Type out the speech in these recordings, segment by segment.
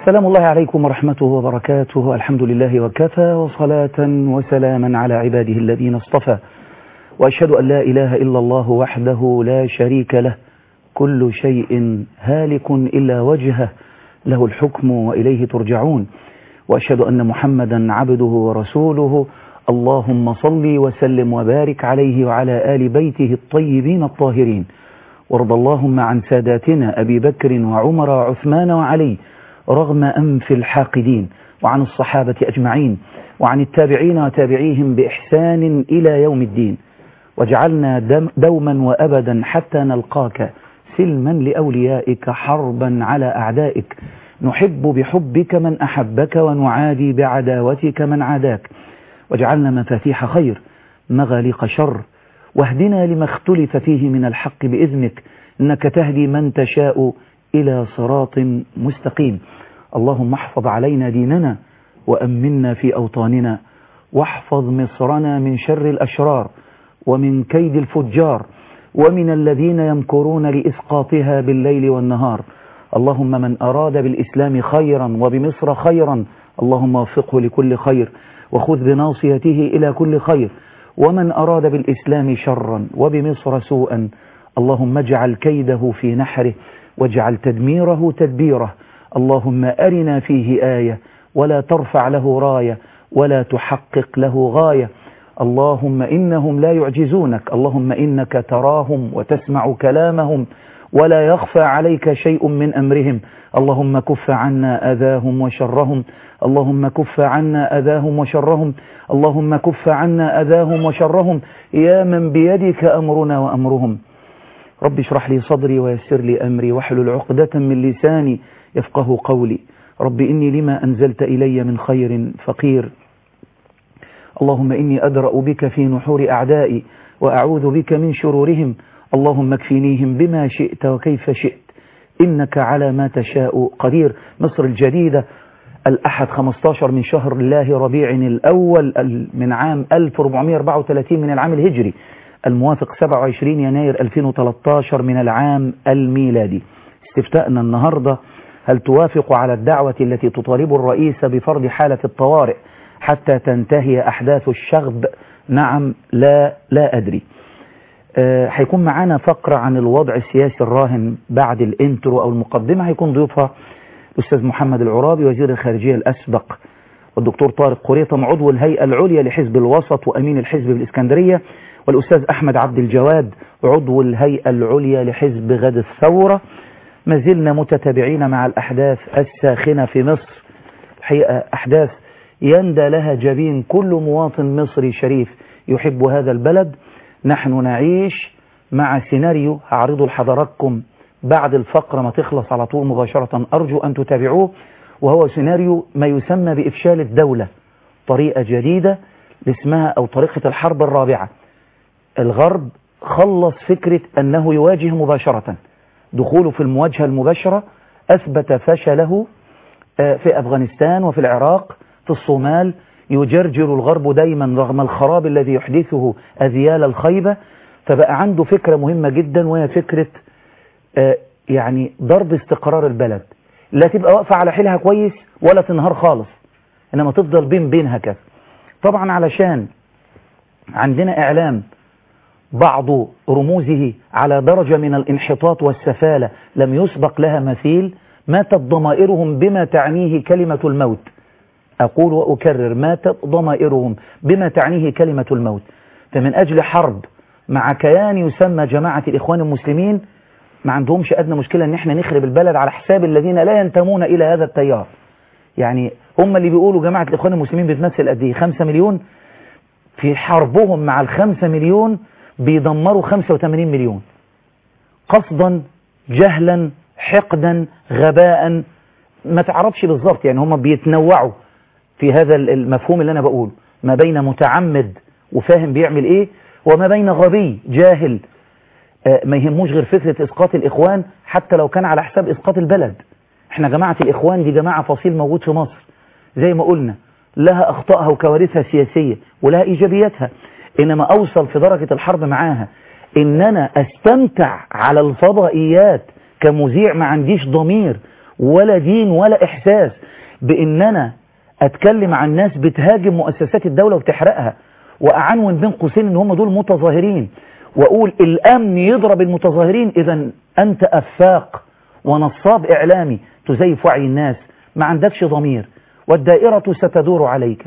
سلام الله عليكم ورحمته وبركاته الحمد لله وكفى وصلاة وسلاما على عباده الذين اصطفى وأشهد أن لا إله إلا الله وحده لا شريك له كل شيء هالك إلا وجهه له الحكم وإليه ترجعون وأشهد أن محمدا عبده ورسوله اللهم صل وسلم وبارك عليه وعلى آل بيته الطيبين الطاهرين وارض اللهم عن ساداتنا أبي بكر وعمر وعثمان وعلي رغم أنف الحاقدين وعن الصحابة أجمعين وعن التابعين وتابعيهم بإحسان إلى يوم الدين واجعلنا دوما وأبدا حتى نلقاك سلما لأوليائك حربا على أعدائك نحب بحبك من أحبك ونعادي بعداوتك من عاداك واجعلنا مفاتيح خير مغاليق شر واهدنا لما اختلف فيه من الحق بإذنك إنك تهدي من تشاء إلى صراط مستقيم اللهم احفظ علينا ديننا وأمنا في أوطاننا واحفظ مصرنا من شر الأشرار ومن كيد الفجار ومن الذين يمكرون لإسقاطها بالليل والنهار اللهم من أراد بالإسلام خيرا وبمصر خيرا اللهم وفقه لكل خير وخذ بناصيته إلى كل خير ومن أراد بالإسلام شرا وبمصر سوءا اللهم اجعل كيده في نحره واجعل تدميره تدبيره اللهم أرنا فيه آية ولا ترفع له راية ولا تحقق له غاية اللهم إنهم لا يعجزونك اللهم إنك تراهم وتسمع كلامهم ولا يخفى عليك شيء من أمرهم اللهم كف عنا أذاهم وشرهم اللهم كف عنا أذاهم وشرهم اللهم كف عنا أذاهم وشرهم يا من بيدك أمرنا وأمرهم رب اشرح لي صدري ويسر لي أمري واحلل عقدة من لساني يفقه قولي رب إني لما أنزلت إلي من خير فقير اللهم إني أدرأ بك في نحور أعدائي وأعوذ بك من شرورهم اللهم اكفنيهم بما شئت وكيف شئت إنك على ما تشاء قدير مصر الجديدة الأحد 15 من شهر الله ربيع الأول من عام 1434 من العام الهجري الموافق 27 يناير 2013 من العام الميلادي استفتاءنا النهاردة هل توافق على الدعوة التي تطالب الرئيس بفرض حالة الطوارئ حتى تنتهي أحداث الشغب نعم لا لا أدري هيكون معانا فقرة عن الوضع السياسي الراهن بعد الانترو أو المقدمة هيكون ضيوفها الأستاذ محمد العرابي وزير الخارجية الأسبق والدكتور طارق قريطم عضو الهيئة العليا لحزب الوسط وأمين الحزب بالإسكندرية والأستاذ أحمد عبد الجواد عضو الهيئة العليا لحزب غد الثورة ما زلنا متتابعين مع الأحداث الساخنة في مصر حقيقة أحداث يندى لها جبين كل مواطن مصري شريف يحب هذا البلد نحن نعيش مع سيناريو هعرضه لحضراتكم بعد الفقرة ما تخلص على طول مباشرة أرجو أن تتابعوه وهو سيناريو ما يسمى بإفشال الدولة طريقة جديدة اسمها أو طريقة الحرب الرابعة الغرب خلص فكرة أنه يواجه مباشرة دخوله في المواجهة المباشرة أثبت فشله في أفغانستان وفي العراق في الصومال يجرجر الغرب دايما رغم الخراب الذي يحدثه أذيال الخيبة فبقى عنده فكرة مهمة جدا وهي فكرة يعني ضرب استقرار البلد لا تبقى واقفة على حيلها كويس ولا تنهار خالص إنما تفضل بين بين هكذا طبعا علشان عندنا إعلام بعض رموزه على درجة من الانحطاط والسفالة لم يسبق لها مثيل ماتت ضمائرهم بما تعنيه كلمة الموت أقول وأكرر ماتت ضمائرهم بما تعنيه كلمة الموت فمن أجل حرب مع كيان يسمى جماعة الإخوان المسلمين ما عندهمش أدنى مشكلة أن احنا نخرب البلد على حساب الذين لا ينتمون إلى هذا التيار يعني هم اللي بيقولوا جماعة الإخوان المسلمين بتمثل قد ايه 5 مليون في حربهم مع الخمسة مليون بيدمروا 85 مليون قصدا جهلا حقدا غباء ما تعرفش بالظبط يعني هم بيتنوعوا في هذا المفهوم اللي أنا بقوله ما بين متعمد وفاهم بيعمل إيه وما بين غبي جاهل ما يهموش غير فكرة إسقاط الإخوان حتى لو كان على حساب إسقاط البلد احنا جماعة الإخوان دي جماعة فصيل موجود في مصر زي ما قلنا لها أخطائها وكوارثها السياسية ولها إيجابياتها إنما أوصل في درجة الحرب معاها إن أنا أستمتع على الفضائيات كمذيع ما عنديش ضمير ولا دين ولا إحساس بإن أنا أتكلم عن ناس بتهاجم مؤسسات الدولة وتحرقها وأعنون بين قوسين إن هم دول متظاهرين وأقول الأمن يضرب المتظاهرين إذا أنت أفاق ونصاب إعلامي تزيف وعي الناس ما عندكش ضمير والدائرة ستدور عليك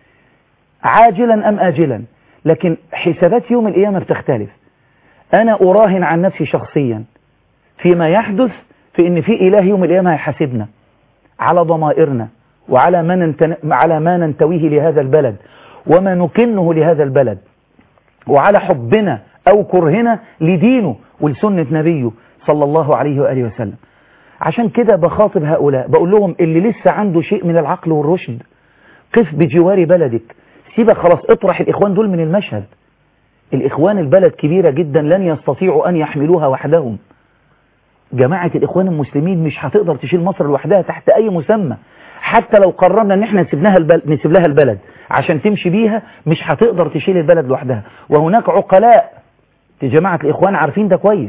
عاجلا أم آجلا لكن حسابات يوم القيامة بتختلف أنا أراهن عن نفسي شخصيا فيما يحدث في إن في إله يوم القيامة هيحاسبنا على ضمائرنا وعلى ما ننتن... على ما ننتويه لهذا البلد وما نكنه لهذا البلد وعلى حبنا أو كرهنا لدينه ولسنة نبيه صلى الله عليه وآله وسلم عشان كده بخاطب هؤلاء بقول لهم اللي لسه عنده شيء من العقل والرشد قف بجوار بلدك سيبك خلاص اطرح الإخوان دول من المشهد الإخوان البلد كبيرة جدا لن يستطيعوا أن يحملوها وحدهم جماعة الإخوان المسلمين مش هتقدر تشيل مصر لوحدها تحت أي مسمى حتى لو قررنا ان احنا نسيب لها البلد نسيب لها البلد عشان تمشي بيها مش هتقدر تشيل البلد لوحدها وهناك عقلاء في جماعة الإخوان عارفين ده كويس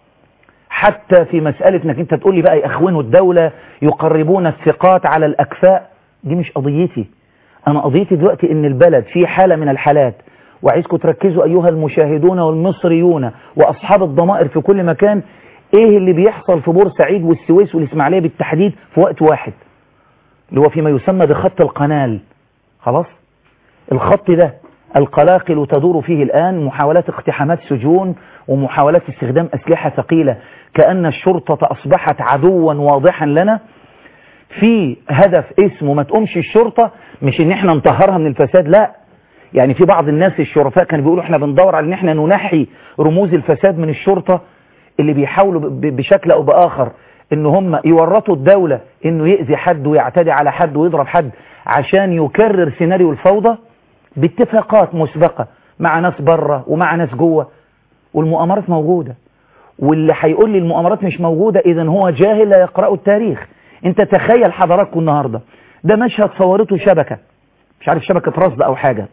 حتى في مسألة انك انت تقول لي بقى يأخونوا الدولة يقربون الثقات على الأكفاء دي مش قضيتي أنا قضيتي دلوقتي ان البلد في حالة من الحالات وعايزكم تركزوا أيها المشاهدون والمصريون وأصحاب الضمائر في كل مكان ايه اللي بيحصل في بورسعيد والسويس والإسماعيلية بالتحديد في وقت واحد اللي هو فيما يسمى بخط القنال خلاص الخط ده القلاقل تدور فيه الآن محاولات اقتحامات سجون ومحاولات استخدام أسلحة ثقيلة كأن الشرطة أصبحت عدوا واضحا لنا في هدف اسمه ما تقومش الشرطة مش ان احنا نطهرها من الفساد لا يعني في بعض الناس الشرفاء كانوا بيقولوا احنا بندور على ان احنا ننحي رموز الفساد من الشرطة اللي بيحاولوا بشكل او باخر ان هم يورطوا الدولة انه يأذي حد ويعتدي على حد ويضرب حد عشان يكرر سيناريو الفوضى باتفاقات مسبقة مع ناس بره ومع ناس جوه والمؤامرات موجودة واللي هيقول لي المؤامرات مش موجودة اذا هو جاهل لا يقرأ التاريخ انت تخيل حضراتكم النهاردة ده مشهد صورته شبكة مش عارف شبكة رصد او حاجة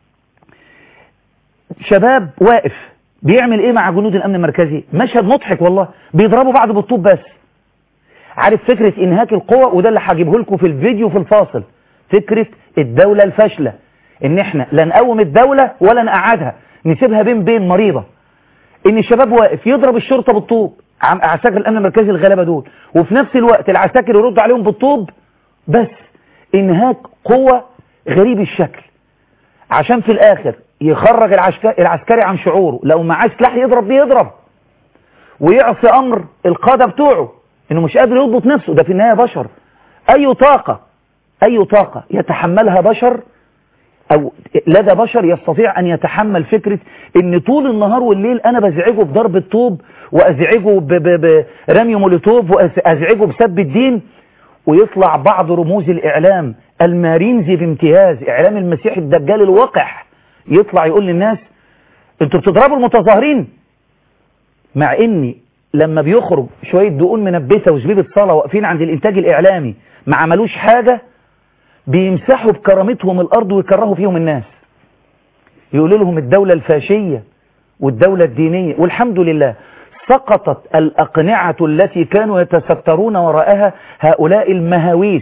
شباب واقف بيعمل ايه مع جنود الامن المركزي مشهد مضحك والله بيضربوا بعض بالطوب بس عارف فكرة انهاك القوة وده اللي هجيبه لكم في الفيديو في الفاصل فكرة الدولة الفاشلة ان احنا لا نقوم الدولة ولا نقعدها نسيبها بين بين مريضة ان الشباب واقف يضرب الشرطة بالطوب عساكر الامن المركزي الغلابة دول وفي نفس الوقت العساكر يردوا عليهم بالطوب بس انهاك قوة غريب الشكل عشان في الاخر يخرج العسكري عن شعوره لو معاه سلاح يضرب بيه يضرب ويعصي امر القادة بتوعه انه مش قادر يضبط نفسه ده في النهاية بشر اي طاقة اي طاقة يتحملها بشر او لدى بشر يستطيع ان يتحمل فكرة ان طول النهار والليل انا بزعجه بضرب الطوب وازعجه برمي مولوتوف وازعجه بسب الدين ويطلع بعض رموز الاعلام المارينزي بامتياز اعلام المسيح الدجال الوقح يطلع يقول للناس انتوا بتضربوا المتظاهرين مع اني لما بيخرج شوية دقون منبتة وزبيبة صلاة واقفين عند الانتاج الاعلامي ما عملوش حاجة بيمسحوا بكرامتهم الارض ويكرهوا فيهم الناس يقولوا لهم الدولة الفاشية والدولة الدينية والحمد لله سقطت الأقنعة التي كانوا يتسترون وراءها هؤلاء المهاويس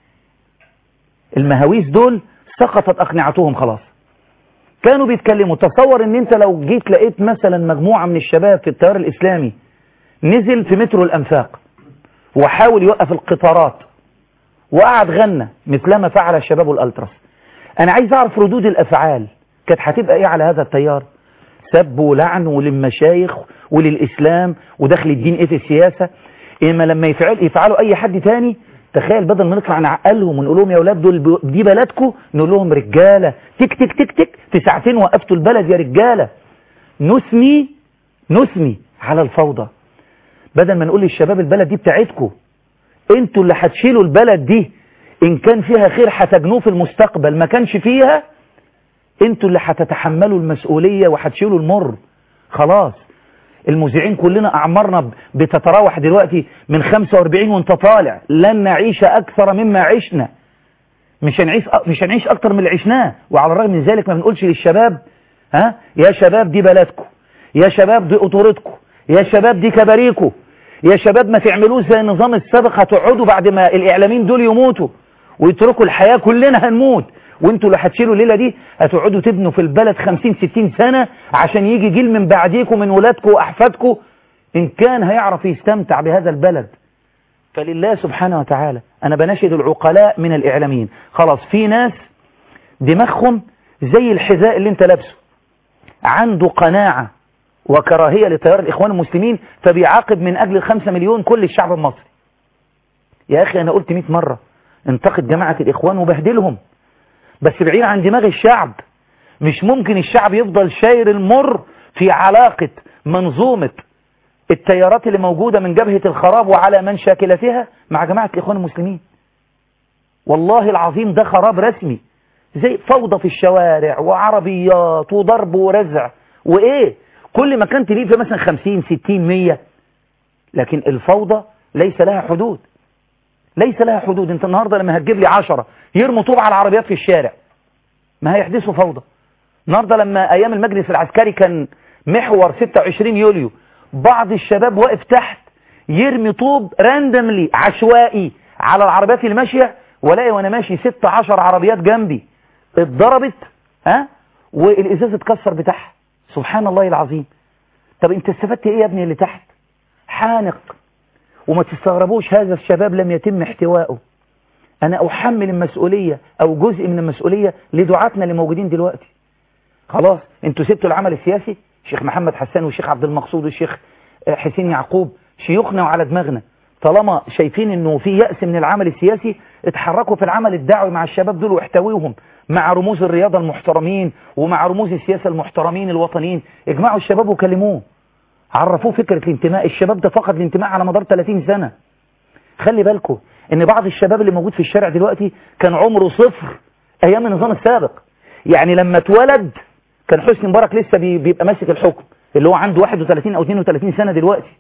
المهاويس دول سقطت أقنعتهم خلاص كانوا بيتكلموا تصور ان انت لو جيت لقيت مثلا مجموعة من الشباب في التيار الاسلامي نزل في مترو الانفاق وحاول يوقف القطارات وقعد غنى مثلما فعل الشباب الالتراس انا عايز اعرف ردود الافعال كانت هتبقى ايه على هذا التيار سب ولعن وللمشايخ وللاسلام ودخل الدين ايه في السياسة اما لما يفعل يفعلوا اي حد تاني تخيل بدل ما نطلع نعقلهم ونقول لهم يا اولاد دول دي بلدكم نقول لهم رجاله تك تك تك تك في ساعتين وقفتوا البلد يا رجاله نثني نثني على الفوضى بدل ما نقول للشباب البلد دي بتاعتكم انتوا اللي هتشيلوا البلد دي ان كان فيها خير هتجنوه في المستقبل ما كانش فيها انتوا اللي هتتحملوا المسؤولية وهتشيلوا المر خلاص المذيعين كلنا أعمارنا بتتراوح دلوقتي من 45 وانت طالع لن نعيش أكثر مما عشنا مش هنعيش مش هنعيش أكثر من اللي عشناه وعلى الرغم من ذلك ما بنقولش للشباب ها يا شباب دي بلدكم يا شباب دي قطورتكم يا شباب دي كباريكم يا شباب ما تعملوش زي النظام السابق هتقعدوا بعد ما الاعلاميين دول يموتوا ويتركوا الحياة كلنا هنموت وانتوا اللي هتشيلوا الليلة دي هتقعدوا تبنوا في البلد 50 60 سنة عشان يجي جيل من بعديكم من ولادكم واحفادكم ان كان هيعرف يستمتع بهذا البلد فلله سبحانه وتعالى انا بناشد العقلاء من الاعلاميين خلاص في ناس دماغهم زي الحذاء اللي انت لابسه عنده قناعة وكراهية لتيار الإخوان المسلمين فبيعاقب من أجل الخمسة مليون كل الشعب المصري يا أخي أنا قلت 100 مرة انتقد جماعة الإخوان وبهدلهم بس بعيد عن دماغ الشعب مش ممكن الشعب يفضل شاير المر في علاقة منظومة التيارات اللي موجودة من جبهة الخراب وعلى من شاكلتها مع جماعة الإخوان المسلمين والله العظيم ده خراب رسمي زي فوضى في الشوارع وعربيات وضرب ورزع وإيه كل ما كان تليه في مثلا 50 60 100 لكن الفوضى ليس لها حدود ليس لها حدود انت النهاردة لما هتجيب لي 10 يرموا طوب على العربيات في الشارع ما هيحدثوا فوضى النهاردة لما ايام المجلس العسكري كان محور 26 يوليو بعض الشباب واقف تحت يرمي طوب راندملي عشوائي على العربيات اللي ماشية ولاقي وانا ماشي 16 عربيات جنبي اتضربت ها والازاز اتكسر بتاعها سبحان الله العظيم طب انت استفدت ايه يا ابني اللي تحت حانق وما تستغربوش هذا الشباب لم يتم احتوائه انا احمل المسؤولية او جزء من المسؤولية لدعاتنا اللي موجودين دلوقتي خلاص انتوا سبتوا العمل السياسي شيخ محمد حسان والشيخ عبد المقصود والشيخ حسين يعقوب شيوخنا وعلى دماغنا طالما شايفين انه في يأس من العمل السياسي اتحركوا في العمل الدعوي مع الشباب دول واحتويهم مع رموز الرياضة المحترمين ومع رموز السياسة المحترمين الوطنيين اجمعوا الشباب وكلموه عرفوه فكرة الانتماء الشباب ده فقد الانتماء على مدار 30 سنة خلي بالكم ان بعض الشباب اللي موجود في الشارع دلوقتي كان عمره صفر ايام النظام السابق يعني لما اتولد كان حسني مبارك لسه بيبقى ماسك الحكم اللي هو عنده 31 او 32 سنة دلوقتي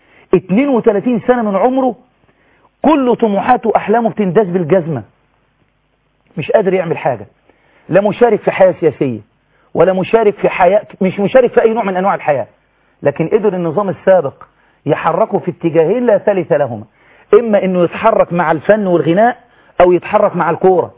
32 سنة من عمره كل طموحاته واحلامه بتنداس بالجزمة مش قادر يعمل حاجة لا مشارك في حياة سياسية ولا مشارك في حياة مش مشارك في أي نوع من أنواع الحياة لكن قدر النظام السابق يحركه في اتجاهين لا ثالث لهما إما أنه يتحرك مع الفن والغناء أو يتحرك مع الكورة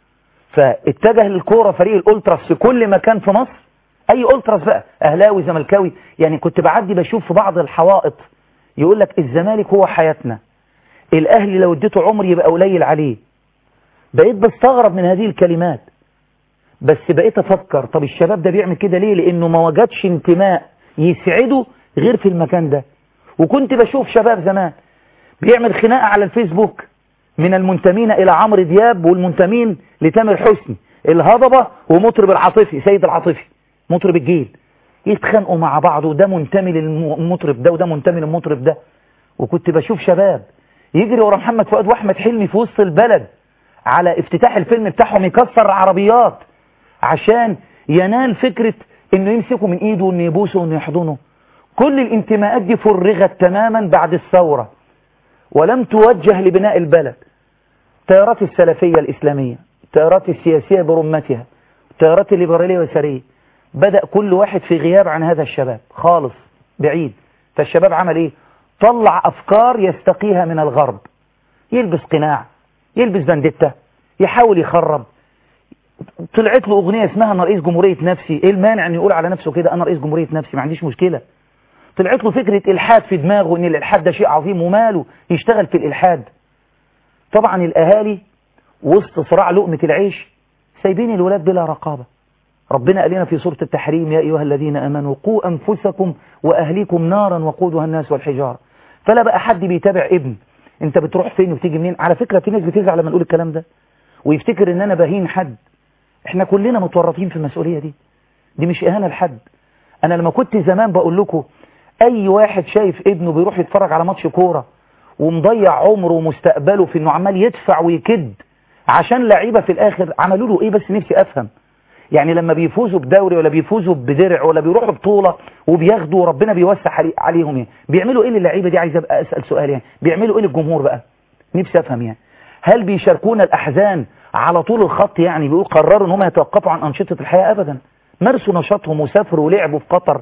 فاتجه للكورة فريق الأولتراس في كل مكان في مصر أي أولتراس بقى أهلاوي زملكاوي يعني كنت بعدي بشوف في بعض الحوائط يقول لك الزمالك هو حياتنا الأهلي لو اديته عمر يبقى قليل عليه بقيت بستغرب من هذه الكلمات بس بقيت افكر طب الشباب ده بيعمل كده ليه لانه ما وجدش انتماء يسعده غير في المكان ده وكنت بشوف شباب زمان بيعمل خناقة على الفيسبوك من المنتمين الى عمرو دياب والمنتمين لتامر حسني الهضبة ومطرب العاطفي سيد العاطفي مطرب الجيل يتخانقوا مع بعض وده منتمي للمطرب ده وده منتمي للمطرب ده وكنت بشوف شباب يجري ورا محمد فؤاد واحمد حلمي في وسط البلد على افتتاح الفيلم بتاعهم يكسر عربيات عشان ينال فكرة انه يمسكوا من ايده وانه يبوسه وانه يحضنه كل الانتماءات دي فرغت تماما بعد الثورة ولم توجه لبناء البلد التيارات السلفية الإسلامية التيارات السياسية برمتها التيارات الليبرالية واليسارية بدأ كل واحد في غياب عن هذا الشباب خالص بعيد فالشباب عمل ايه طلع أفكار يستقيها من الغرب يلبس قناع يلبس بانديتا يحاول يخرب طلعت له أغنية اسمها أنا رئيس جمهورية نفسي إيه المانع أن يقول على نفسه كده أنا رئيس جمهورية نفسي ما عنديش مشكلة طلعت له فكرة إلحاد في دماغه أن الإلحاد ده شيء عظيم وماله يشتغل في الإلحاد طبعا الأهالي وسط صراع لقمة العيش سايبين الولاد بلا رقابة ربنا قال لنا في سورة التحريم يا أيها الذين أمنوا قوا أنفسكم وأهليكم نارا وقودها الناس والحجارة فلا بقى حد بيتابع ابن انت بتروح فين وتيجي منين على فكرة في ناس بتزعل لما نقول الكلام ده ويفتكر ان انا بهين حد احنا كلنا متورطين في المسؤولية دي دي مش اهانة لحد انا لما كنت زمان بقول لكم اي واحد شايف ابنه بيروح يتفرج على ماتش كورة ومضيع عمره ومستقبله في انه عمال يدفع ويكد عشان لعيبة في الاخر عملوا له ايه بس نفسي افهم يعني لما بيفوزوا بدوري ولا بيفوزوا بدرع ولا بيروحوا بطولة وبياخدوا ربنا بيوسع عليهم يعني بيعملوا ايه للعيبة دي عايز ابقى اسأل سؤال يعني بيعملوا ايه للجمهور بقى نفسي افهم يعني هل بيشاركونا الاحزان على طول الخط يعني بيقول قرروا ان هم يتوقفوا عن انشطة الحياة ابدا مارسوا نشاطهم وسافروا ولعبوا في قطر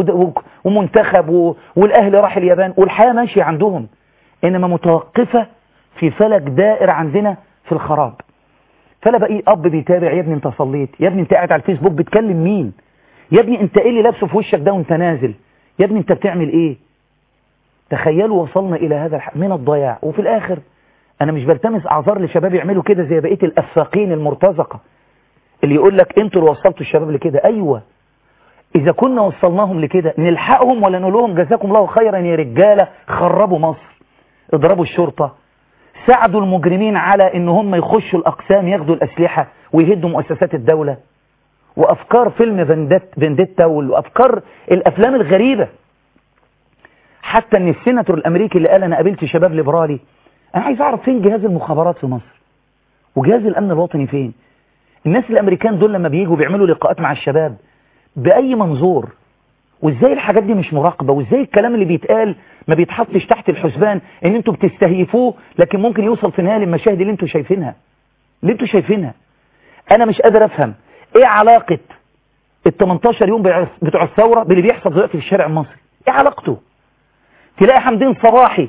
ومنتخب والأهل راح اليابان والحياة ماشية عندهم إنما متوقفة في فلك دائر عندنا في الخراب فلا بقى أب بيتابع يا ابني انت صليت يا ابني انت قاعد على الفيسبوك بتكلم مين يا ابني انت ايه اللي لابسه في وشك ده وانت نازل يا ابني انت بتعمل ايه تخيلوا وصلنا الى هذا الحق من الضياع وفي الاخر انا مش بلتمس اعذار لشباب يعملوا كده زي بقيه الافاقين المرتزقه اللي يقول لك انتوا اللي وصلتوا الشباب لكده ايوه اذا كنا وصلناهم لكده نلحقهم ولا نقول لهم جزاكم الله خيرا يا رجاله خربوا مصر اضربوا الشرطه ساعدوا المجرمين على ان هم يخشوا الاقسام ياخدوا الاسلحه ويهدوا مؤسسات الدوله وافكار فيلم فينديتا وافكار الافلام الغريبه حتى ان السيناتور الامريكي اللي قال انا قابلت شباب ليبرالي انا عايز اعرف فين جهاز المخابرات في مصر وجهاز الامن الوطني فين الناس الامريكان دول لما بييجوا بيعملوا لقاءات مع الشباب باي منظور وازاي الحاجات دي مش مراقبه وازاي الكلام اللي بيتقال ما بيتحطش تحت الحسبان ان انتوا بتستهيفوه لكن ممكن يوصل في النهايه للمشاهد اللي انتوا شايفينها اللي انتوا شايفينها انا مش قادر افهم ايه علاقه ال 18 يوم بتوع الثوره باللي بيحصل دلوقتي في الشارع المصري ايه علاقته تلاقي حمدين صباحي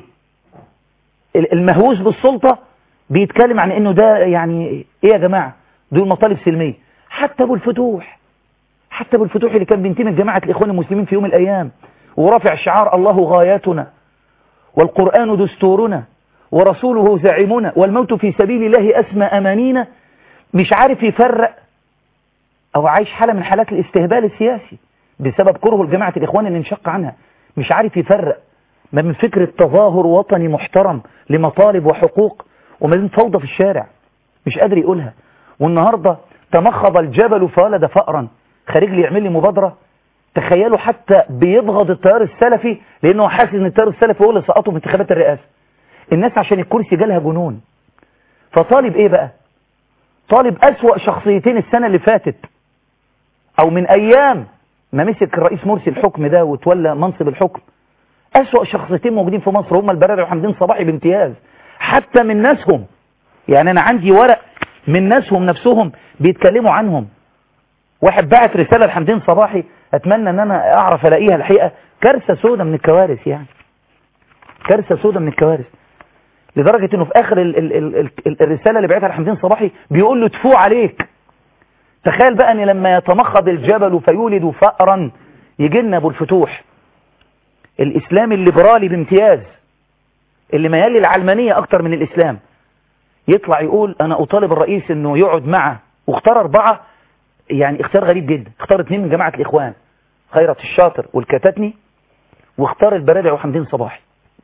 المهووس بالسلطة بيتكلم عن انه ده يعني ايه يا جماعة دول مطالب سلمية حتى ابو الفتوح حتى ابو الفتوح اللي كان بينتمي لجماعة الاخوان المسلمين في يوم الايام ورافع شعار الله غاياتنا والقرآن دستورنا ورسوله زعيمنا والموت في سبيل الله اسمى امانينا مش عارف يفرق او عايش حالة من حالات الاستهبال السياسي بسبب كرهه لجماعة الاخوان اللي انشق عنها مش عارف يفرق ما من فكرة تظاهر وطني محترم لمطالب وحقوق وما بين فوضى في الشارع مش قادر يقولها والنهاردة تمخض الجبل فولد فأرا خارج لي يعمل لي مبادرة تخيلوا حتى بيبغض التيار السلفي لأنه حاسس ان التيار السلفي هو اللي سقطه في انتخابات الرئاسة الناس عشان الكرسي جالها جنون فطالب ايه بقى طالب أسوأ شخصيتين السنة اللي فاتت او من ايام ما مسك الرئيس مرسي الحكم ده وتولى منصب الحكم أسوأ شخصيتين موجودين في مصر هم البراري وحمدين صباحي بامتياز حتى من ناسهم يعني أنا عندي ورق من ناسهم نفسهم بيتكلموا عنهم واحد بعت رسالة لحمدين صباحي أتمنى أن أنا أعرف ألاقيها الحقيقة كارثة سودة من الكوارث يعني كارثة سودة من الكوارث لدرجة أنه في آخر ال ال ال ال الرسالة اللي بعتها لحمدين صباحي بيقول له تفو عليك تخيل بقى أن لما يتمخض الجبل فيولد فأرا يجي لنا أبو الفتوح الإسلام الليبرالي بامتياز اللي ميال للعلمانية أكتر من الإسلام يطلع يقول أنا أطالب الرئيس أنه يقعد معه واختار أربعة يعني اختيار غريب جدا اختار اثنين من جماعة الإخوان خيرت الشاطر والكتاتني واختار البرادع وحمدين صباحي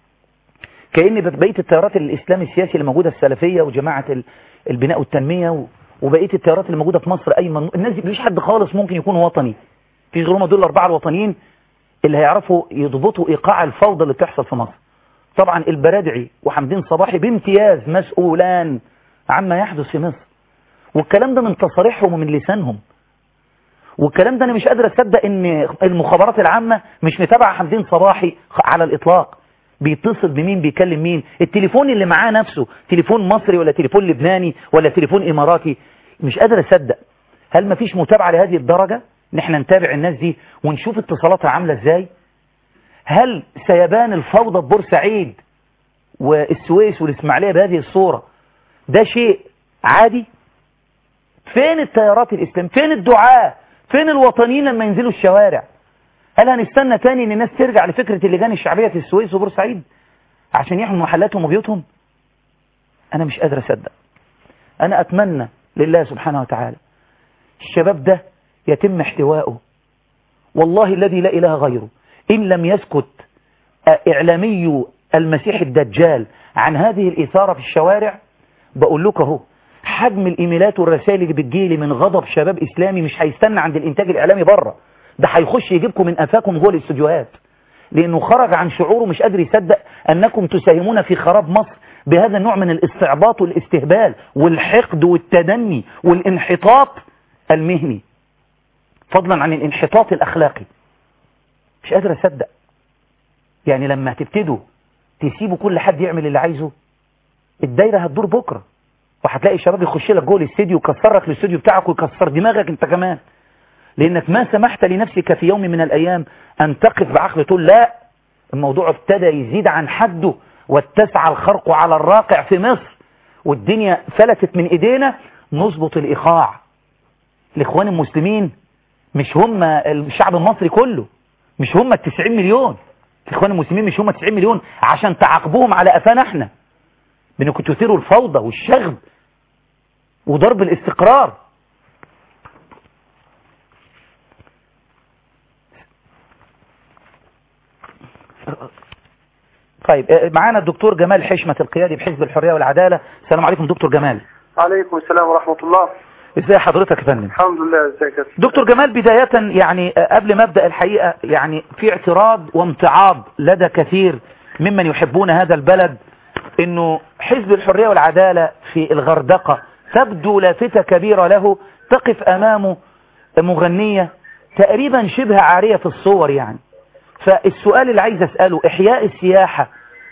كأن بقية التيارات الإسلام السياسي اللي موجودة السلفية وجماعة البناء والتنمية وبقية التيارات اللي موجودة في مصر أيمن الناس دي مفيش حد خالص ممكن يكون وطني في غيرهم دول الأربعة الوطنيين اللي هيعرفوا يضبطوا إيقاع الفوضى اللي بتحصل في مصر طبعا البرادعي وحمدين صباحي بامتياز مسؤولان عما يحدث في مصر والكلام ده من تصاريحهم ومن لسانهم والكلام ده انا مش قادر اصدق ان المخابرات العامة مش متابعة حمدين صباحي على الاطلاق بيتصل بمين بيكلم مين التليفون اللي معاه نفسه تليفون مصري ولا تليفون لبناني ولا تليفون اماراتي مش قادر اصدق هل مفيش متابعة لهذه الدرجة ان احنا نتابع الناس دي ونشوف اتصالاتها عاملة ازاي هل سيبان الفوضى في بورسعيد والسويس والاسماعيليه بهذه الصورة ده شيء عادي فين التيارات الاسلام فين الدعاة فين الوطنيين لما ينزلوا الشوارع هل هنستنى تاني ان الناس ترجع لفكرة اللجان الشعبية في السويس وبورسعيد عشان يحموا محلاتهم وبيوتهم انا مش قادر اصدق انا اتمنى لله سبحانه وتعالى الشباب ده يتم احتوائه والله الذي لا اله غيره ان لم يسكت اعلامي المسيح الدجال عن هذه الاثارة في الشوارع بقول لك اهو حجم الايميلات والرسائل اللي بتجيلي من غضب شباب اسلامي مش هيستنى عند الانتاج الاعلامي بره ده هيخش يجيبكم من افاكم جوه الاستوديوهات لانه خرج عن شعوره مش قادر يصدق انكم تساهمون في خراب مصر بهذا النوع من الاستعباط والاستهبال والحقد والتدني والانحطاط المهني فضلا عن الانحطاط الاخلاقي مش قادر اصدق يعني لما هتبتدوا تسيبوا كل حد يعمل اللي عايزه الدايره هتدور بكره وهتلاقي الشباب يخش لك جوه الاستديو يكسر لك الاستوديو بتاعك ويكسر دماغك انت كمان لأنك ما سمحت لنفسك في يوم من الأيام أن تقف بعقل تقول لا الموضوع ابتدى يزيد عن حده واتسع الخرق على الراقع في مصر والدنيا فلتت من ايدينا نظبط الايقاع الاخوان المسلمين مش هم الشعب المصري كله مش هم التسعين مليون الاخوان المسلمين مش هم التسعين مليون عشان تعاقبوهم على قفانا احنا بانكم تثيروا الفوضى والشغب وضرب الاستقرار طيب معانا الدكتور جمال حشمة القيادي بحزب الحرية والعدالة السلام عليكم دكتور جمال عليكم السلام ورحمة الله ازي حضرتك يا فندم الحمد لله ازيك يا دكتور جمال بداية يعني قبل ما ابدا الحقيقة يعني في اعتراض وامتعاض لدى كثير ممن يحبون هذا البلد انه حزب الحرية والعدالة في الغردقة تبدو لافتة كبيرة له تقف امامه مغنية تقريبا شبه عارية في الصور يعني فالسؤال اللي عايز اسأله احياء السياحة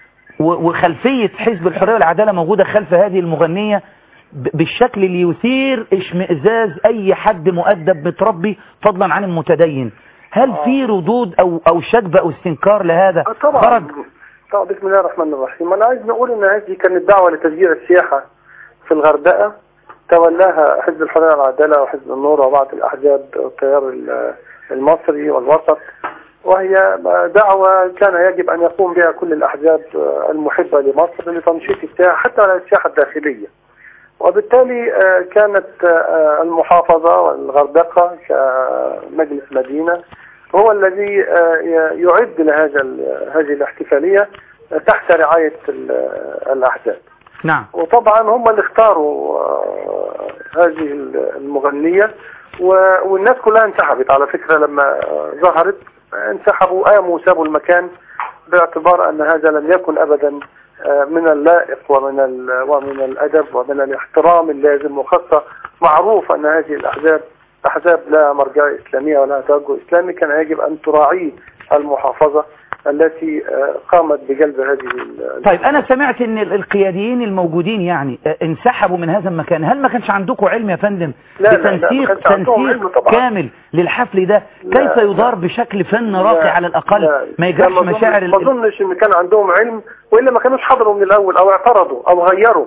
وخلفية حزب الحرية والعدالة موجودة خلف هذه المغنية بالشكل اللي يثير اشمئزاز اي حد مؤدب متربي فضلا عن المتدين هل في ردود او او شجب او استنكار لهذا طبعا خرج طبعا بسم الله الرحمن الرحيم انا عايز نقول ان هذه كانت دعوة لتشجيع السياحة في الغردقة تولاها حزب الحرية والعدالة وحزب النور وبعض الاحزاب والتيار المصري والوسط وهي دعوة كان يجب أن يقوم بها كل الأحزاب المحبة لمصر لتنشيط السياحة حتى على السياحة الداخلية وبالتالي كانت المحافظة والغردقة كمجلس مدينة هو الذي يعد لهذا هذه الاحتفالية تحت رعاية الأحزاب نعم وطبعا هم اللي اختاروا هذه المغنية والناس كلها انسحبت على فكرة لما ظهرت انسحبوا قاموا وسابوا المكان باعتبار ان هذا لم يكن ابدا من اللائق ومن ومن الادب ومن الاحترام اللازم وخاصه معروف ان هذه الاحزاب احزاب لا مرجعيه اسلاميه ولا توجه اسلامي كان يجب ان تراعيه المحافظه التي قامت بجلب هذه طيب انا سمعت ان القياديين الموجودين يعني انسحبوا من هذا المكان هل ما كانش عندكم علم يا فندم لا بتنسيق لا لا تنسيق كامل للحفل ده لا كيف يدار بشكل فن راقي على الاقل لا ما يجرحش لا، ما مشاعر أظن- ما ال- اظنش ان كان عندهم علم والا ما كانوش حضروا من الاول او اعترضوا او غيروا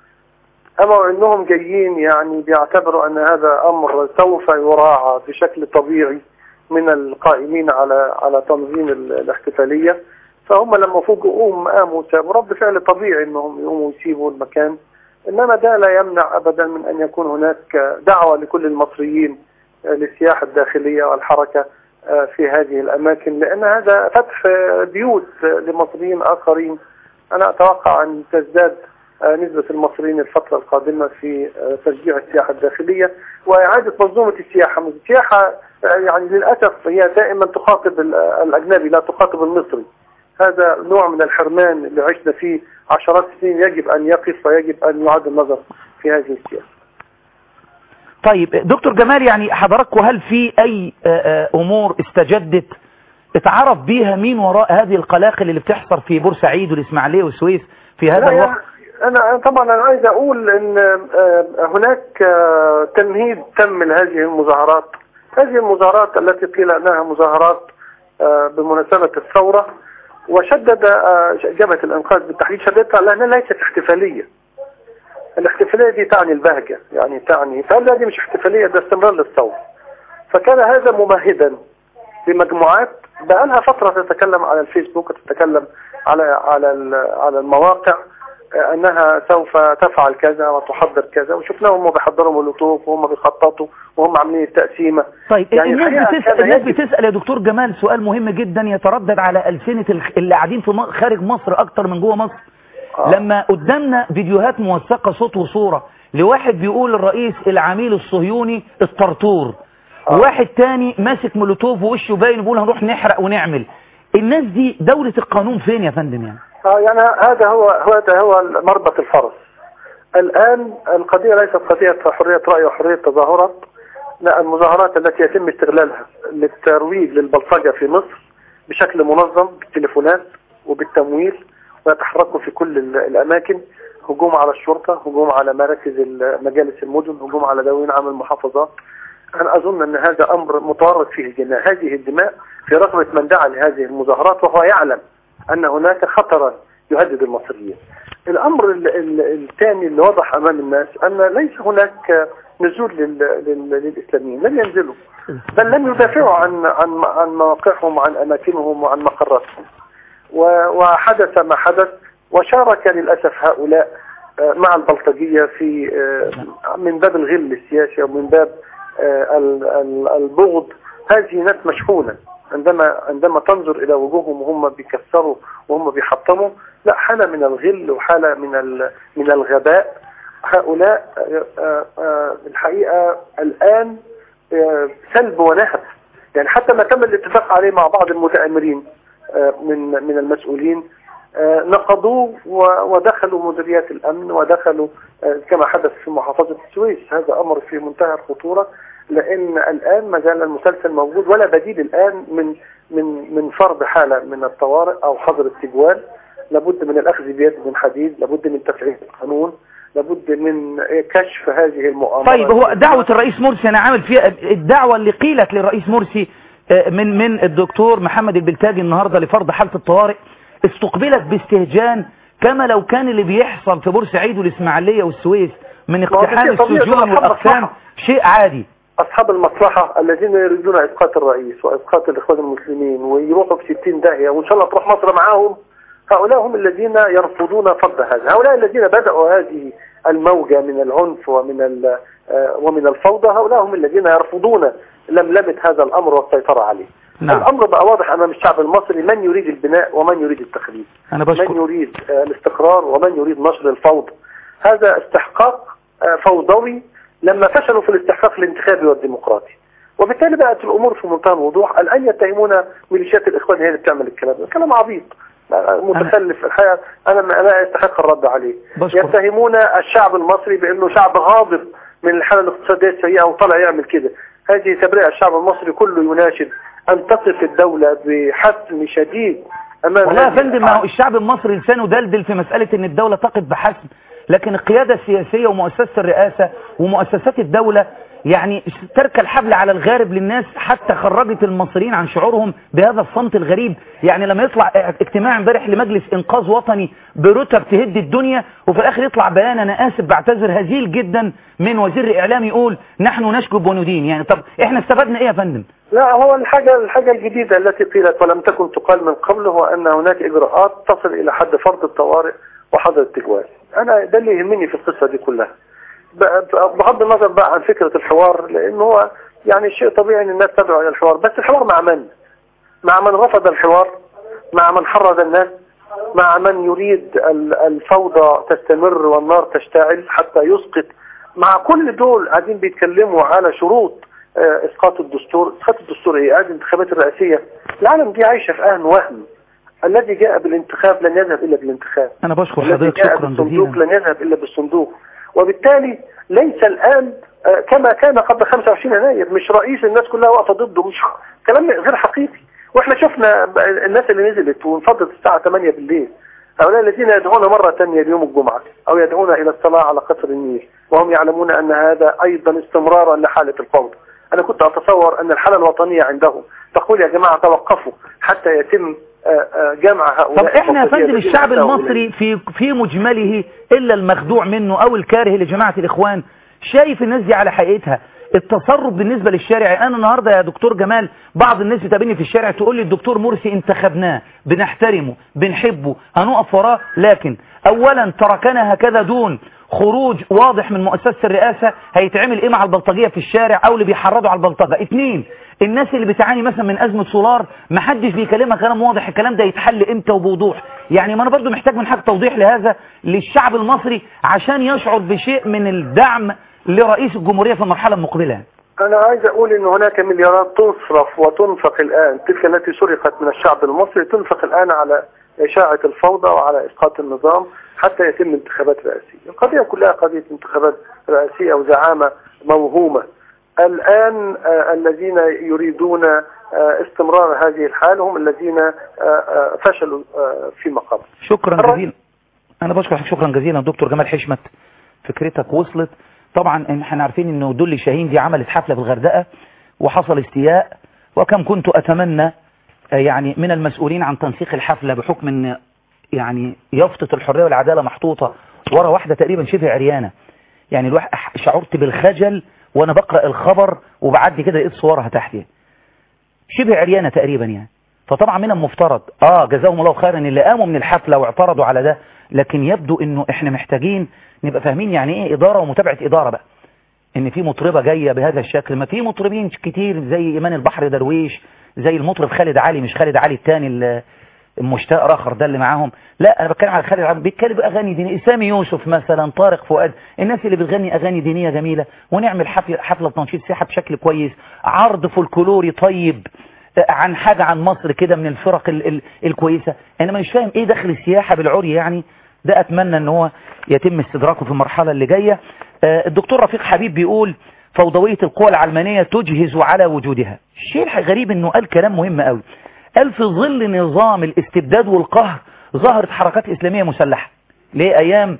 اما انهم جايين يعني بيعتبروا ان هذا امر سوف يراعى بشكل طبيعي من القائمين على على تنظيم ال- الاحتفاليه فهم لما فوجئوهم قاموا سابوا رد فعل طبيعي انهم يقوموا يسيبوا المكان انما ده لا يمنع ابدا من ان يكون هناك دعوه لكل المصريين آه، للسياحه الداخليه والحركه آه، في هذه الاماكن لان هذا فتح آه، بيوت آه، لمصريين اخرين انا اتوقع ان تزداد آه، نسبة المصريين الفترة القادمة في آه، تشجيع السياحة الداخلية وإعادة منظومة السياحة السياحة آه، يعني للأسف هي دائما تخاطب ال- آه، الأجنبي لا تخاطب المصري هذا نوع من الحرمان اللي عشنا فيه عشرات السنين يجب أن يقف ويجب أن يعاد النظر في هذه السياسة طيب دكتور جمال يعني حضراتكم هل في اي آه، آه، امور استجدت اتعرف بيها مين وراء هذه القلاقل اللي بتحصل في بورسعيد والاسماعيليه والسويس في هذا لا، الوقت يعني أنا أنا طبعا أنا عايز أقول أن آه، هناك آه، تمهيد تم لهذه المظاهرات هذه المظاهرات التي قيل أنها مظاهرات آه، بمناسبة الثورة وشدد آه، جبهة الإنقاذ بالتحديد شددت على أنها ليست احتفالية الاحتفالية دي تعني البهجة يعني تعني فهذه دي مش احتفالية ده استمرار للثورة فكان هذا ممهدا لمجموعات بقى لها فترة تتكلم على الفيسبوك وتتكلم على على ال- على المواقع آه، انها سوف تفعل كذا وتحضر كذا وشفناهم هم بيحضروا مولوتوف وهم بيخططوا وهم عاملين التقسيمه طيب يعني الناس الحقيقة بتسأل كان الناس يجب- بتسأل يا دكتور جمال سؤال مهم جدا يتردد على ألسنة الخ- اللي قاعدين في م- خارج مصر أكتر من جوه مصر آه. لما قدامنا فيديوهات موثقة صوت وصورة لواحد بيقول الرئيس العميل الصهيوني الطرطور آه. واحد تاني ماسك مولوتوف ووشه باين بيقول هنروح نحرق ونعمل الناس دي دولة القانون فين يا فندم يعني اه يعني هذا هو هذا هو مربط الفرس الآن القضية ليست قضية حرية رأي وحرية تظاهرات لا المظاهرات التي يتم استغلالها للترويج للبلطجة في مصر بشكل منظم بالتليفونات وبالتمويل ويتحركوا في كل ال- الأماكن هجوم على الشرطة هجوم على مراكز ال- مجالس المدن هجوم على دواوين عام المحافظات أنا أظن أن هذا أمر متورط فيه الجناح هذه الدماء في رغبة من دعا لهذه المظاهرات وهو يعلم أن هناك خطرا يهدد المصريين الأمر ال- ال- الثاني اللي وضح أمام الناس أن ليس هناك نزول لل- لل- للإسلاميين لم ينزلوا بل لم يدافعوا عن عن عن مواقعهم وعن أماكنهم وعن مقراتهم و- وحدث ما حدث وشارك للأسف هؤلاء آه، مع البلطجية في آه، من باب الغل السياسي ومن باب آه، ال- ال- البغض هذه ناس مشحونة عندما عندما تنظر إلى وجوههم وهم بيكسروا وهم بيحطموا لا حالة من الغل وحالة من ال- من الغباء هؤلاء آه، آه، آه، الحقيقة الآن آه، سلب ونهب يعني حتى ما تم الاتفاق عليه مع بعض المتآمرين آه، من من المسؤولين آه، نقضوه و- ودخلوا مديريات الأمن ودخلوا آه، كما حدث في محافظة السويس هذا أمر في منتهى الخطورة لأن الآن ما زال المسلسل موجود ولا بديل الآن من من من فرض حالة من الطوارئ أو حظر التجوال لابد من الأخذ بيد من حديد لابد من تفعيل القانون لابد من كشف هذه المؤامرات طيب هو دعوة الرئيس مرسي أنا عامل فيها الدعوة اللي قيلت للرئيس مرسي آه، من من الدكتور محمد البلتاجي النهاردة لفرض حالة الطوارئ استقبلت باستهجان كما لو كان اللي بيحصل في بورسعيد والإسماعيلية والسويس من ما هو ده اقتحام شيء طبيعي، السجون طبعاً والأقسام مصلحة. شيء عادي أصحاب المصلحة الذين يريدون إسقاط الرئيس وإسقاط الإخوان المسلمين ويروحوا في 60 داهية وإن شاء الله تروح مصر معاهم هؤلاء هم الذين يرفضون فرض هذا هؤلاء الذين بدأوا هذه الموجة من العنف ومن ال- آه، ومن الفوضى هؤلاء هم الذين يرفضون لملمة هذا الأمر والسيطرة عليه نعم. الأمر بقى واضح أمام الشعب المصري من يريد البناء ومن يريد التخليد أنا من بشكر يريد آه، الاستقرار ومن يريد نشر الفوضى هذا استحقاق آه، فوضوي لما فشلوا في الاستحقاق الانتخابي والديمقراطي وبالتالي بقت الامور في منتهى الوضوح الان يتهمون ميليشيات الاخوان هي اللي بتعمل الكلام ده كلام عبيط آه، متخلف الحقيقه انا ما لا يستحق الرد عليه بشكر. يتهمون الشعب المصري بانه شعب غاضب من الحاله الاقتصاديه السيئه وطلع يعمل كده هذه تبرئه الشعب المصري كله يناشد ان تقف الدوله بحسم شديد امام والله يا هذه فندم ما هو الأفعال. الشعب المصري لسانه دلدل في مسألة ان الدولة تقف بحسم لكن القيادة السياسية ومؤسسة الرئاسة ومؤسسات الدولة يعني ترك الحبل على الغارب للناس حتى خرجت المصريين عن شعورهم بهذا الصمت الغريب يعني لما يطلع اجتماع امبارح لمجلس انقاذ وطني برتب تهد الدنيا وفي الاخر يطلع بيان انا اسف بعتذر هزيل جدا من وزير الاعلام يقول نحن نشكب وندين يعني طب احنا استفدنا ايه يا فندم لا هو الحاجة الحاجة الجديدة التي قيلت ولم تكن تقال من قبل هو أن هناك إجراءات تصل إلى حد فرض الطوارئ وحظر التجوال أنا ده اللي يهمني في القصة دي كلها ب- بغض النظر بقى عن فكرة الحوار لأن هو يعني شيء طبيعي أن الناس تدعو إلى الحوار بس الحوار مع من؟ مع من رفض الحوار مع من حرض الناس مع من يريد ال- الفوضى تستمر والنار تشتعل حتى يسقط مع كل دول قاعدين بيتكلموا على شروط آه، اسقاط الدستور اسقاط الدستور ايه هذه الانتخابات الرئاسيه العالم دي عايشه في اهن وهم الذي جاء بالانتخاب لن يذهب الا بالانتخاب انا بشكر الذي حضرتك جاء شكرا بالصندوق جزيلا لن يذهب الا بالصندوق وبالتالي ليس الان آه، كما كان قبل 25 يناير مش رئيس الناس كلها واقفه ضده مش كلام غير حقيقي واحنا شفنا ب- الناس اللي نزلت وانفضت الساعه 8 بالليل هؤلاء الذين يدعون مرة ثانية ليوم الجمعة أو يدعون إلى الصلاة على قصر النيل وهم يعلمون أن هذا أيضا استمرارا لحالة الفوضى أنا كنت أتصور أن الحالة الوطنية عندهم تقول يا جماعة توقفوا حتى يتم آه، آه، جمع هؤلاء طب احنا يا البلطجية فندم الذين الشعب أتوا المصري في في مجمله الا المخدوع منه او الكاره لجماعة الاخوان شايف الناس دي على حقيقتها التصرف بالنسبة للشارع يعني انا النهاردة يا دكتور جمال بعض الناس بتقابلني في الشارع تقول لي الدكتور مرسي انتخبناه بنحترمه بنحبه هنقف وراه لكن اولا تركنا هكذا دون خروج واضح من مؤسسة الرئاسة هيتعمل ايه مع البلطجية في الشارع او اللي بيحرضوا على البلطجة اتنين الناس اللي بتعاني مثلا من ازمة سولار محدش بيكلمها كلام واضح الكلام ده يتحل امتى وبوضوح يعني ما انا برضو محتاج من حاجة توضيح لهذا للشعب المصري عشان يشعر بشيء من الدعم لرئيس الجمهورية في المرحلة المقبلة أنا عايز أقول أن هناك مليارات تصرف وتنفق الآن تلك التي سرقت من الشعب المصري تنفق الآن على إشاعة الفوضى وعلى إسقاط النظام حتى يتم انتخابات رئاسية القضية كلها قضية انتخابات رئاسية وزعامة موهومة الآن آه الذين يريدون آه استمرار هذه الحال هم الذين آه آه فشلوا آه في مقام شكرا الرئيس- جزيلا انا بشكر حضرتك شكرا جزيلا دكتور جمال حشمت فكرتك وصلت طبعا احنا عارفين انه دول شاهين دي عملت حفلة في الغردقة وحصل استياء وكم كنت اتمنى يعني من المسؤولين عن تنسيق الحفلة بحكم ان يعني يافطة الحرية والعدالة محطوطة ورا واحدة تقريبا شبه عريانة يعني الواحد شعرت بالخجل وانا بقرأ الخبر وبعدي كده لقيت صورها تحتي شبه عريانة تقريبا يعني فطبعا من المفترض اه جزاهم الله خيرا اللي قاموا من الحفلة واعترضوا على ده لكن يبدو انه احنا محتاجين نبقى فاهمين يعني ايه ادارة ومتابعة ادارة بقى ان في مطربة جاية بهذا الشكل ما في مطربين كتير زي ايمان البحر درويش زي المطرب خالد علي مش خالد علي الثاني المشتاق راخر ده اللي معاهم لا انا بتكلم على خالد علي بيتكلم اغاني دينيه سامي يوسف مثلا طارق فؤاد الناس اللي بتغني اغاني دينيه جميله ونعمل حفله حفله تنشيط سياحه بشكل كويس عرض فولكلوري طيب عن حاجه عن مصر كده من الفرق ال ال الكويسه انا مش فاهم ايه دخل السياحه بالعري يعني ده اتمنى ان هو يتم استدراكه في المرحله اللي جايه الدكتور رفيق حبيب بيقول فوضوية القوى العلمانية تجهز على وجودها الشيء الغريب انه قال كلام مهم قوي قال في ظل نظام الاستبداد والقهر ظهرت حركات إسلامية مسلحة ليه أيام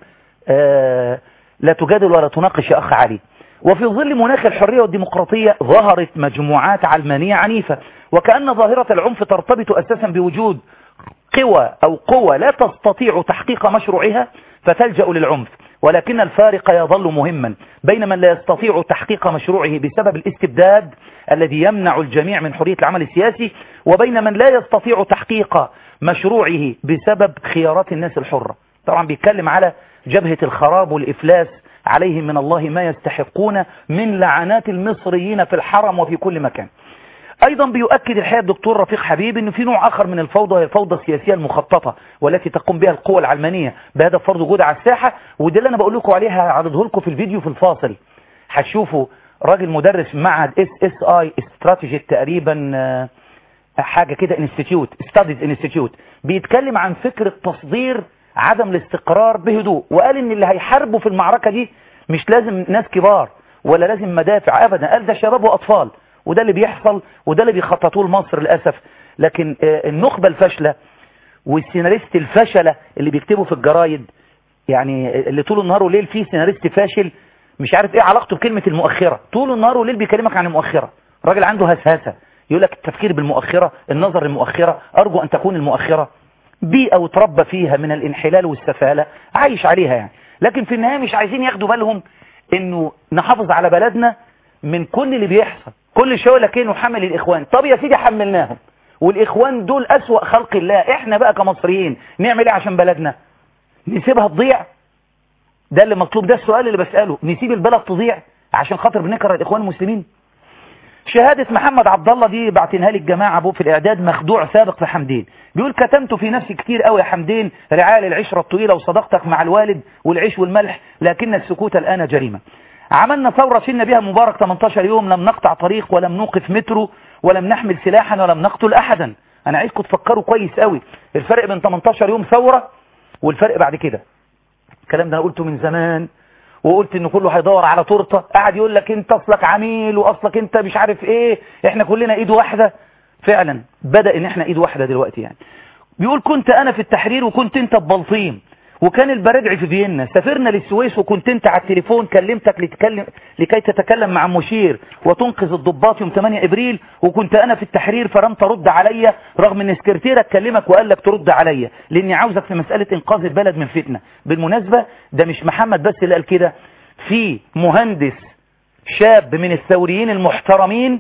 آه لا تجادل ولا تناقش يا أخ علي وفي ظل مناخ الحرية والديمقراطية ظهرت مجموعات علمانية عنيفة وكأن ظاهرة العنف ترتبط أساسا بوجود قوى أو قوى لا تستطيع تحقيق مشروعها فتلجأ للعنف ولكن الفارق يظل مهما بين من لا يستطيع تحقيق مشروعه بسبب الاستبداد الذي يمنع الجميع من حرية العمل السياسي وبين من لا يستطيع تحقيق مشروعه بسبب خيارات الناس الحرة طبعا بيتكلم على جبهة الخراب والإفلاس عليهم من الله ما يستحقون من لعنات المصريين في الحرم وفي كل مكان ايضا بيؤكد الحقيقه الدكتور رفيق حبيب ان في نوع اخر من الفوضى هي الفوضى السياسيه المخططه والتي تقوم بها القوى العلمانيه بهدف فرض وجود على الساحه وده اللي انا بقول لكم عليها هعرضه لكم في الفيديو في الفاصل هتشوفوا راجل مدرس في معهد اس اس اي استراتيجي تقريبا حاجه كده انستيتيوت ستاديز انستيتيوت بيتكلم عن فكره تصدير عدم الاستقرار بهدوء وقال ان اللي هيحاربوا في المعركه دي مش لازم ناس كبار ولا لازم مدافع ابدا قال ده شباب واطفال وده اللي بيحصل وده اللي بيخططوه لمصر للأسف لكن النخبة الفاشلة والسيناريست الفشلة اللي بيكتبوا في الجرايد يعني اللي طول النهار والليل فيه سيناريست فاشل مش عارف ايه علاقته بكلمة المؤخرة طول النهار والليل بيكلمك عن المؤخرة راجل عنده هسهسة يقول لك التفكير بالمؤخرة النظر المؤخرة أرجو أن تكون المؤخرة بيئة وتربى فيها من الانحلال والسفالة عايش عليها يعني لكن في النهاية مش عايزين ياخدوا بالهم انه نحافظ على بلدنا من كل اللي بيحصل كل شوية لك ايه نحمل الاخوان طب يا سيدي حملناهم والاخوان دول اسوأ خلق الله احنا بقى كمصريين نعمل ايه عشان بلدنا نسيبها تضيع ده اللي مطلوب ده السؤال اللي بسأله نسيب البلد تضيع عشان خاطر بنكره الاخوان المسلمين شهادة محمد عبد الله دي بعتنها لي الجماعة ابو في الاعداد مخدوع سابق في حمدين بيقول كتمت في نفسي كتير قوي يا حمدين رعاية للعشرة الطويلة وصداقتك مع الوالد والعيش والملح لكن السكوت الآن جريمة عملنا ثورة شلنا بها مبارك 18 يوم لم نقطع طريق ولم نوقف مترو ولم نحمل سلاحا ولم نقتل أحدا أنا عايزكم تفكروا كويس قوي الفرق بين 18 يوم ثورة والفرق بعد كده الكلام ده أنا قلته من زمان وقلت ان كله هيدور على تورته قاعد يقول لك انت اصلك عميل واصلك انت مش عارف ايه احنا كلنا ايد واحدة فعلا بدأ ان احنا ايد واحدة دلوقتي يعني بيقول كنت انا في التحرير وكنت انت في بلطيم وكان البرادعي في فيينا سافرنا للسويس وكنت انت على التليفون كلمتك لتكلم لكي تتكلم مع مشير وتنقذ الضباط يوم 8 ابريل وكنت انا في التحرير فلم ترد عليا رغم ان سكرتيرك كلمك وقال لك ترد عليا لاني عاوزك في مسألة انقاذ البلد من فتنة بالمناسبة ده مش محمد بس اللي قال كده في مهندس شاب من الثوريين المحترمين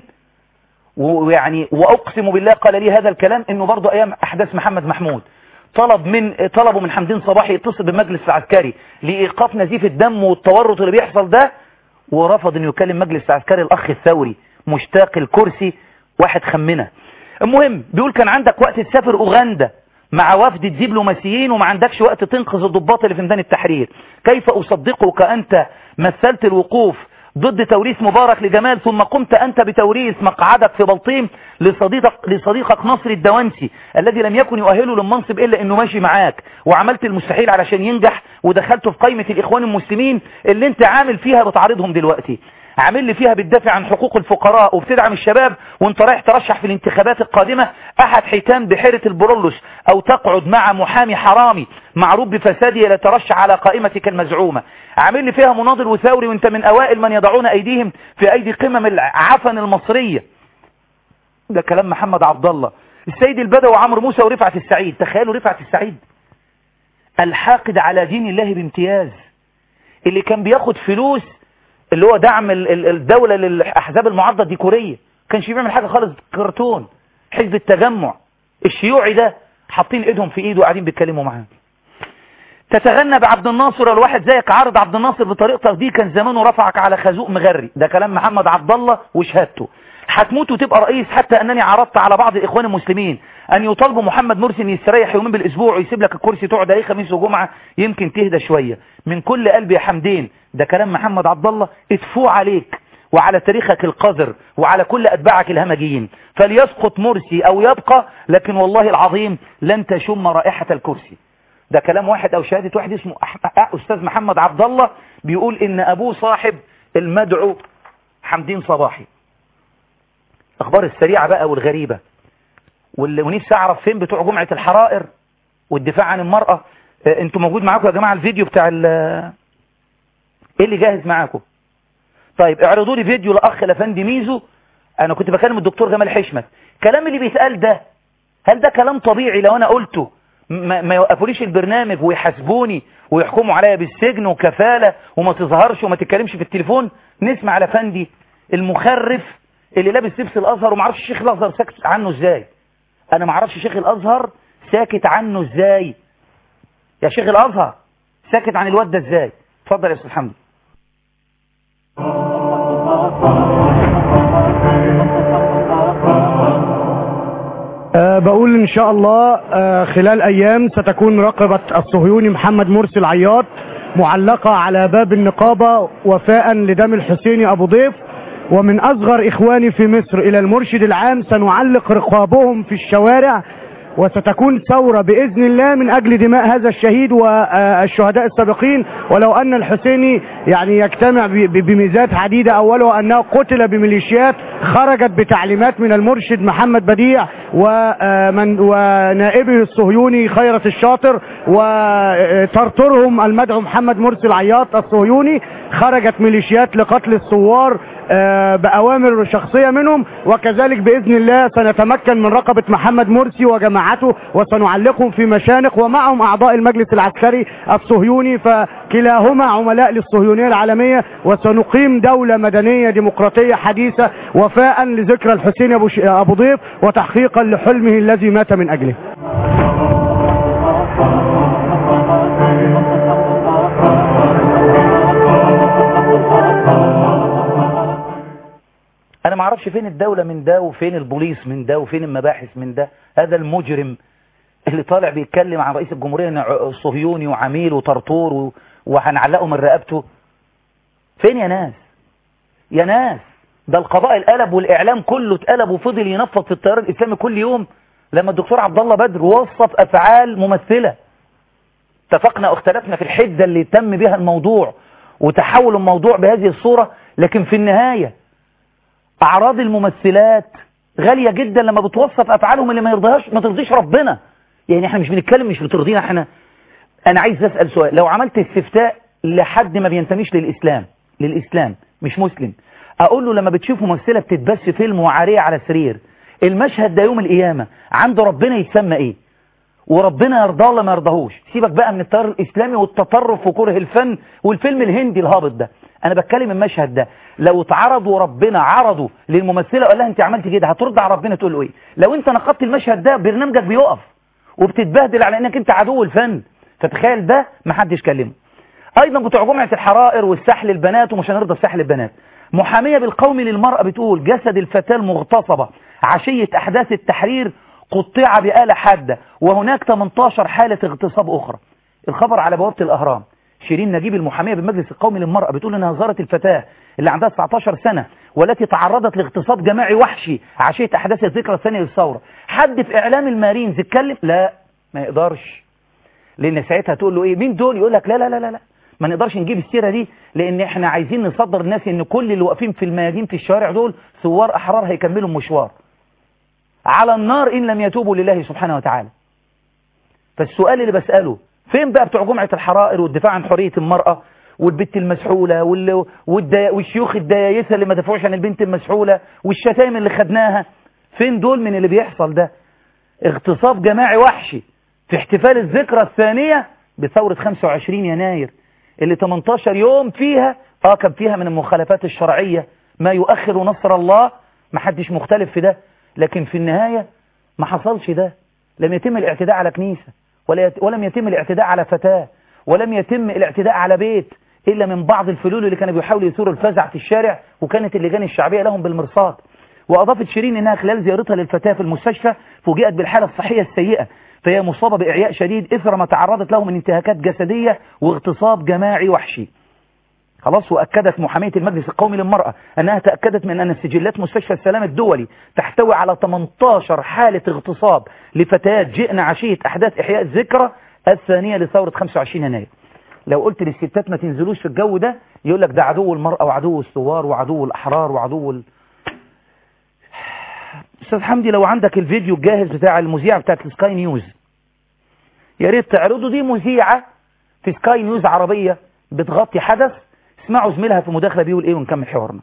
ويعني واقسم بالله قال لي هذا الكلام انه برضه ايام احداث محمد محمود طلب من طلبوا من حمدين صباحي يتصل بالمجلس العسكري لايقاف نزيف الدم والتورط اللي بيحصل ده ورفض انه يكلم مجلس العسكري الاخ الثوري مشتاق الكرسي واحد خمنه المهم بيقول كان عندك وقت تسافر اوغندا مع وفد الدبلوماسيين وما عندكش وقت تنقذ الضباط اللي في ميدان التحرير كيف اصدقك انت مثلت الوقوف ضد توريث مبارك لجمال ثم قمت أنت بتوريث مقعدك في بلطيم لصديقك, لصديقك نصر الدوانسي الذي لم يكن يؤهله للمنصب إلا أنه ماشي معاك وعملت المستحيل علشان ينجح ودخلته في قائمة الإخوان المسلمين اللي انت عامل فيها بتعرضهم دلوقتي عامل لي فيها بتدافع عن حقوق الفقراء وبتدعم الشباب وانت رايح ترشح في الانتخابات القادمة احد حيتان بحيرة البرولوس او تقعد مع محامي حرامي معروف بفساده لترشح على قائمتك المزعومة عامل لي فيها مناضل وثوري وانت من اوائل من يضعون ايديهم في ايدي قمم العفن المصرية ده كلام محمد عبد الله السيد البدوي عمرو موسى ورفعت السعيد تخيلوا رفعت السعيد الحاقد على دين الله بامتياز اللي كان بياخد فلوس اللي هو دعم الدولة للأحزاب المعارضة الديكورية كانش بيعمل حاجة خالص كرتون حزب التجمع الشيوعي ده حاطين ايدهم في ايده وقاعدين بيتكلموا معاه تتغنى بعبد الناصر الواحد زيك عارض عبد الناصر بطريقتك دي كان زمانه رفعك على خازوق مغري ده كلام محمد عبد الله وشهادته هتموت وتبقى رئيس حتى انني عرضت على بعض الاخوان المسلمين ان يطالبوا محمد مرسي ان يستريح يومين بالاسبوع ويسيب لك الكرسي تقعد اي خميس وجمعه يمكن تهدى شويه من كل قلبي يا حمدين ده كلام محمد عبد الله ادفوع عليك وعلى تاريخك القذر وعلى كل اتباعك الهمجيين فليسقط مرسي او يبقى لكن والله العظيم لن تشم رائحه الكرسي ده كلام واحد او شهاده واحد اسمه استاذ محمد عبد الله بيقول ان ابوه صاحب المدعو حمدين صباحي الاخبار السريعه بقى والغريبه ونفسي اعرف فين بتوع جمعه الحرائر والدفاع عن المراه انتوا موجود معاكم يا جماعه الفيديو بتاع ايه اللي جاهز معاكم طيب اعرضوا لي فيديو لاخ لفندي ميزو انا كنت بكلم الدكتور جمال حشمت الكلام اللي بيتقال ده هل ده كلام طبيعي لو انا قلته ما, ما يوقفوليش البرنامج ويحاسبوني ويحكموا عليا بالسجن وكفالة وما تظهرش وما تتكلمش في التليفون نسمع على فندي المخرف اللي لابس لبس الازهر وما اعرفش الشيخ الازهر ساكت عنه ازاي انا ما اعرفش شيخ الازهر ساكت عنه ازاي يا شيخ الازهر ساكت عن الواد ده ازاي اتفضل يا استاذ حمدي أه بقول ان شاء الله أه خلال ايام ستكون رقبة الصهيوني محمد مرسي العياط معلقة على باب النقابة وفاء لدم الحسيني ابو ضيف ومن اصغر اخواني في مصر الى المرشد العام سنعلق رقابهم في الشوارع وستكون ثورة بإذن الله من أجل دماء هذا الشهيد والشهداء السابقين ولو أن الحسيني يعني يجتمع بميزات عديدة أولها أنه قتل بميليشيات خرجت بتعليمات من المرشد محمد بديع ومن ونائبه الصهيوني خيرة الشاطر وترترهم المدعو محمد مرسي العياط الصهيوني خرجت ميليشيات لقتل الثوار بأوامر شخصية منهم وكذلك بإذن الله سنتمكن من رقبة محمد مرسي وجماعته وسنعلقهم في مشانق ومعهم أعضاء المجلس العسكري الصهيوني فكلاهما عملاء للصهيونية العالمية وسنقيم دولة مدنية ديمقراطية حديثة وفاء لذكرى الحسين أبو, ش... أبو ضيف وتحقيقا لحلمه الذي مات من أجله انا ما اعرفش فين الدولة من ده وفين البوليس من ده وفين المباحث من ده هذا المجرم اللي طالع بيتكلم عن رئيس الجمهورية انه صهيوني وعميل وطرطور و... وهنعلقه من رقبته فين يا ناس يا ناس ده القضاء القلب والاعلام كله اتقلب وفضل ينفض في التيار الاسلامي كل يوم لما الدكتور عبد الله بدر وصف افعال ممثلة اتفقنا واختلفنا في الحدة اللي تم بها الموضوع وتحول الموضوع بهذه الصورة لكن في النهاية اعراض الممثلات غالية جدا لما بتوصف افعالهم اللي ما يرضيهاش ما ترضيش ربنا يعني احنا مش بنتكلم مش بترضينا احنا انا عايز اسال سؤال لو عملت استفتاء لحد ما بينتميش للاسلام للاسلام مش مسلم اقول له لما بتشوف ممثله بتتبث فيلم وعاريه على سرير المشهد ده يوم القيامه عند ربنا يتسمى ايه وربنا يرضاه ولا ما يرضاهوش سيبك بقى من التيار الاسلامي والتطرف وكره الفن والفيلم الهندي الهابط ده انا بتكلم المشهد ده لو اتعرض وربنا عرضه للممثله وقال لها انت عملت كده هترد على ربنا تقول له ايه لو انت نقدت المشهد ده برنامجك بيقف وبتتبهدل على انك انت عدو الفن فتخيل ده ما حدش كلمه ايضا بتوع جمعه الحرائر والسحل البنات ومش هنرضى بسحل البنات محاميه بالقوم للمراه بتقول جسد الفتاه المغتصبه عشيه احداث التحرير قطع بآلة حادة وهناك 18 حالة اغتصاب أخرى الخبر على بوابة الأهرام شيرين نجيب المحامية بالمجلس القومي للمرأة بتقول انها زارت الفتاة اللي عندها 19 سنة والتي تعرضت لاغتصاب جماعي وحشي عشية أحداث الذكرى الثانية للثورة حد في إعلام المارينز اتكلم لا ما يقدرش لأن ساعتها تقول له إيه مين دول يقول لك لا لا لا لا ما نقدرش نجيب السيرة دي لان احنا عايزين نصدر الناس ان كل اللي واقفين في الميادين في الشوارع دول ثوار احرار هيكملوا المشوار على النار ان لم يتوبوا لله سبحانه وتعالى فالسؤال اللي بسأله فين بقى بتوع جمعة الحرائر والدفاع عن حرية المرأة والبنت المسحولة وال... والدي... والشيوخ الديايسة اللي ما دفعوش عن البنت المسحولة والشتائم اللي خدناها فين دول من اللي بيحصل ده اغتصاب جماعي وحشي في احتفال الذكرى الثانية بثورة 25 يناير اللي 18 يوم فيها اه كان فيها من المخالفات الشرعية ما يؤخر نصر الله ما حدش مختلف في ده لكن في النهاية ما حصلش ده لم يتم الاعتداء على كنيسة ولا يت... ولم يتم الاعتداء على فتاة ولم يتم الاعتداء على بيت إلا من بعض الفلول اللي كانوا بيحاولوا يثوروا الفزع في الشارع وكانت اللجان الشعبية لهم بالمرصاد وأضافت شيرين إنها خلال زيارتها للفتاة في المستشفى فوجئت بالحالة الصحية السيئة فهي مصابة بإعياء شديد إثر ما تعرضت له من انتهاكات جسدية واغتصاب جماعي وحشي خلاص وأكدت محامية المجلس القومي للمرأة أنها تأكدت من أن سجلات مستشفى السلام الدولي تحتوي على 18 حالة اغتصاب لفتيات جئنا عشية أحداث إحياء الذكرى الثانية لثورة 25 يناير لو قلت للستات ما تنزلوش في الجو ده يقول لك ده عدو المرأة وعدو الثوار وعدو الأحرار وعدو ال... أستاذ حمدي لو عندك الفيديو الجاهز بتاع المذيعة بتاعت سكاي نيوز يا ريت تعرضوا دي مذيعة في سكاي نيوز عربية بتغطي حدث اسمعوا زميلها في مداخلة بيقول ايه ونكمل حوارنا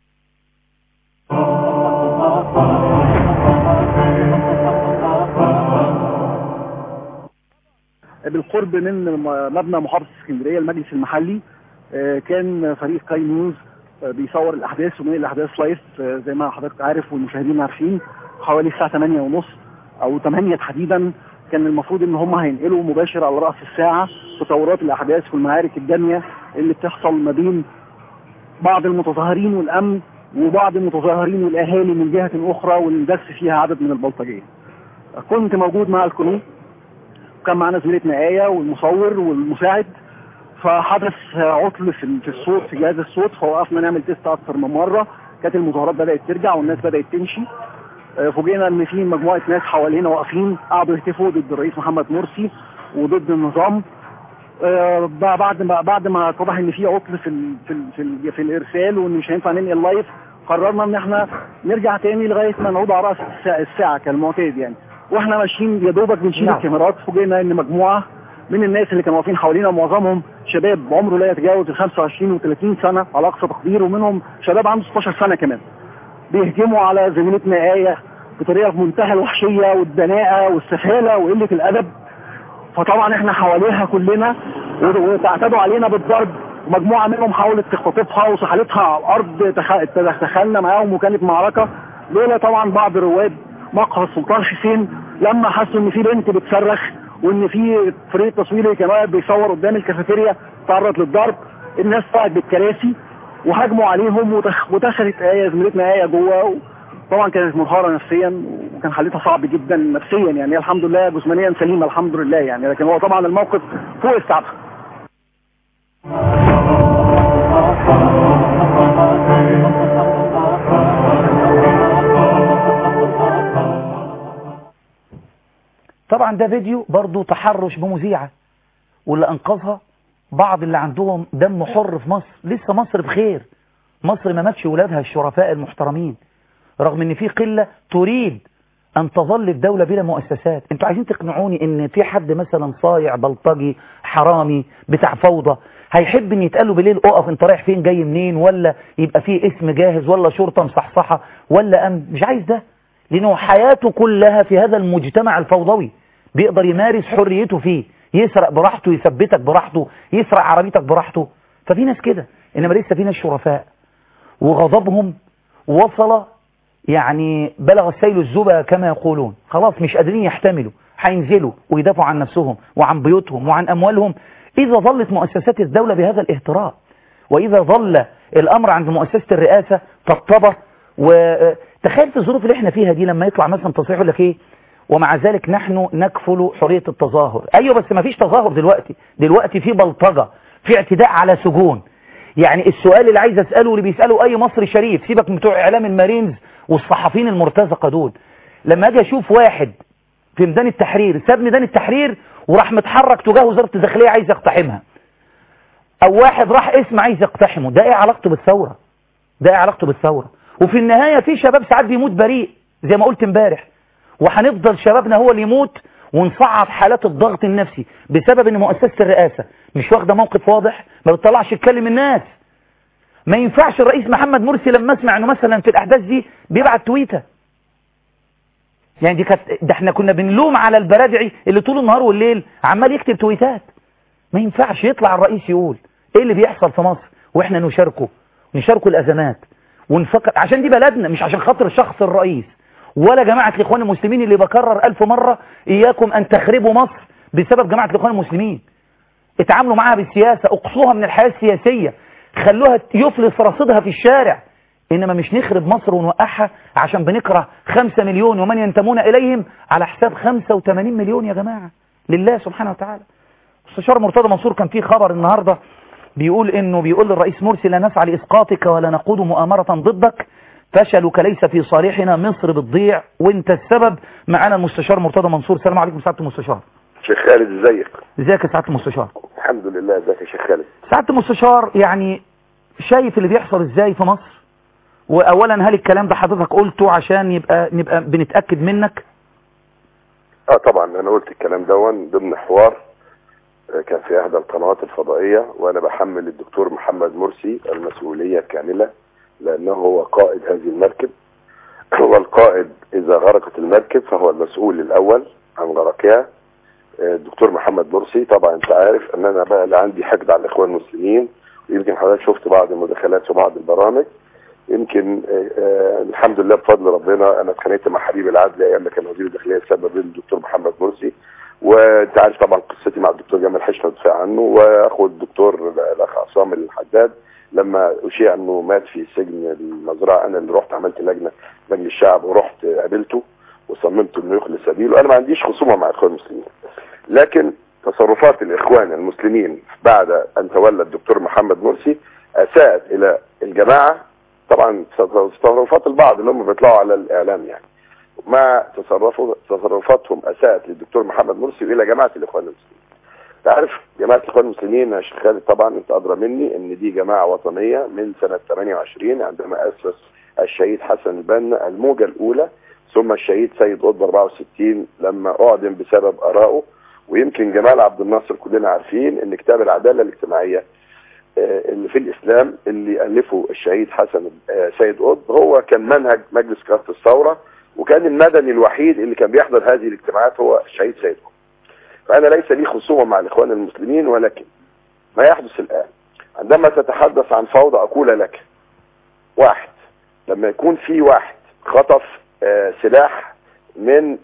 بالقرب من مبنى محافظة اسكندرية المجلس المحلي كان فريق سكاي نيوز بيصور الاحداث ومن الاحداث لايف زي ما حضرتك عارف والمشاهدين عارفين حوالي الساعة 8 ونص او 8 تحديدا كان المفروض ان هم هينقلوا مباشر على رأس الساعة تطورات الاحداث والمعارك الدامية اللي بتحصل ما بين بعض المتظاهرين والامن وبعض المتظاهرين والاهالي من جهة اخرى والدس فيها عدد من البلطجية كنت موجود مع القانون وكان معنا زميلتنا آية والمصور والمساعد فحدث عطل في في الصوت في جهاز الصوت فوقفنا نعمل تيست اكتر من مره كانت المظاهرات بدات ترجع والناس بدات تمشي فوجئنا ان في مجموعه ناس حوالينا واقفين قعدوا يهتفوا ضد الرئيس محمد مرسي وضد النظام بعد ما بعد ما اتضح ان في عطل في ال في ال في, ال في الارسال وان مش هينفع ننقل لايف قررنا ان احنا نرجع تاني لغايه ما نعود على راس الساعه كالمعتاد يعني واحنا ماشيين يا دوبك بنشيل الكاميرات فوجئنا ان مجموعه من الناس اللي كانوا واقفين حوالينا معظمهم شباب عمره لا يتجاوز ال 25 و 30 سنه على اقصى تقدير ومنهم شباب عنده 16 سنه كمان بيهجموا على زميلتنا آية بطريقه في منتهى الوحشيه والدناءه والسفاله وقله الادب فطبعا احنا حواليها كلنا وتعتدوا علينا بالضرب مجموعه منهم حاولت تختطفها وسحلتها على الارض دخلنا معاهم وكانت معركه لولا طبعا بعض رواد مقهى السلطان حسين لما حسوا ان في بنت بتصرخ وان في فريق تصويري كان واقف بيصور قدام الكافيتيريا تعرض للضرب الناس طلعت بالكراسي وهجموا عليهم ودخلت آية زميلتنا آية جوه طبعا كانت منهارة نفسيا وكان حالتها صعب جدا نفسيا يعني الحمد لله جسمانيا سليمة الحمد لله يعني لكن هو طبعا الموقف فوق استيعابها طبعا ده فيديو برضو تحرش بمذيعة واللي أنقذها بعض اللي عندهم دم حر في مصر لسه مصر بخير مصر ما ماتش ولادها الشرفاء المحترمين رغم ان في قلة تريد ان تظل الدولة بلا مؤسسات انتوا عايزين تقنعوني ان في حد مثلا صايع بلطجي حرامي بتاع فوضى هيحب ان يتقال له بالليل اقف انت رايح فين جاي منين ولا يبقى فيه اسم جاهز ولا شرطة مصحصحة ولا امن مش عايز ده لانه حياته كلها في هذا المجتمع الفوضوي بيقدر يمارس حريته فيه يسرق براحته يثبتك براحته يسرق عربيتك براحته ففي ناس كده انما لسه في ناس شرفاء وغضبهم وصل يعني بلغ السيل الزبا كما يقولون خلاص مش قادرين يحتملوا هينزلوا ويدافعوا عن نفسهم وعن بيوتهم وعن أموالهم إذا ظلت مؤسسات الدولة بهذا الاهتراء وإذا ظل الأمر عند مؤسسة الرئاسة طبطبة وتخيل في الظروف اللي احنا فيها دي لما يطلع مثلا تصريح يقول لك ايه ومع ذلك نحن نكفل حرية التظاهر ايوه بس ما فيش تظاهر دلوقتي دلوقتي في بلطجة في اعتداء على سجون يعني السؤال اللي عايز اساله اللي بيساله اي مصري شريف سيبك من بتوع اعلام المارينز والصحفيين المرتزقه دول لما اجي اشوف واحد في ميدان التحرير ساب ميدان التحرير وراح متحرك تجاه وزاره الداخليه عايز يقتحمها او واحد راح اسم عايز يقتحمه ده ايه علاقته بالثورة ده ايه علاقته بالثورة وفي النهاية في شباب ساعات بيموت بريء زي ما قلت امبارح وهنفضل شبابنا هو اللي يموت ونصعد حالات الضغط النفسي بسبب ان مؤسسة الرئاسة مش واخدة موقف واضح ما بتطلعش تكلم الناس ما ينفعش الرئيس محمد مرسي لما اسمع انه مثلا في الاحداث دي بيبعت تويته يعني دي كانت ده احنا كنا بنلوم على البرادعي اللي طول النهار والليل عمال يكتب تويتات ما ينفعش يطلع الرئيس يقول ايه اللي بيحصل في مصر واحنا نشاركه نشاركه الازمات ونفكر عشان دي بلدنا مش عشان خاطر شخص الرئيس ولا جماعة الاخوان المسلمين اللي بكرر الف مرة اياكم ان تخربوا مصر بسبب جماعة الاخوان المسلمين اتعاملوا معاها بالسياسة اقصوها من الحياة السياسية خلوها يفلس رصيدها في الشارع إنما مش نخرب مصر ونوقعها عشان بنكره خمسة مليون ومن ينتمون إليهم على حساب خمسة وثمانين مليون يا جماعة لله سبحانه وتعالى مستشار مرتضى منصور كان فيه خبر النهاردة بيقول إنه بيقول للرئيس مرسي لا نسعى لإسقاطك ولا نقود مؤامرة ضدك فشلك ليس في صالحنا مصر بتضيع وانت السبب معانا المستشار مرتضى منصور السلام عليكم سعاده المستشار شيخ خالد ازيك ازيك يا سعاده المستشار الحمد لله ازيك يا شيخ خالد سعاده المستشار يعني شايف اللي بيحصل ازاي في مصر واولا هل الكلام ده حضرتك قلته عشان يبقى نبقى بنتاكد منك اه طبعا انا قلت الكلام دون ضمن حوار آه، كان في احدى القنوات الفضائيه وانا بحمل الدكتور محمد مرسي المسؤوليه الكامله لانه هو قائد هذه المركب والقائد اذا غرقت المركب فهو المسؤول الاول عن غرقها آه، الدكتور محمد مرسي طبعا انت عارف ان انا بقى اللي عندي حقد على الاخوان المسلمين ويمكن حضرتك شفت بعض المداخلات في بعض البرامج يمكن آه، آه، الحمد لله بفضل ربنا انا اتخانقت مع حبيب العدل ايام ما كان وزير الداخليه السبب الدكتور محمد مرسي وانت عارف طبعا قصتي مع الدكتور جمال حشمت دفاع عنه واخو الدكتور الاخ عصام الحداد لما اشيع انه مات في سجن المزرعه انا اللي رحت عملت لجنه مجلس الشعب ورحت قابلته وصممت انه يخلص سبيله انا ما عنديش خصومه مع الاخوان المسلمين لكن تصرفات الاخوان المسلمين بعد ان تولى الدكتور محمد مرسي اساءت الى الجماعه طبعا تصرفات البعض اللي هم بيطلعوا على الاعلام يعني مع تصرفوا تصرفاتهم اساءت للدكتور محمد مرسي والى جماعه الاخوان المسلمين تعرف جماعه الاخوان المسلمين يا شيخ خالد طبعا انت ادرى مني ان دي جماعه وطنيه من سنه 28 عندما اسس الشهيد حسن البنا الموجه الاولى ثم الشهيد سيد قطب 64 لما اعدم بسبب ارائه ويمكن جمال عبد الناصر كلنا عارفين ان كتاب العداله الاجتماعيه آه، اللي في الاسلام اللي الفه الشهيد حسن آه، سيد قطب هو كان منهج مجلس قياده الثوره وكان المدني الوحيد اللي كان بيحضر هذه الاجتماعات هو الشهيد سيد قطب فانا ليس لي خصومه مع الاخوان المسلمين ولكن ما يحدث الان عندما تتحدث عن فوضى اقول لك واحد لما يكون في واحد خطف آه، سلاح من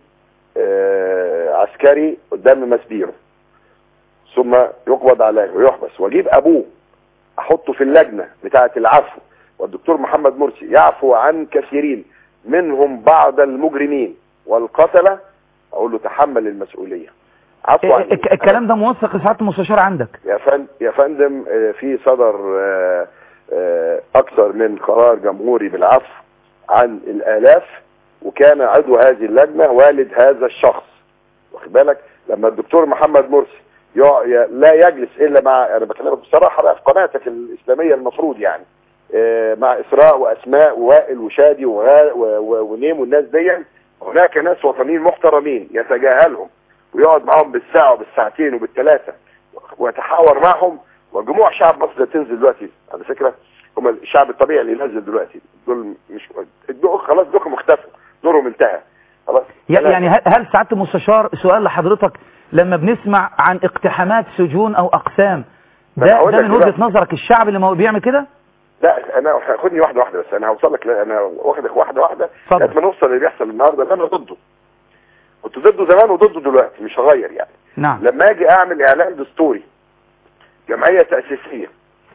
آه، عسكري قدام مسبيره ثم يقبض عليه ويحبس واجيب ابوه احطه في اللجنة بتاعة العفو والدكتور محمد مرسي يعفو عن كثيرين منهم بعض المجرمين والقتلة اقول له تحمل المسؤولية عفو عن الك- الكلام ده موثق لسعاده المستشار عندك يا فندم يا فندم آه، في صدر آه، آه، اكثر من قرار جمهوري بالعفو عن الالاف وكان عضو هذه اللجنه والد هذا الشخص واخد بالك لما الدكتور محمد مرسي يع- ي- لا يجلس الا مع انا بكلمك بصراحه بقى في قناتك الاسلاميه المفروض يعني آه، مع اسراء واسماء ووائل وشادي وغا- و- و- ونيم والناس دي هناك ناس وطنيين محترمين يتجاهلهم ويقعد معاهم بالساعه وبالساعتين وبالثلاثه ويتحاور معهم وجموع شعب مصر تنزل دلوقتي على فكره هم الشعب الطبيعي اللي نزل دلوقتي دول مش الدول خلاص دورهم اختفوا دورهم انتهى خلاص ي- يعني هل- هل سعاده المستشار سؤال لحضرتك لما بنسمع عن اقتحامات سجون او اقسام ما أنا ده هقول ده لك من دلوقتي. وجهه نظرك الشعب اللي مو- بيعمل كده لا انا خدني واحده واحده بس انا هوصل لك انا واخدك واحده واحده اتفضل. لغايه ما نوصل اللي بيحصل النهارده اللي انا ضده كنت ضده زمان وضده دلوقتي مش هغير يعني نعم لما اجي اعمل اعلان دستوري جمعيه تاسيسيه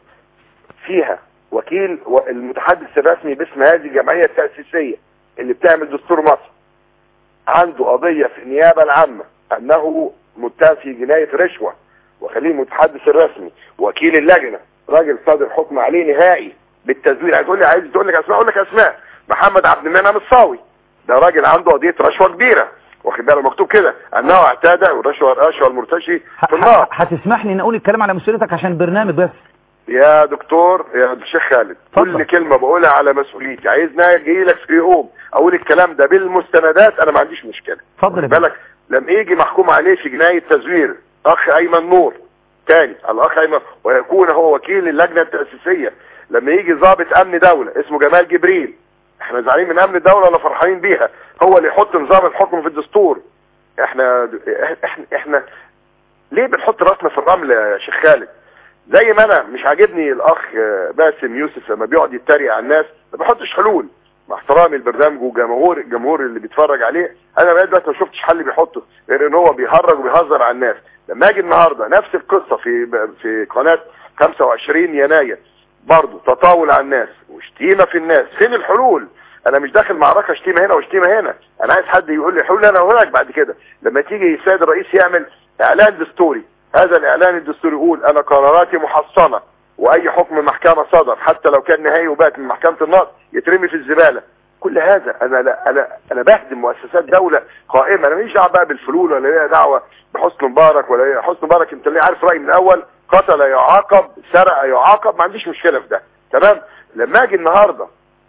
فيها وكيل و- المتحدث الرسمي باسم هذه الجمعيه التاسيسيه اللي بتعمل دستور مصر عنده قضيه في النيابه العامه انه متهم في جنايه رشوه وخليه المتحدث الرسمي وكيل اللجنه راجل صادر حكم عليه نهائي بالتزوير عايز تقول لي عايز تقول لك اسماء اقول لك اسماء محمد عبد المنعم الصاوي ده راجل عنده قضيه رشوه كبيره واخد بالك مكتوب كده انه اعتاد والرشوه الرشوه المرتشي ه- في النار ه- هتسمحني ان اقول الكلام على مسؤوليتك عشان برنامج بس يا دكتور يا شيخ خالد اتفضل. كل كلمه بقولها على مسؤوليتي عايزني اجي لك في يوم اقول الكلام ده بالمستندات انا ما عنديش مشكله اتفضل يا خد بالك لما يجي محكوم عليه في جنايه تزوير اخ ايمن نور تاني الاخ ايمن ويكون هو وكيل اللجنه التاسيسيه لما يجي ضابط امن دوله اسمه جمال جبريل احنا زعلانين من امن الدوله ولا فرحانين بيها هو اللي يحط نظام الحكم في الدستور احنا احنا احنا ليه بنحط راسنا في الرمل يا شيخ خالد زي ما انا مش عاجبني الاخ آه، باسم يوسف لما بيقعد يتريق على الناس ما بيحطش حلول مع احترامي البرنامج وجمهور الجمهور اللي بيتفرج عليه انا لغايه دلوقتي ما شفتش حل بيحطه غير ان هو بيهرج وبيهزر على الناس لما اجي النهارده نفس القصه في في قناه 25 يناير برضه تطاول على الناس وشتيمه في الناس فين الحلول انا مش داخل معركه شتيمه هنا وشتيمه هنا انا عايز حد يقول لي حلول انا هقول لك بعد كده لما تيجي السيد الرئيس يعمل اعلان دستوري هذا الاعلان الدستوري يقول انا قراراتي محصنه واي حكم محكمه صدر حتى لو كان نهائي وبات من محكمه النقض يترمي في الزباله كل هذا انا لا انا انا بهدم مؤسسات دوله قائمه انا ماليش دعوه بقى بالفلول ولا ليا دعوه بحسن مبارك ولا ليا حسن مبارك انت اللي عارف رايي من الاول قتل يعاقب سرق يعاقب ما عنديش مشكله في ده تمام لما اجي النهارده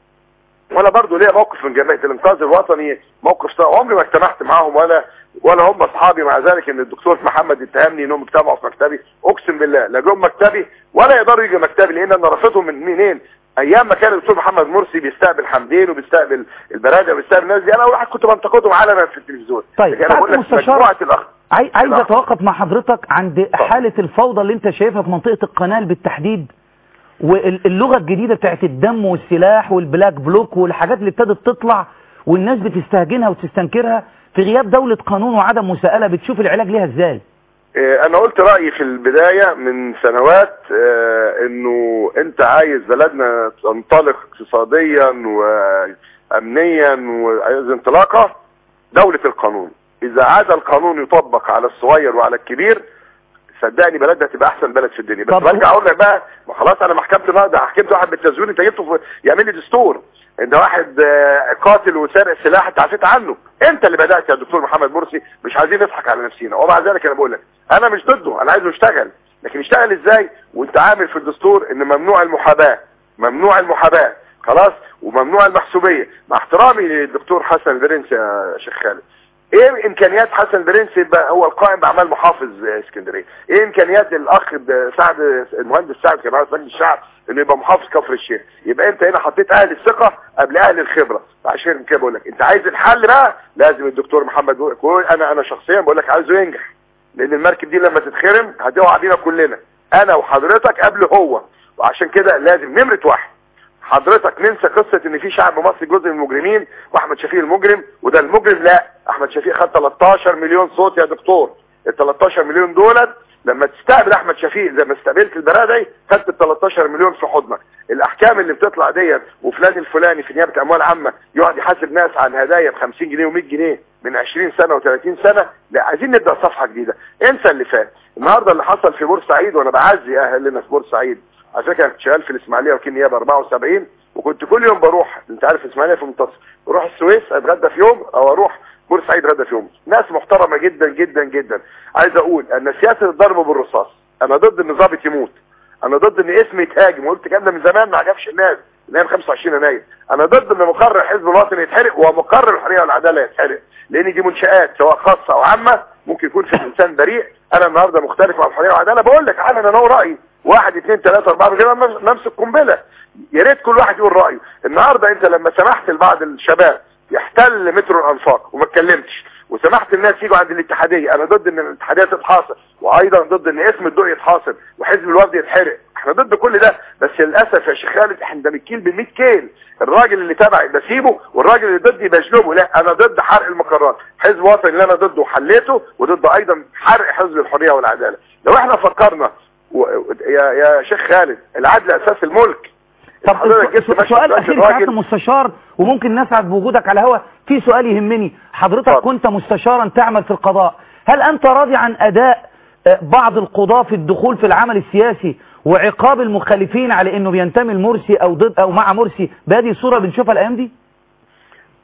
وانا برضو ليا موقف من جمعيه الانقاذ الوطني موقف صعب. عمري ما اجتمعت معاهم ولا ولا هم اصحابي مع ذلك ان الدكتور محمد اتهمني انهم اجتمعوا في مكتبي اقسم بالله لا جم مكتبي ولا يقدروا يجوا مكتبي لان انا رافضهم من منين ايام ما كان الدكتور محمد مرسي بيستقبل حمدين وبيستقبل البرادة وبيستقبل الناس دي انا واحد كنت بنتقدهم علنا في التلفزيون طيب، لكن انا بقول لك سعادة المستشار- مجموعه الاخ عاي- عايز لا. اتوقف مع حضرتك عند حالة الفوضى اللي انت شايفها في منطقة القنال بالتحديد واللغة الجديدة بتاعت الدم والسلاح والبلاك بلوك والحاجات اللي ابتدت تطلع والناس بتستهجنها وتستنكرها في غياب دولة قانون وعدم مساءلة بتشوف العلاج ليها ازاي آه، انا قلت رأيي في البداية من سنوات آه، انه انت عايز بلدنا تنطلق اقتصاديا وامنيا وعايز انطلاقة دولة القانون اذا عاد القانون يطبق على الصغير وعلى الكبير صدقني بلدنا تبقى احسن بلد في الدنيا بس طب برجع اقول لك بقى ما خلاص انا محكمة النهارده حكمت واحد بالتزوير انت جبته في- يعمل لي دستور ان واحد آه، قاتل وسارق سلاح انت عفيت عنه انت اللي بدات يا دكتور محمد مرسي مش عايزين نضحك على نفسنا ومع ذلك انا بقول لك انا مش ضده انا عايزه يشتغل لكن يشتغل ازاي وانت عامل في الدستور ان ممنوع المحاباه ممنوع المحاباه خلاص وممنوع المحسوبيه مع احترامي للدكتور حسن البرنسي يا شيخ خالد ايه امكانيات حسن البرنسي يبقى هو القائم باعمال محافظ اسكندريه ايه امكانيات الاخ د- سعد المهندس سعد كان عايز مجلس الشعب انه يبقى محافظ كفر الشيخ يبقى انت هنا حطيت اهل الثقه قبل اهل الخبره عشان كده بقول لك انت عايز الحل بقى لازم الدكتور محمد بقول انا انا شخصيا بقول لك عايزه ينجح لان المركب دي لما تتخرم هتقع بينا كلنا انا وحضرتك قبل هو وعشان كده لازم نمره واحد حضرتك ننسى قصة ان في شعب مصري جزء من المجرمين واحمد شفيق المجرم وده المجرم لا احمد شفيق خد 13 مليون صوت يا دكتور ال 13 مليون دولت لما تستقبل احمد شفيق زي ما استقبلت البرادعي خدت ال 13 مليون في حضنك الاحكام اللي بتطلع ديت وفلان الفلاني في نيابه اموال عامه يقعد يحاسب ناس عن هدايا ب 50 جنيه و100 جنيه من 20 سنه و30 سنه لا عايزين نبدا صفحه جديده انسى اللي فات النهارده اللي حصل في بورسعيد وانا بعزي اهلنا في بورسعيد على فكره كنت شغال في الاسماعيليه وكيل نيابه 74 وكنت كل يوم بروح انت عارف الاسماعيليه في المنتصف بروح السويس اتغدى في يوم او اروح بورسعيد اتغدى في يوم ناس محترمه جدا جدا جدا عايز اقول ان سياسه الضرب بالرصاص انا ضد ان ضابط يموت انا ضد ان اسمي يتهاجم وقلت الكلام ده من زمان ما عجبش الناس من ايام 25 يناير انا ضد ان مقرر الحزب الوطني يتحرق ومقرر الحريه والعداله يتحرق لان دي منشات سواء خاصه او عامه ممكن يكون في الانسان بريء انا النهارده مختلف مع الحريه والعداله بقول لك علنا انا رايي واحد اثنين ثلاثة أربعة من غير ما نمسك قنبلة يا ريت كل واحد يقول رأيه النهاردة أنت لما سمحت لبعض الشباب يحتل مترو الأنفاق وما اتكلمتش وسمحت الناس يجوا عند الاتحادية أنا ضد إن الاتحادية تتحاصر وأيضا ضد إن اسم الدق يتحاصر وحزب الوفد يتحرق احنا ضد كل ده بس للأسف يا شيخ خالد احنا ده بالكيل ب 100 كيل الراجل اللي تبعي بسيبه والراجل اللي ضدي بجلبه لا انا ضد حرق المقرات حزب وطني اللي انا ضده وحليته وضد ايضا حرق حزب الحريه والعداله لو احنا فكرنا و... يا يا شيخ خالد العدل اساس الملك طب حضرتك جبت سؤال مشهد سؤال دلوقتي اخير الراجل- سعاده المستشار وممكن نسعد بوجودك على هوا في سؤال يهمني حضرتك اتفضل. كنت مستشارا تعمل في القضاء هل انت راضي عن اداء آه، بعض القضاة في الدخول في العمل السياسي وعقاب المخالفين على انه بينتمي لمرسي او ضد او مع مرسي بهذه الصوره بنشوفها الايام دي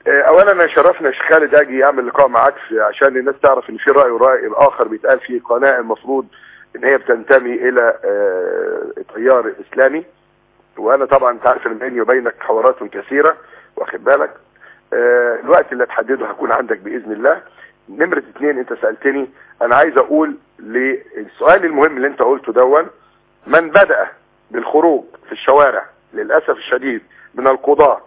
آه، اولا انا شرفنا يا شيخ خالد اجي اعمل لقاء معاك في- عشان الناس تعرف ان في راي وراي الاخر بيتقال في قناه المفروض ان هي بتنتمي الى آه، تيار اسلامي وانا طبعا انت عارف ان بيني وبينك حوارات كثيره واخد بالك آه، الوقت اللي هتحدده هكون عندك باذن الله نمره اتنين انت سالتني انا عايز اقول للسؤال المهم اللي انت قلته دون من بدأ بالخروج في الشوارع للأسف الشديد من القضاة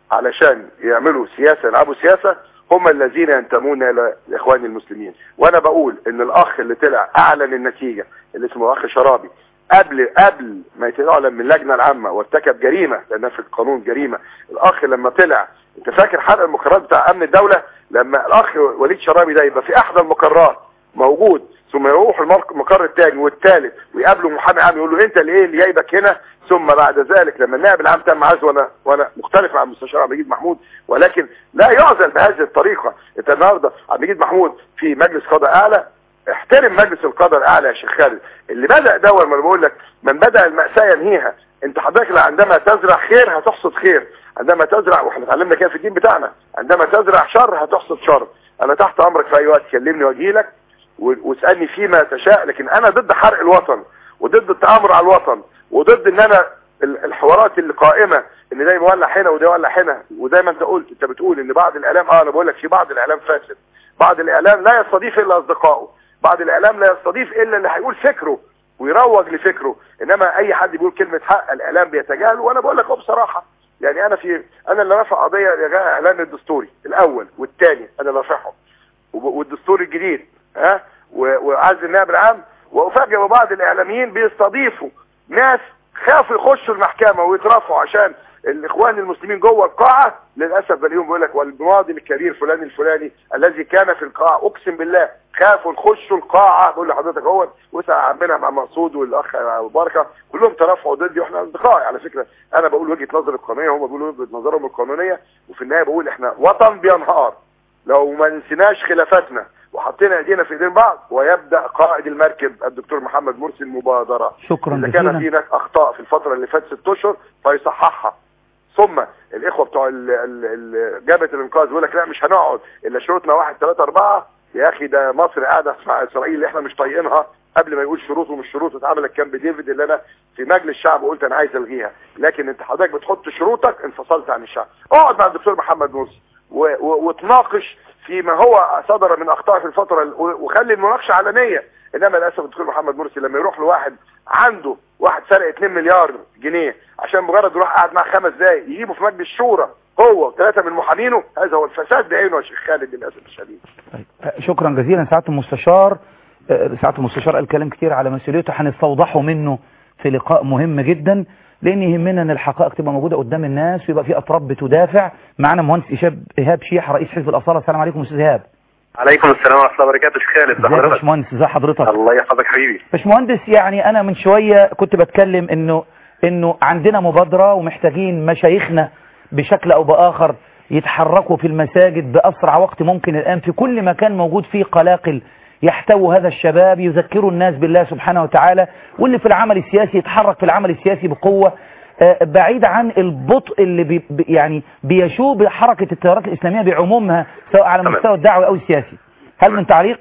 علشان يعملوا سياسة يلعبوا سياسة هم الذين ينتمون الى الاخوان المسلمين وانا بقول ان الاخ اللي طلع اعلن النتيجة اللي اسمه اخ شرابي قبل قبل ما يتعلن من اللجنة العامة وارتكب جريمة لانها في القانون جريمة الاخ لما طلع انت فاكر حرق المقررات بتاع امن الدولة لما الاخ وليد شرابي ده يبقى في احدى المقرات موجود ثم يروح المرك- المقر الثاني والثالث ويقابله محامي عام يقول له انت اللي ايه اللي جايبك هنا ثم بعد ذلك لما النائب العام تم عزله وانا وانا مختلف مع المستشار عبد المجيد محمود ولكن لا يعزل بهذه الطريقه انت النهارده عبد المجيد محمود في مجلس قضاء اعلى احترم مجلس القضاء الاعلى يا شيخ خالد اللي بدا ده ما بقول لك من بدا الماساه ينهيها انت حضرتك عندما تزرع خير هتحصد خير عندما تزرع واحنا اتعلمنا كده في الدين بتاعنا عندما تزرع شر هتحصد شر انا تحت امرك في اي وقت كلمني واجي لك و- واسالني فيما تشاء لكن انا ضد حرق الوطن وضد التآمر على الوطن وضد ان انا ال- الحوارات اللي قائمه ان ده مولع هنا وده مولع هنا وزي ما انت قلت انت بتقول ان بعض الاعلام اه انا بقول لك في بعض الاعلام فاسد بعض الاعلام لا يستضيف الا اصدقائه بعض الاعلام لا يستضيف الا اللي هيقول فكره ويروج لفكره انما اي حد بيقول كلمه حق الاعلام بيتجاهل وانا بقول لك اهو بصراحه يعني انا في انا اللي رافع قضيه يا جماعه اعلان الدستوري الاول والثاني انا اللي رافعهم وب- والدستور الجديد ها و- وعزل النائب العام وافاجئ ببعض الاعلاميين بيستضيفوا ناس خافوا يخشوا المحكمه ويترافعوا عشان الاخوان المسلمين جوه القاعه للاسف بلاقيهم بيقول لك والمواطن الكبير فلان الفلاني الذي كان في القاعه اقسم بالله خافوا يخشوا القاعه بقول لحضرتك هو وسع عمنا مع مقصود والاخ ابو بركه كلهم ترافعوا ضدي واحنا اصدقائي على فكره انا بقول وجهه نظري القانونيه هم بيقولوا وجهه نظرهم القانونيه وفي النهايه بقول احنا وطن بينهار لو ما نسيناش خلافاتنا وحطينا ايدينا في ايدين بعض ويبدا قائد المركب الدكتور محمد مرسي المبادره شكرا اذا كان في جزيلا هناك اخطاء في الفتره اللي فاتت ست اشهر فيصححها ثم الاخوه بتوع ال- ال- ال- جبهه الانقاذ يقول لك لا مش هنقعد الا شروطنا واحد ثلاثة أربعة يا اخي ده مصر قاعده مع اسرائيل اللي احنا مش طايقينها قبل ما يقول شروط ومش شروط اتعملت كامب ديفيد اللي انا في مجلس الشعب قلت انا عايز الغيها لكن انت حضرتك بتحط شروطك انفصلت عن الشعب اقعد مع الدكتور محمد مرسي و- و- وتناقش فيما هو صدر من اخطاء في الفتره ال- و- وخلي المناقشه علنيه انما للاسف الدكتور محمد مرسي لما يروح لواحد عنده واحد سرق 2 مليار جنيه عشان مجرد يروح قاعد معاه خمس دقايق يجيبه في مجلس الشورى هو ثلاثه من محامينه هذا هو الفساد بعينه يا شيخ خالد للاسف الشديد طيب. آه، شكرا جزيلا سعاده المستشار آه، سعاده المستشار قال كلام كتير على مسؤوليته هنستوضحه منه في لقاء مهم جدا لان يهمنا ان الحقائق تبقى موجوده قدام الناس ويبقى في اطراف بتدافع معنا مهندس ايهاب ايهاب شيح رئيس حزب الاصاله السلام عليكم استاذ ايهاب عليكم السلام ورحمه الله وبركاته شيخ خالد ازيك يا حضرتك باشمهندس ازي حضرتك الله يحفظك حبيبي باشمهندس يعني انا من شويه كنت بتكلم انه انه عندنا مبادره ومحتاجين مشايخنا بشكل او باخر يتحركوا في المساجد باسرع وقت ممكن الان في كل مكان موجود فيه قلاقل يحتووا هذا الشباب يذكروا الناس بالله سبحانه وتعالى واللي في العمل السياسي يتحرك في العمل السياسي بقوه آه، بعيد عن البطء اللي بي بي- يعني بيشوب حركه التيارات الاسلاميه بعمومها سواء على تمام. المستوى الدعوي او السياسي هل من تعليق؟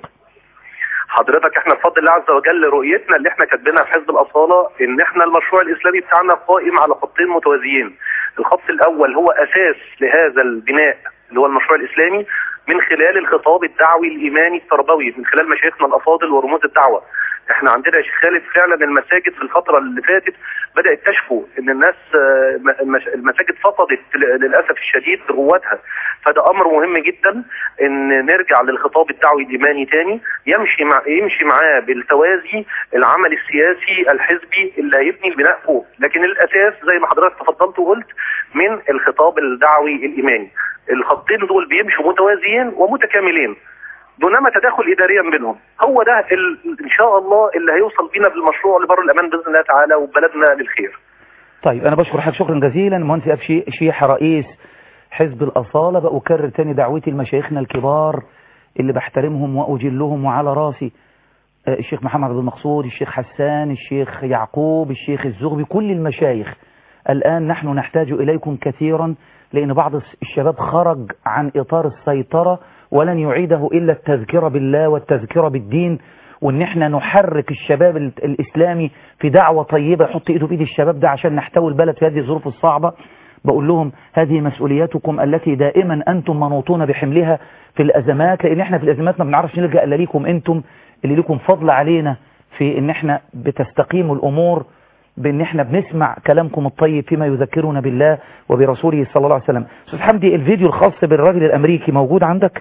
حضرتك احنا بفضل الله عز وجل رؤيتنا اللي احنا كاتبينها في حزب الاصاله ان احنا المشروع الاسلامي بتاعنا قائم على خطين متوازيين الخط الاول هو اساس لهذا البناء اللي هو المشروع الاسلامي من خلال الخطاب الدعوي الايماني التربوي من خلال مشايخنا الافاضل ورموز الدعوه احنا عندنا يا شيخ خالد فعلا المساجد في الفتره اللي فاتت بدات تشكو ان الناس آه، م- المش- المساجد فقدت ل- للاسف الشديد روادها فده امر مهم جدا ان نرجع للخطاب الدعوي الايماني تاني يمشي مع يمشي معاه بالتوازي العمل السياسي الحزبي اللي هيبني البناء فوق لكن الاساس زي ما حضرتك تفضلت وقلت من الخطاب الدعوي الايماني الخطين دول بيمشوا متوازيين ومتكاملين دونما تداخل اداريا بينهم هو ده ال... ان شاء الله اللي هيوصل بينا بالمشروع لبر الامان باذن الله تعالى وبلدنا للخير طيب أنا بشكر حضرتك شكرا جزيلا مهندس إيهاب شي- شيحة رئيس حزب الأصالة بأكرر تاني دعوتي لمشايخنا الكبار اللي بحترمهم وأجلهم وعلى راسي آه، الشيخ محمد عبد المقصود الشيخ حسان الشيخ يعقوب الشيخ الزغبي كل المشايخ الآن نحن نحتاج إليكم كثيرا لأن بعض الشباب خرج عن إطار السيطرة ولن يعيده إلا التذكرة بالله والتذكرة بالدين وإن احنا نحرك الشباب ال- الإسلامي في دعوة طيبة يحط إيده بإيد الشباب ده عشان نحتوي البلد في هذه الظروف الصعبة بقول لهم هذه مسؤولياتكم التي دائما أنتم منوطون بحملها في الأزمات لأن احنا في الأزمات ما بنعرفش نلجأ إلا ليكم أنتم اللي لكم فضل علينا في إن احنا بتستقيم الأمور بان احنا بنسمع كلامكم الطيب فيما يذكرنا بالله وبرسوله صلى الله عليه وسلم استاذ حمدي الفيديو الخاص بالراجل الامريكي موجود عندك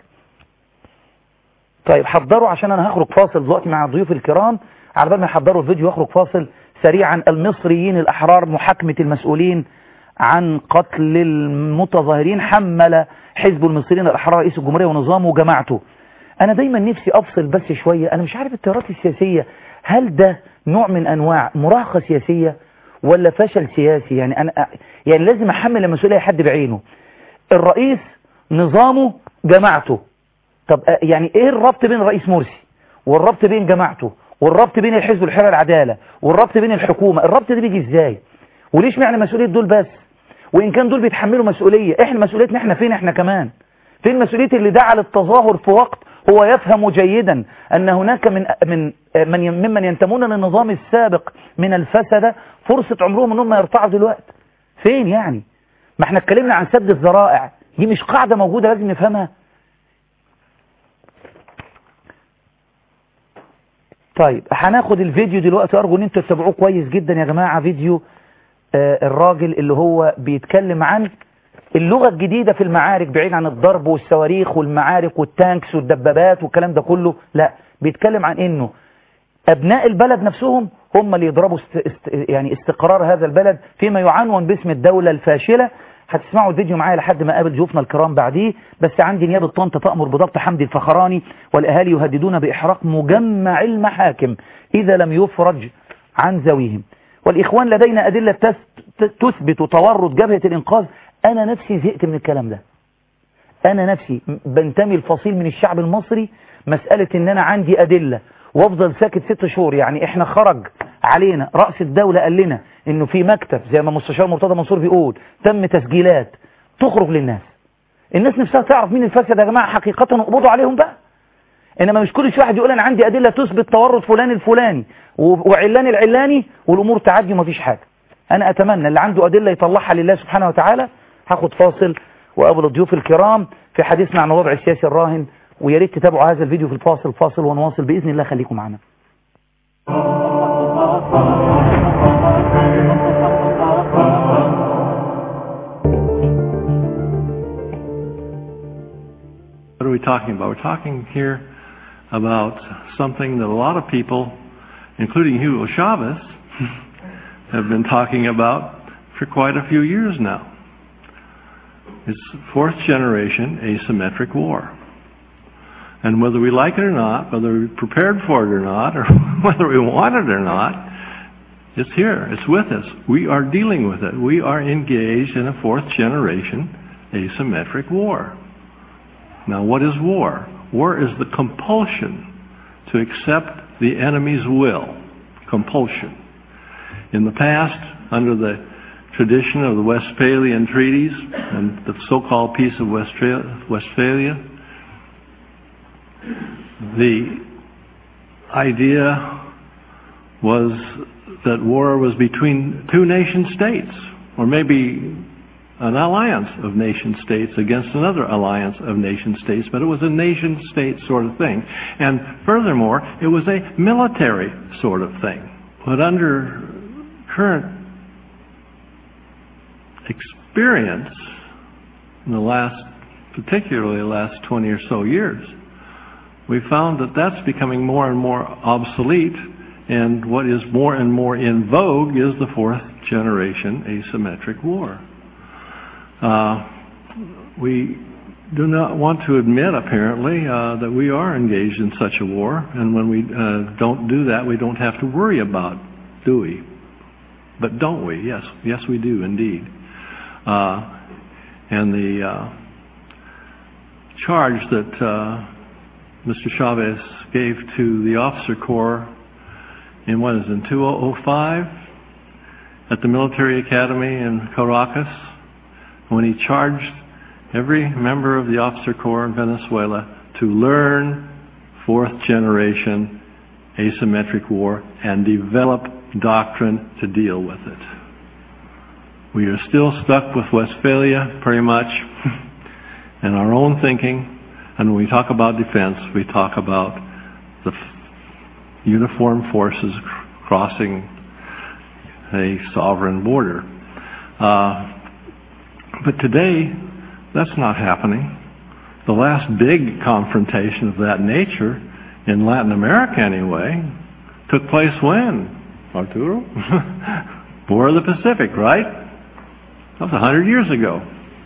طيب حضروا عشان انا هخرج فاصل دلوقتي مع الضيوف الكرام على بال ما يحضروا الفيديو واخرج فاصل سريعا المصريين الاحرار محاكمة المسؤولين عن قتل المتظاهرين حمل حزب المصريين الاحرار رئيس الجمهورية ونظامه وجماعته انا دايما نفسي افصل بس شوية انا مش عارف التيارات السياسية هل ده نوع من انواع مراهقة سياسية ولا فشل سياسي يعني انا يعني لازم احمل المسؤولية حد بعينه الرئيس نظامه جماعته طب آه، يعني ايه الربط بين الرئيس مرسي والربط بين جماعته والربط بين الحزب والحرية العدالة والربط بين الحكومة الربط ده بيجي ازاي وليش معنى مسؤولية دول بس وان كان دول بيتحملوا مسؤولية احنا مسؤوليتنا احنا فين احنا كمان فين مسؤولية اللي دعا للتظاهر في وقت هو يفهم جيدا ان هناك من من من ي- ممن ينتمون للنظام السابق من الفسدة فرصة عمرهم ان هم يرتعوا دلوقتي فين يعني ما احنا اتكلمنا عن سد الذرائع دي مش قاعدة موجودة لازم نفهمها طيب هناخد الفيديو دلوقتي ارجو ان انتوا تتابعوه كويس جدا يا جماعة فيديو آه الراجل اللي هو بيتكلم عن اللغة الجديدة في المعارك بعيد عن الضرب والصواريخ والمعارك والتانكس والدبابات والكلام ده كله لا بيتكلم عن انه ابناء البلد نفسهم هم اللي يضربوا است... است... يعني استقرار هذا البلد فيما يعنون باسم الدولة الفاشلة هتسمعوا الفيديو معايا لحد ما قابل ضيوفنا الكرام بعديه بس عندي نيابة طنطا تأمر بضبط حمدي الفخراني والأهالي يهددون بإحراق مجمع المحاكم إذا لم يفرج عن ذويهم والإخوان لدينا أدلة تس... تثبت تورط جبهة الإنقاذ أنا نفسي زهقت من الكلام ده أنا نفسي بنتمي الفصيل من الشعب المصري مسألة إن أنا عندي أدلة وافضل ساكت ست شهور يعني احنا خرج علينا رأس الدولة قال لنا انه في مكتب زي ما مستشار مرتضى منصور بيقول تم تسجيلات تخرج للناس الناس نفسها تعرف مين الفاسد يا جماعة حقيقة وقبضوا عليهم بقى انما مش كل واحد يقول انا عندي ادلة تثبت تورط فلان الفلاني وعلان العلاني والامور تعدي ومفيش حاجة انا اتمنى اللي عنده ادلة يطلعها لله سبحانه وتعالى هاخد فاصل وقابل الضيوف الكرام في حديثنا عن الوضع السياسي الراهن ويا ريت تتابعوا هذا الفيديو في الفاصل فاصل ونواصل باذن الله خليكم معنا What are we talking about? We're talking here about something that a lot of people, including Hugo Chavez, have been talking about for quite a few years now. It's fourth generation asymmetric war. And whether we like it or not, whether we're prepared for it or not, or whether we want it or not, it's here. It's with us. We are dealing with it. We are engaged in a fourth generation asymmetric war. Now, what is war? War is the compulsion to accept the enemy's will. Compulsion. In the past, under the tradition of the Westphalian treaties and the so-called Peace of Westphalia, the idea was that war was between two nation states, or maybe an alliance of nation states against another alliance of nation states, but it was a nation state sort of thing. And furthermore, it was a military sort of thing. But under current experience in the last, particularly the last 20 or so years, we found that that's becoming more and more obsolete, and what is more and more in vogue is the fourth generation asymmetric war. Uh, we do not want to admit, apparently, uh, that we are engaged in such a war, and when we uh, don't do that, we don't have to worry about, do we? But don't we? Yes, yes, we do indeed. and the charge that Mr. Chavez gave to the officer corps in what is in 2005 at the military academy in Caracas when he charged every member of the officer corps in Venezuela to learn fourth generation asymmetric war and develop doctrine to deal with it. We are still stuck with Westphalia pretty much and our own thinking and when we talk about defense we talk about the uniformed forces crossing a sovereign border. Uh, but today, that's not happening. The last big confrontation of that nature, in Latin America anyway, took place when? Arturo? War of the Pacific, right? That was a hundred years ago.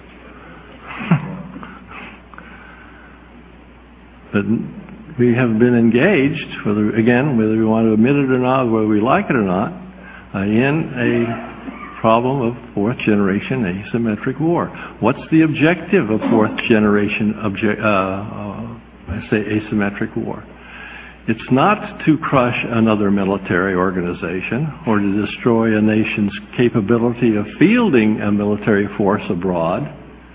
but we have been engaged, whether again, whether we want to admit it or not, whether we like it or not, uh, in a problem of fourth generation asymmetric war. What's the objective of fourth generation obje- uh, uh, I say asymmetric war? It's not to crush another military organization or to destroy a nation's capability of fielding a military force abroad.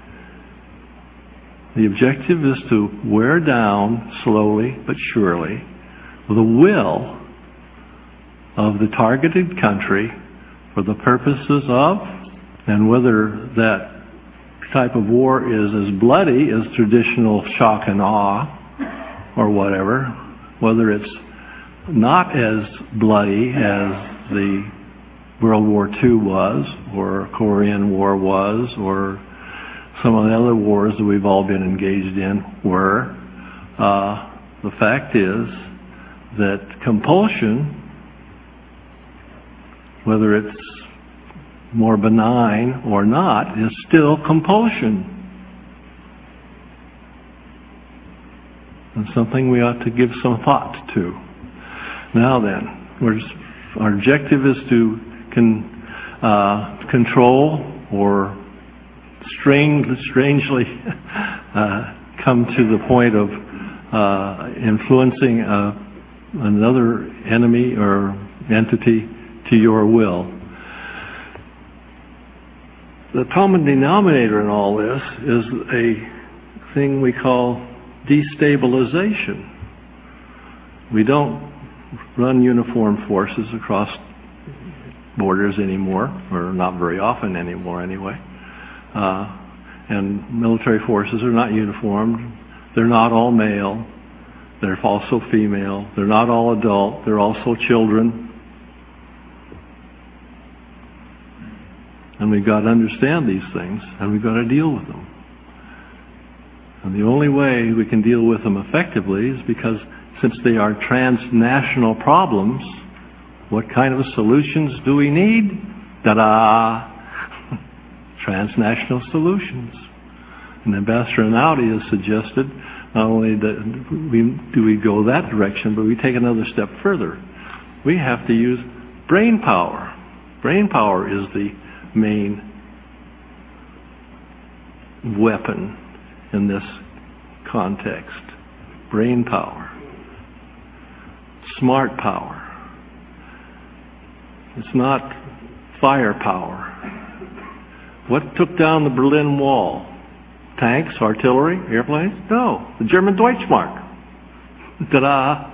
The objective is to wear down slowly but surely the will of the targeted country for the purposes of, and whether that type of war is as bloody as traditional shock and awe or whatever, whether it's not as bloody as the World War II was, or Korean War was, or some of the other wars that we've all been engaged in were. Uh, the fact is that compulsion whether it's more benign or not, is still compulsion. And something we ought to give some thought to. Now then, our objective is to con, uh, control or strangely, strangely uh, come to the point of uh, influencing uh, another enemy or entity to your will. The common denominator in all this is a thing we call destabilization. We don't run uniformed forces across borders anymore, or not very often anymore anyway. Uh, and military forces are not uniformed. They're not all male. They're also female. They're not all adult. They're also children. And we've got to understand these things, and we've got to deal with them. And the only way we can deal with them effectively is because since they are transnational problems, what kind of solutions do we need? Ta-da! transnational solutions. And Ambassador Einaudi has suggested not only that we, do we go that direction, but we take another step further. We have to use brain power. Brain power is the main weapon in this context. Brain power. Smart power. It's not firepower. What took down the Berlin Wall? Tanks, artillery, airplanes? No, the German Deutschmark. Ta-da!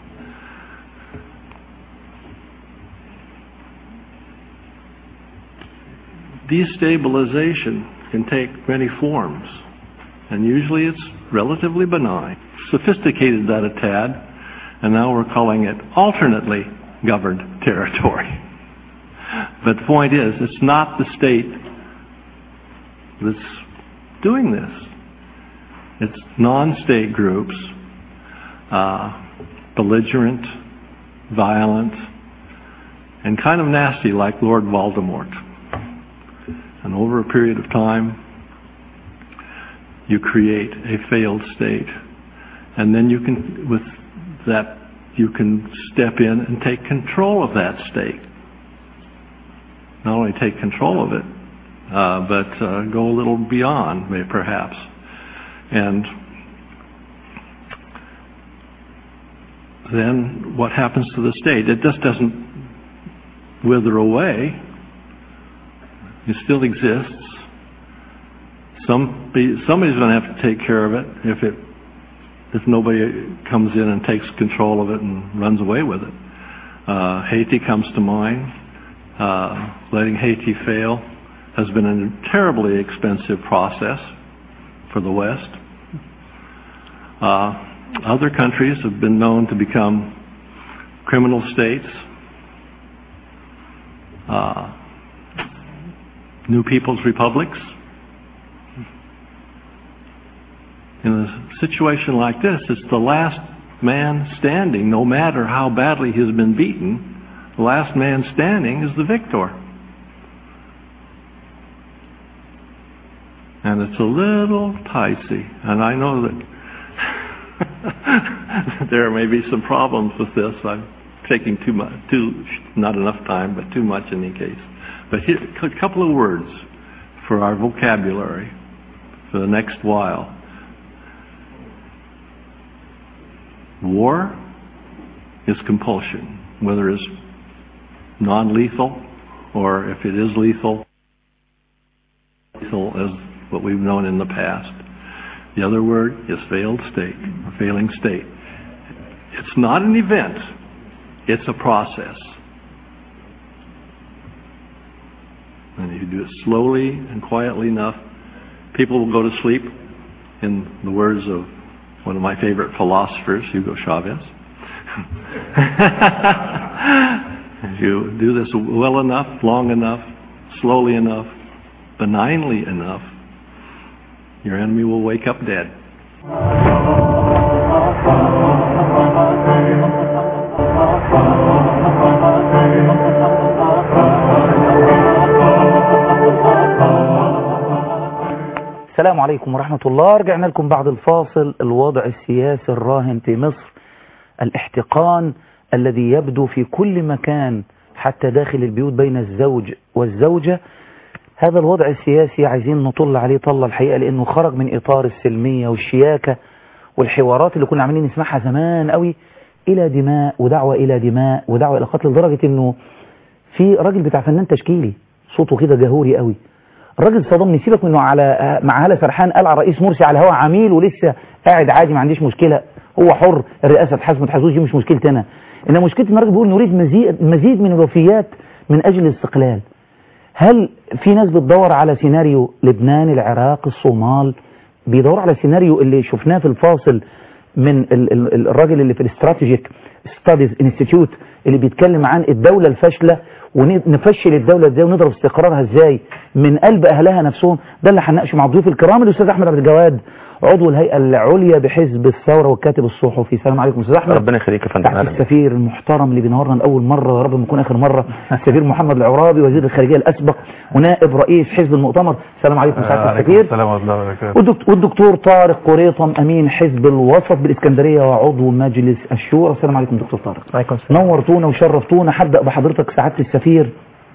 destabilization can take many forms, and usually it's relatively benign. Sophisticated that a tad, and now we're calling it alternately governed territory. But the point is, it's not the state that's doing this. It's non-state groups, uh, belligerent, violent, and kind of nasty like Lord Voldemort. And over a period of time, you create a failed state. And then you can, with that, you can step in and take control of that state. Not only take control of it, uh, but uh, go a little beyond, maybe perhaps. And then what happens to the state? It just doesn't wither away. it still exists. Some somebody's going to have to take care of it if it if nobody comes in and takes control of it and runs away with it. Uh, Haiti comes to mind. Uh, letting Haiti fail has been a terribly expensive process for the West. Uh, other countries have been known to become criminal states. Uh, New People's Republics. In a situation like this, it's the last man standing, no matter how badly he's been beaten, the last man standing is the victor. And it's a little dicey, and I know that there may be some problems with this. I'm taking too much, too not enough time, but too much in any case. But here, a couple of words for our vocabulary for the next while. War is compulsion, whether it's non-lethal or if it is lethal, lethal as what we've known in the past. The other word is failed state, or failing state. It's not an event, it's a process. And if you do it slowly and quietly enough, people will go to sleep, in the words of one of my favorite philosophers, Hugo Chavez. if you do this well enough, long enough, slowly enough, benignly enough, your enemy will wake up dead. السلام عليكم ورحمة الله رجعنا لكم بعد الفاصل الوضع السياسي الراهن في مصر الاحتقان الذي يبدو في كل مكان حتى داخل البيوت بين الزوج والزوجة هذا الوضع السياسي عايزين نطل عليه طلة الحقيقة لأنه خرج من إطار السلمية والشياكة والحوارات اللي كنا عاملين نسمعها زمان قوي إلى دماء ودعوة إلى دماء ودعوة إلى قتل لدرجة إنه في راجل بتاع فنان تشكيلي صوته كده جهوري قوي الراجل صدمني سيبك منه على مع هالة سرحان قال على رئيس مرسي على هوا عميل ولسه قاعد عادي ما عنديش مشكلة هو حر الرئاسة تحاسب ما تحاسبوش دي مش مشكلتي أنا إن مشكلتي إن الراجل بيقول نريد مزيد مزيد من الوفيات من أجل الاستقلال هل في ناس بتدور على سيناريو لبنان العراق الصومال بيدوروا على سيناريو اللي شفناه في الفاصل من ال ال الراجل اللي في الاستراتيجيك ستاديز انستيتيوت اللي بيتكلم عن الدولة الفاشلة ونفشل الدولة ازاي ونضرب استقرارها ازاي من قلب اهلها نفسهم ده اللي هنناقشه مع الضيوف الكرام الاستاذ احمد عبد الجواد عضو الهيئة العليا بحزب الثورة والكاتب الصحفي السلام عليكم استاذ احمد ربنا يخليك يا فندم تحت أهلا بك. السفير المحترم اللي بينورنا لاول مرة يا رب ما يكون اخر مرة السفير محمد العرابي وزير الخارجية الاسبق ونائب رئيس حزب المؤتمر السلام عليكم سعادة عليكم السفير السلام ورحمة الله وبركاته والدكتور, والدكتور طارق قريطم امين حزب الوسط بالاسكندريه وعضو مجلس الشورى السلام عليكم دكتور طارق عليكم السلام نورتونا وشرفتونا هبدا بحضرتك سعاده السفير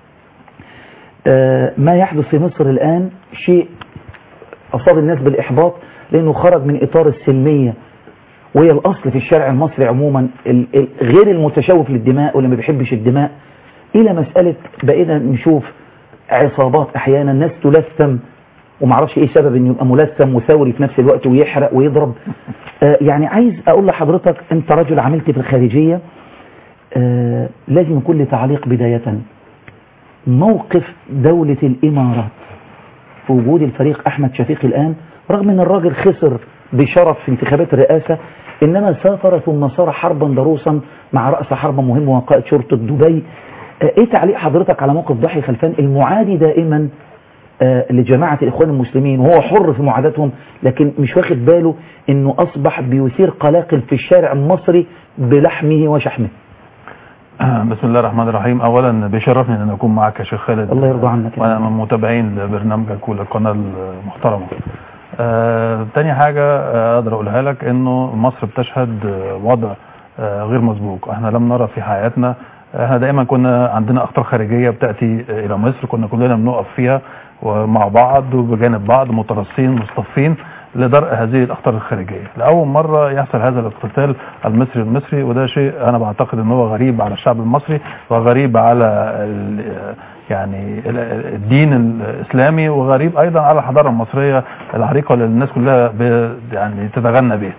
آه ما يحدث في مصر الان شيء اصاب الناس بالاحباط لانه خرج من اطار السلميه وهي الاصل في الشارع المصري عموما ال- ال- غير المتشوف للدماء واللي ما بيحبش الدماء الى مساله بقينا نشوف عصابات احيانا ناس تلثم ومعرفش ايه سبب انه يبقى ملثم وثوري في نفس الوقت ويحرق ويضرب آه يعني عايز اقول لحضرتك انت رجل عملت في الخارجيه آه لازم يكون لي تعليق بدايه موقف دوله الامارات في وجود الفريق احمد شفيق الان رغم ان الراجل خسر بشرف في انتخابات الرئاسه انما سافر ثم صار حربا ضروسا مع راس حربة مهم وقائد شرطه دبي آه، ايه تعليق حضرتك على موقف ضحي خلفان المعادي دائما آه، لجماعة الإخوان المسلمين وهو حر في معاداتهم لكن مش واخد باله أنه أصبح بيثير قلاقل في الشارع المصري بلحمه وشحمه بسم الله الرحمن الرحيم اولا بيشرفني ان أنا اكون معك يا شيخ خالد الله يرضى عنك يا وانا رب. من متابعين لبرنامجك وللقناه المحترمه آه تاني حاجه آه، اقدر اقولها لك انه مصر بتشهد آه، وضع آه غير مسبوق احنا لم نرى في حياتنا احنا دائما كنا عندنا اخطار خارجيه بتاتي آه، الى مصر كنا كلنا بنقف فيها ومع بعض وبجانب بعض مترصين مصطفين لدرء هذه الاخطار الخارجيه لاول مره يحصل هذا الاقتتال المصري المصري وده شيء انا بعتقد ان هو غريب على الشعب المصري وغريب على ال- يعني ال- ال- الدين الاسلامي وغريب ايضا على الحضاره المصريه العريقه اللي الناس كلها ب- يعني تتغنى بها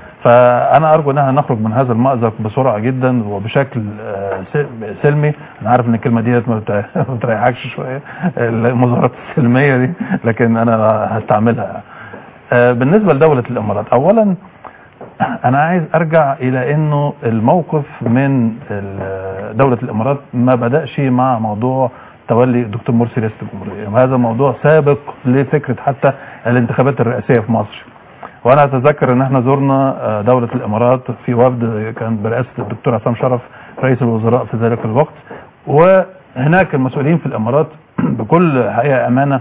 فانا ارجو ان احنا نخرج من هذا المأزق بسرعه جدا وبشكل آه، س- سلمي انا عارف ان الكلمه ديت ما بت- ما بتريحكش شويه المظاهرات السلميه دي لكن انا هستعملها آه، بالنسبه لدوله الامارات اولا انا عايز ارجع الى انه الموقف من ال- دولة الامارات ما بدأش مع موضوع تولي الدكتور مرسي رئاسة الجمهورية هذا موضوع سابق لفكرة حتى الانتخابات الرئاسية في مصر وانا اتذكر ان احنا زرنا آه، دولة الامارات في وفد كان برئاسة الدكتور عصام شرف رئيس الوزراء في ذلك الوقت وهناك المسؤولين في الامارات بكل حقيقة امانة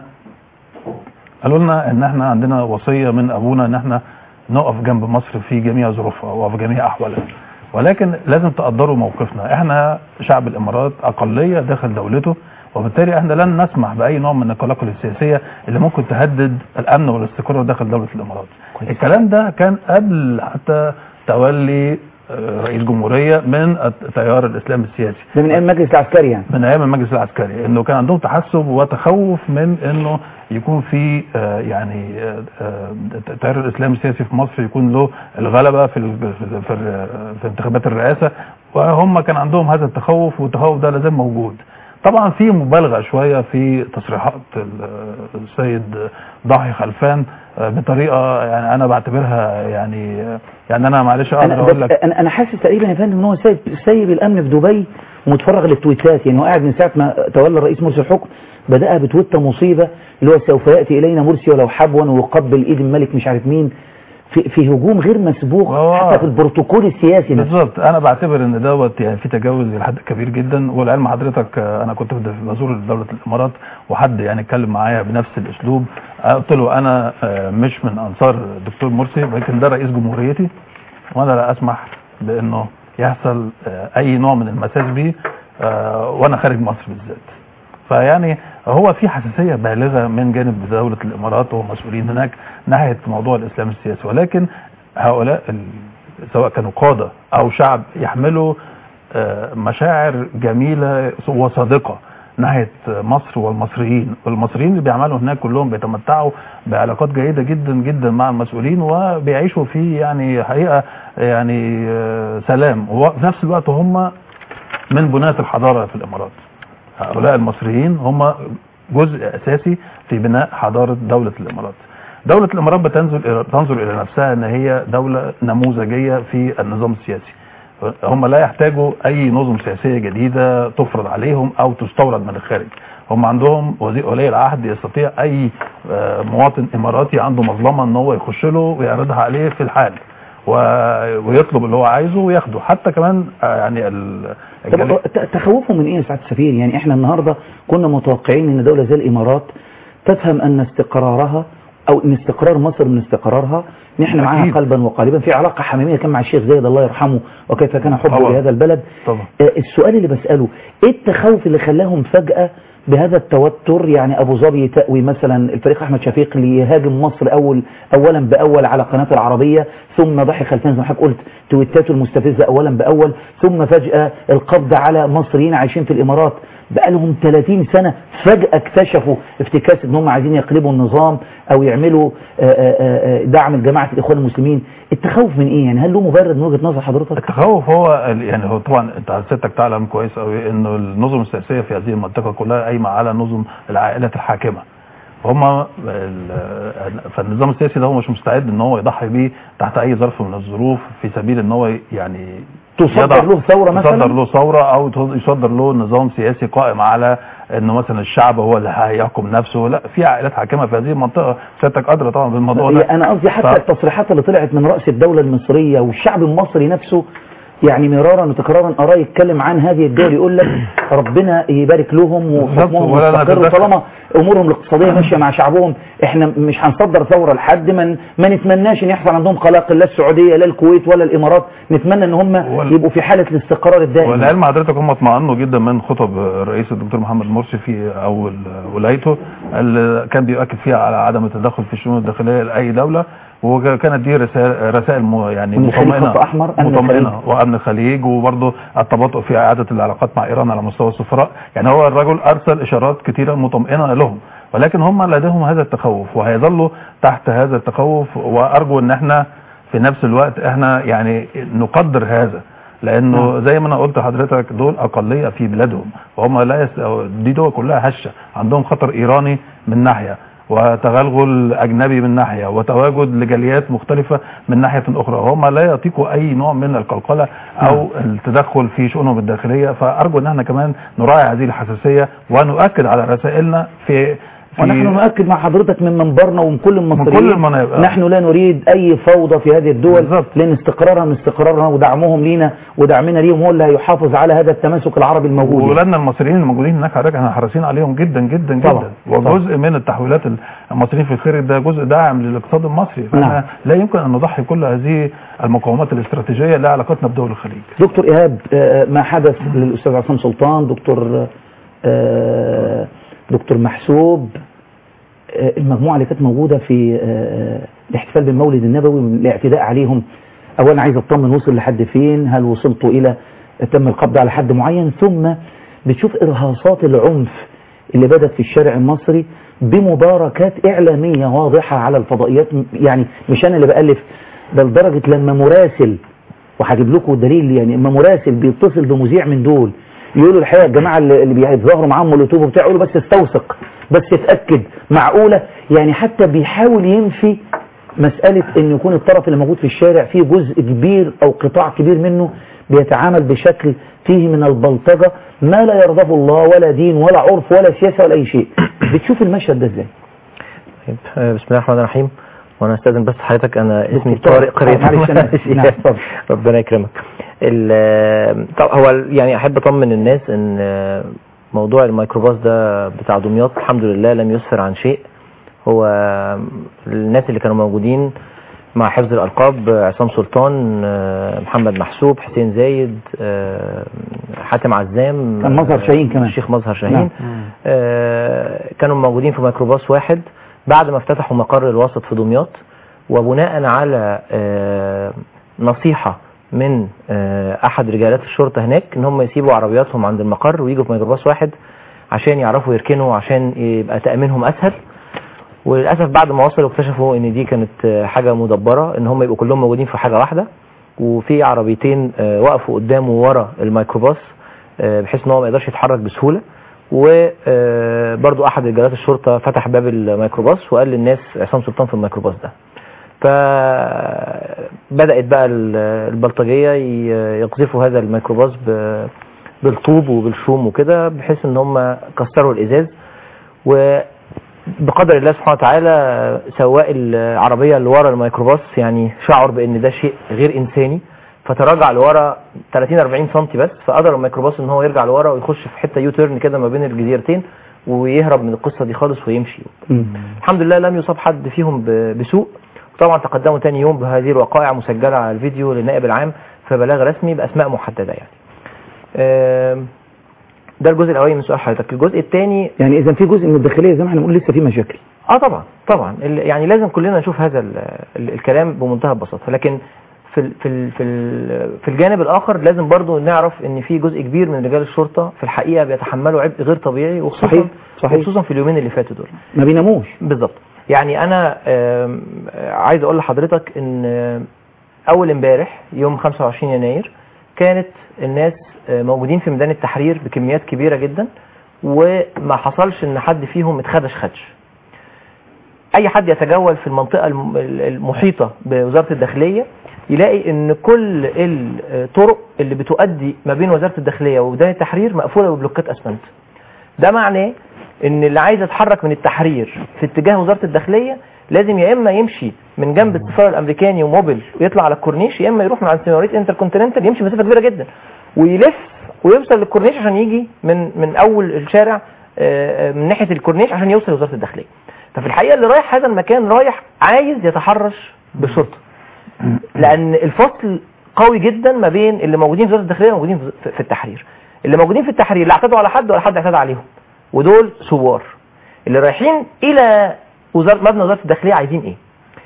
قالوا لنا ان احنا عندنا وصية من ابونا ان احنا نقف جنب مصر في جميع ظروفها وفي جميع احوالها ولكن لازم تقدروا موقفنا احنا شعب الامارات اقلية داخل دولته وبالتالي احنا لن نسمح باي نوع من القلاقل السياسية اللي ممكن تهدد الامن والاستقرار داخل دولة الامارات الكلام ده كان قبل حتى تولي آه، رئيس جمهورية من التيار الاسلامي السياسي ده من ايام المجلس العسكري يعني من ايام المجلس العسكري انه كان عندهم تحسب وتخوف من انه يكون في آه، يعني آه، آه، التيار الاسلامي السياسي في مصر يكون له الغلبه في ال- في في, ال- في انتخابات الرئاسه وهم كان عندهم هذا التخوف والتخوف ده لازم موجود طبعا في مبالغه شويه في تصريحات ال- السيد ضاحي خلفان آه، بطريقه يعني انا بعتبرها يعني آه، يعني انا معلش اقدر انا اقول بس لك انا انا حاسس تقريبا يا فندم ان هو سايب سايب الامن في دبي ومتفرغ للتويتات يعني هو قاعد من ساعه ما تولى الرئيس مرسي الحكم بدأ بتويته مصيبه اللي هو سوف ياتي الينا مرسي ولو حبوا ويقبل ايد الملك مش عارف مين في في هجوم غير مسبوق آه. حتى في البروتوكول السياسي نفسه بالظبط انا بعتبر ان دوت يعني في تجاوز لحد كبير جدا والعلم حضرتك آه، انا كنت بد- بزور دوله الامارات وحد يعني اتكلم معايا بنفس الاسلوب آه، قلت له انا آه، مش من انصار الدكتور مرسي ولكن ده رئيس جمهوريتي وانا لا اسمح بانه يحصل آه، اي نوع من المساس بيه آه، وانا خارج مصر بالذات فيعني هو في حساسية بالغة من جانب دولة الإمارات ومسؤولين هناك ناحية موضوع الإسلام السياسي ولكن هؤلاء ال- سواء كانوا قادة أو شعب يحملوا آه، مشاعر جميلة وصادقة ناحية مصر والمصريين والمصريين اللي بيعملوا هناك كلهم بيتمتعوا بعلاقات جيدة جدا جدا مع المسؤولين وبيعيشوا في يعني حقيقة يعني آه، سلام وفي نفس الوقت هم من بناة الحضارة في الإمارات هؤلاء المصريين هم جزء أساسي في بناء حضارة دولة الإمارات دولة الإمارات بتنظر تنظر إلى نفسها أن هي دولة نموذجية في النظام السياسي هم لا يحتاجوا أي نظم سياسية جديدة تفرض عليهم أو تستورد من الخارج هم عندهم وزير ولي العهد يستطيع أي آه، مواطن إماراتي عنده مظلمة أن هو يخش له ويعرضها عليه في الحال و- ويطلب اللي هو عايزه وياخده حتى كمان آه، يعني ال- الجالية- طب ت- تخوفهم من ايه يا سعاده السفير يعني احنا النهارده كنا متوقعين ان دوله زي الامارات تفهم ان استقرارها او ان استقرار مصر من استقرارها ان احنا معاها أكيد. قلبا وقالبا في علاقه حميميه كان مع الشيخ زايد الله يرحمه وكيف كان حبه طبعا. لهذا البلد طبعا آه، السؤال اللي بساله ايه التخوف اللي خلاهم فجاه بهذا التوتر يعني ابو ظبي تأوي مثلا الفريق احمد شفيق ليهاجم مصر اول اولا باول على قناه العربيه ثم ضحي خلفان زي ما حضرتك قلت تويتاته المستفزه اولا باول ثم فجاه القبض على مصريين عايشين في الامارات بقالهم 30 سنه فجاه اكتشفوا افتكاس ان هم عايزين يقلبوا النظام او يعملوا آه، آه، آه، دعم لجماعه الاخوان المسلمين التخوف من ايه يعني هل له مبرر من وجهه نظر حضرتك التخوف هو ال- يعني هو طبعا انت سيادتك تعلم كويس قوي انه النظم السياسيه في هذه المنطقه كلها قايمه على نظم العائلات الحاكمه هم فالنظام السياسي ده هو مش مستعد ان هو يضحي بيه تحت اي ظرف من الظروف في سبيل ان هو يعني تصدر يضع- له ثوره مثلا يصدر له ثوره او يص- يصدر له نظام سياسي قائم على انه مثلا الشعب هو اللي هيحكم نفسه لا في عائلات حاكمه في هذه المنطقه سيادتك ادرى طبعا بالموضوع ده انا قصدي حتى ف- التصريحات اللي طلعت من رأس الدولة المصرية والشعب المصري نفسه يعني مرارا وتكرارا أراه يتكلم عن هذه الدول يقول لك ربنا يبارك لهم وحكمهم ولا مستقر نتدخل. طالما امورهم الاقتصاديه ماشيه مع شعبهم احنا مش هنصدر ثوره لحد ما ما نتمناش ان يحصل عندهم قلاقل لا السعوديه لا الكويت ولا الامارات نتمنى ان هم وال- يبقوا في حاله الاستقرار الدائم والعلم حضرتك هم اطمأنوا جدا من خطب الرئيس الدكتور محمد مرسي في اول ولايته اللي كان بيؤكد فيها على عدم التدخل في الشؤون الداخليه لاي دوله وكانت دي رسائل رسائل م- يعني أمن الخليج مطمئنه خط أحمر، أمن مطمئنه الخليج. وامن الخليج وبرضه التباطؤ في اعاده العلاقات مع ايران على مستوى السفراء يعني هو الرجل ارسل اشارات كثيره مطمئنه لهم ولكن هم لديهم هذا التخوف وهيظلوا تحت هذا التخوف وارجو ان احنا في نفس الوقت احنا يعني نقدر هذا لانه زي ما انا قلت لحضرتك دول اقليه في بلادهم وهم لا يس... دي دول كلها هشه عندهم خطر ايراني من ناحيه وتغلغل اجنبي من ناحيه وتواجد لجاليات مختلفه من ناحيه اخرى وهم لا يطيقوا اي نوع من القلقله او التدخل في شؤونهم الداخليه فارجو ان احنا كمان نراعي هذه الحساسيه ونؤكد على رسائلنا في في ونحن نؤكد مع حضرتك من منبرنا ومن كل المصريين كل المنابر. نحن لا نريد اي فوضى في هذه الدول بالظبط. لان استقرارها من استقرارنا ودعمهم لينا ودعمنا ليهم هو اللي هيحافظ على هذا التماسك العربي الموجود ولادنا المصريين الموجودين هناك حضرتك احنا حريصين عليهم جدا جدا جدا طبعا. وجزء من التحويلات المصريين في الخارج ده جزء داعم للاقتصاد المصري نعم. فاحنا لا يمكن ان نضحي كل هذه المقومات الاستراتيجيه لعلاقتنا بدول الخليج دكتور إيهاب آه، ما حدث للأستاذ عصام سلطان دكتور آه، دكتور محسوب آه، المجموعة اللي كانت موجودة في آه، الاحتفال بالمولد النبوي الاعتداء عليهم أولا عايز أطمن وصل لحد فين هل وصلتوا إلى تم القبض على حد معين ثم بتشوف إرهاصات العنف اللي بدت في الشارع المصري بمباركات إعلامية واضحة على الفضائيات يعني مش أنا اللي بألف ده لدرجة لما مراسل وهجيب لكم دليل يعني اما مراسل بيتصل بمذيع من دول يقولوا الحقيقه الجماعه اللي اللي بيتظاهروا معاهم مولوتوف وبتاع يقولوا بس استوثق بس اتاكد معقوله يعني حتى بيحاول ينفي مساله ان يكون الطرف اللي موجود في الشارع فيه جزء كبير او قطاع كبير منه بيتعامل بشكل فيه من البلطجه ما لا يرضاه الله ولا دين ولا عرف ولا سياسه ولا اي شيء بتشوف المشهد ده ازاي؟ طيب، آه، بسم الله الرحمن الرحيم وانا استاذن بس حضرتك انا اسمي دكتور طارق قريب طارق، معلش أنا- نعم، اتفضل. ربنا يكرمك ال- طب هو ال- يعني احب اطمن الناس ان آه، موضوع الميكروباص ده بتاع دمياط الحمد لله لم يسفر عن شيء هو آه، الناس اللي كانوا موجودين مع حفظ الالقاب آه، عصام سلطان آه، محمد محسوب حسين زايد آه، حاتم عزام كان مظهر شاهين كمان. الشيخ مظهر شاهين نعم. آه، كانوا موجودين في ميكروباص واحد بعد ما افتتحوا مقر الوسط في دمياط وبناء على آه، نصيحة من آه، أحد رجالات الشرطة هناك إن هم يسيبوا عربياتهم عند المقر ويجوا في ميكروباص واحد عشان يعرفوا يركنوا عشان يبقى تأمينهم أسهل وللأسف بعد ما وصلوا اكتشفوا إن دي كانت آه، حاجة مدبرة إن هم يبقوا كلهم موجودين في حاجة واحدة وفي عربيتين آه، وقفوا قدامه ورا الميكروباص آه، بحيث ان هو ما يقدرش يتحرك بسهوله وبرضو احد رجالات الشرطه فتح باب الميكروباص وقال للناس عصام سلطان في الميكروباص ده فبدات بقى ال- البلطجيه ي- يقذفوا هذا الميكروباص ب- بالطوب وبالشوم وكده بحيث ان هم كسروا الازاز وبقدر الله سبحانه وتعالى سواق العربيه اللي ورا الميكروباص يعني شعر بان ده شيء غير انساني فتراجع لورا 30 40 سم بس فقدر الميكروباص ان هو يرجع لورا ويخش في حته يو تيرن كده ما بين الجزيرتين ويهرب من القصه دي خالص ويمشي الحمد لله لم يصاب حد فيهم ب- بسوء وطبعا تقدموا تاني يوم بهذه الوقائع مسجله على الفيديو للنائب العام في بلاغ رسمي باسماء محدده يعني آم، ده الجزء الاولاني من سؤال حضرتك الجزء الثاني يعني اذا في جزء من الداخليه زي ما احنا بنقول لسه في مشاكل اه طبعا طبعا ال- يعني لازم كلنا نشوف هذا ال ال الكلام بمنتهى البساطه لكن في ال في ال في ال في الجانب الاخر لازم برضو نعرف ان في جزء كبير من رجال الشرطه في الحقيقه بيتحملوا عبء غير طبيعي وخصوصا صحيح، صحيح. وخصوصا في اليومين اللي فاتوا دول ما بيناموش بالظبط يعني انا آم، آه، عايز اقول لحضرتك ان آه، اول امبارح يوم 25 يناير كانت الناس آه، موجودين في ميدان التحرير بكميات كبيره جدا وما حصلش ان حد فيهم اتخدش خدش اي حد يتجول في المنطقه الم- المحيطه بوزاره الداخليه يلاقي ان كل الطرق اللي بتؤدي ما بين وزاره الداخليه وميدان التحرير مقفوله ببلوكات اسمنت ده معناه ان اللي عايز يتحرك من التحرير في اتجاه وزاره الداخليه لازم يا اما يمشي من جنب السفاره الامريكاني وموبل ويطلع على الكورنيش يا اما يروح من عند سيناريت انتر كونتيننتال يمشي مسافه كبيره جدا ويلف ويوصل للكورنيش عشان يجي من من اول الشارع آه، آه، من ناحيه الكورنيش عشان يوصل لوزاره الداخليه ففي الحقيقه اللي رايح هذا المكان رايح عايز يتحرش بالشرطه لان الفصل قوي جدا ما بين اللي موجودين في وزاره الداخليه وموجودين في- في التحرير اللي موجودين في التحرير لا اعتدوا على حد ولا حد اعتدى عليهم ودول ثوار اللي رايحين الى وزاره مبنى وزاره الداخليه عايزين ايه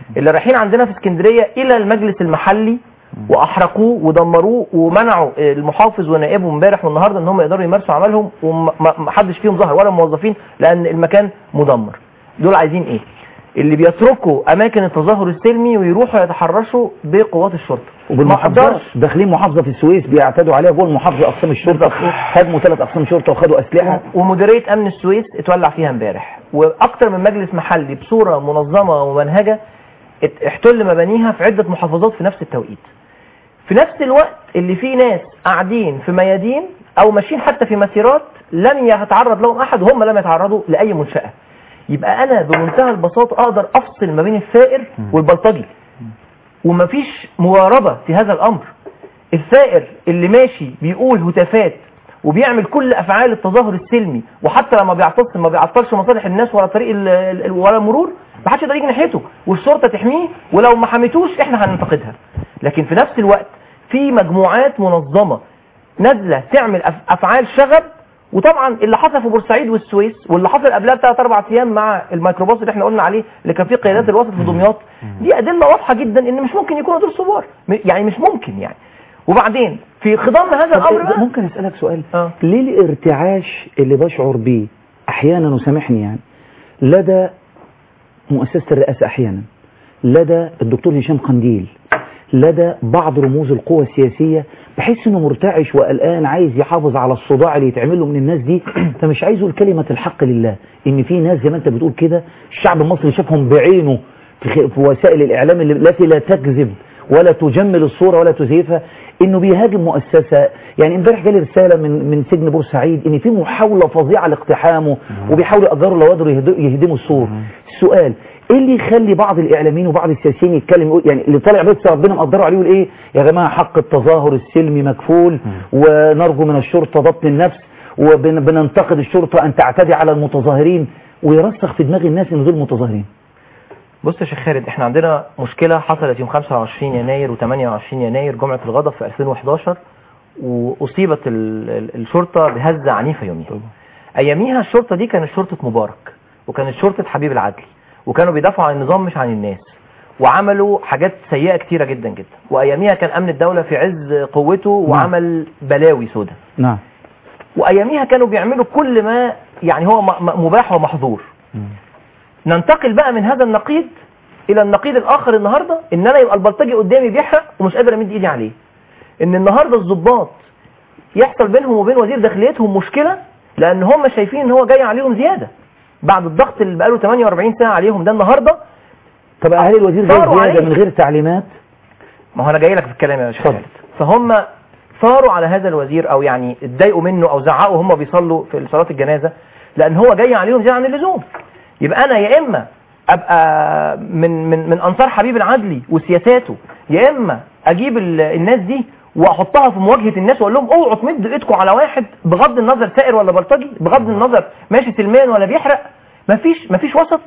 اللي رايحين عندنا في اسكندريه الى المجلس المحلي واحرقوه ودمروه ومنعوا المحافظ ونائبه امبارح والنهارده ان هم يقدروا يمارسوا عملهم ومحدش فيهم ظهر ولا موظفين لان المكان مدمر دول عايزين ايه اللي بيتركوا اماكن التظاهر السلمي ويروحوا يتحرشوا بقوات الشرطه ما وبالمحافظات أقدرش. داخلين محافظه في السويس بيعتدوا عليها جوه المحافظه اقسام الشرطه هاجموا ثلاث اقسام شرطه وخدوا اسلحه ومديريه امن السويس اتولع فيها امبارح واكتر من مجلس محلي بصوره منظمه ومنهجه ات- احتل مبانيها في عده محافظات في نفس التوقيت في نفس الوقت اللي فيه ناس قاعدين في ميادين او ماشيين حتى في مسيرات لم يتعرض لهم احد وهم لم يتعرضوا لاي منشاه يبقى انا بمنتهى البساطه اقدر افصل ما بين الثائر والبلطجي ومفيش مواربه في هذا الامر الثائر اللي ماشي بيقول هتافات وبيعمل كل افعال التظاهر السلمي وحتى لما بيعتصم ما بيعطلش مصالح الناس ولا طريق ال- ال- ولا المرور ما حدش يقدر يجي ناحيته والشرطه تحميه ولو ما حميتوش احنا هننتقدها لكن في نفس الوقت في مجموعات منظمه نازله تعمل أف- افعال شغب وطبعا اللي حصل في بورسعيد والسويس واللي حصل قبلها بثلاث اربع ايام مع الميكروباص اللي احنا قلنا عليه اللي كان فيه قيادات الوسط في دمياط دي ادله واضحه جدا ان مش ممكن يكونوا دول ثوار م- يعني مش ممكن يعني وبعدين في خضم هذا الامر طب بقى ممكن اسالك سؤال آه. ليه الارتعاش اللي بشعر بيه احيانا وسامحني يعني لدى مؤسسه الرئاسه احيانا لدى الدكتور هشام قنديل لدى بعض رموز القوى السياسيه بحس انه مرتعش وقلقان عايز يحافظ على الصداع اللي يتعمل له من الناس دي فمش عايز يقول كلمه الحق لله ان في ناس زي ما انت بتقول كده الشعب المصري شافهم بعينه في خ- في وسائل الاعلام اللي- التي لا تكذب ولا تجمل الصوره ولا تزيفها انه بيهاجم مؤسسه يعني امبارح جالي رساله من من سجن بورسعيد ان في محاوله فظيعه لاقتحامه وبيحاولوا يأجروا لوادر يهد- يهدموا السور السؤال ايه اللي يخلي بعض الاعلاميين وبعض السياسيين يتكلم يقول يعني اللي طالع بس ربنا مقدره عليه يقول ايه يا جماعه حق التظاهر السلمي مكفول ونرجو من الشرطه ضبط النفس وبننتقد الشرطه ان تعتدي على المتظاهرين ويرسخ في دماغ الناس ان دول متظاهرين بص يا شيخ خالد احنا عندنا مشكلة حصلت يوم 25 يناير و28 يناير جمعة الغضب في 2011 وأصيبت ال- ال- الشرطة بهزة عنيفة يوميها أياميها الشرطة دي كانت شرطة مبارك وكانت شرطة حبيب العدل وكانوا بيدافعوا عن النظام مش عن الناس وعملوا حاجات سيئة كتيرة جدا جدا وأياميها كان أمن الدولة في عز قوته وعمل بلاوي سودة نعم وأياميها كانوا بيعملوا كل ما يعني هو م- م- مباح ومحظور ننتقل بقى من هذا النقيض الى النقيض الاخر النهارده ان انا يبقى البلطجي قدامي بيحرق ومش قادر امد ايدي عليه ان النهارده الضباط يحصل بينهم وبين وزير داخليتهم مشكله لان هم شايفين ان هو جاي عليهم زياده بعد الضغط اللي بقاله 48 ساعه عليهم ده النهارده طب هل الوزير جاي صاروا زياده عليه. من غير تعليمات ما هو انا جاي لك في الكلام يا شيخ اتفضل. خالد فهم ثاروا على هذا الوزير او يعني اتضايقوا منه او زعقوا هم بيصلوا في صلاه الجنازه لان هو جاي عليهم زياده عن اللزوم يبقى انا يا اما ابقى من من من انصار حبيب العدلي وسياساته يا اما اجيب ال- الناس دي واحطها في مواجهه الناس واقول لهم اوعوا تمدوا ايدكم على واحد بغض النظر سائر ولا بلطجي بغض النظر ماشي سلميا ولا بيحرق مفيش مفيش وسط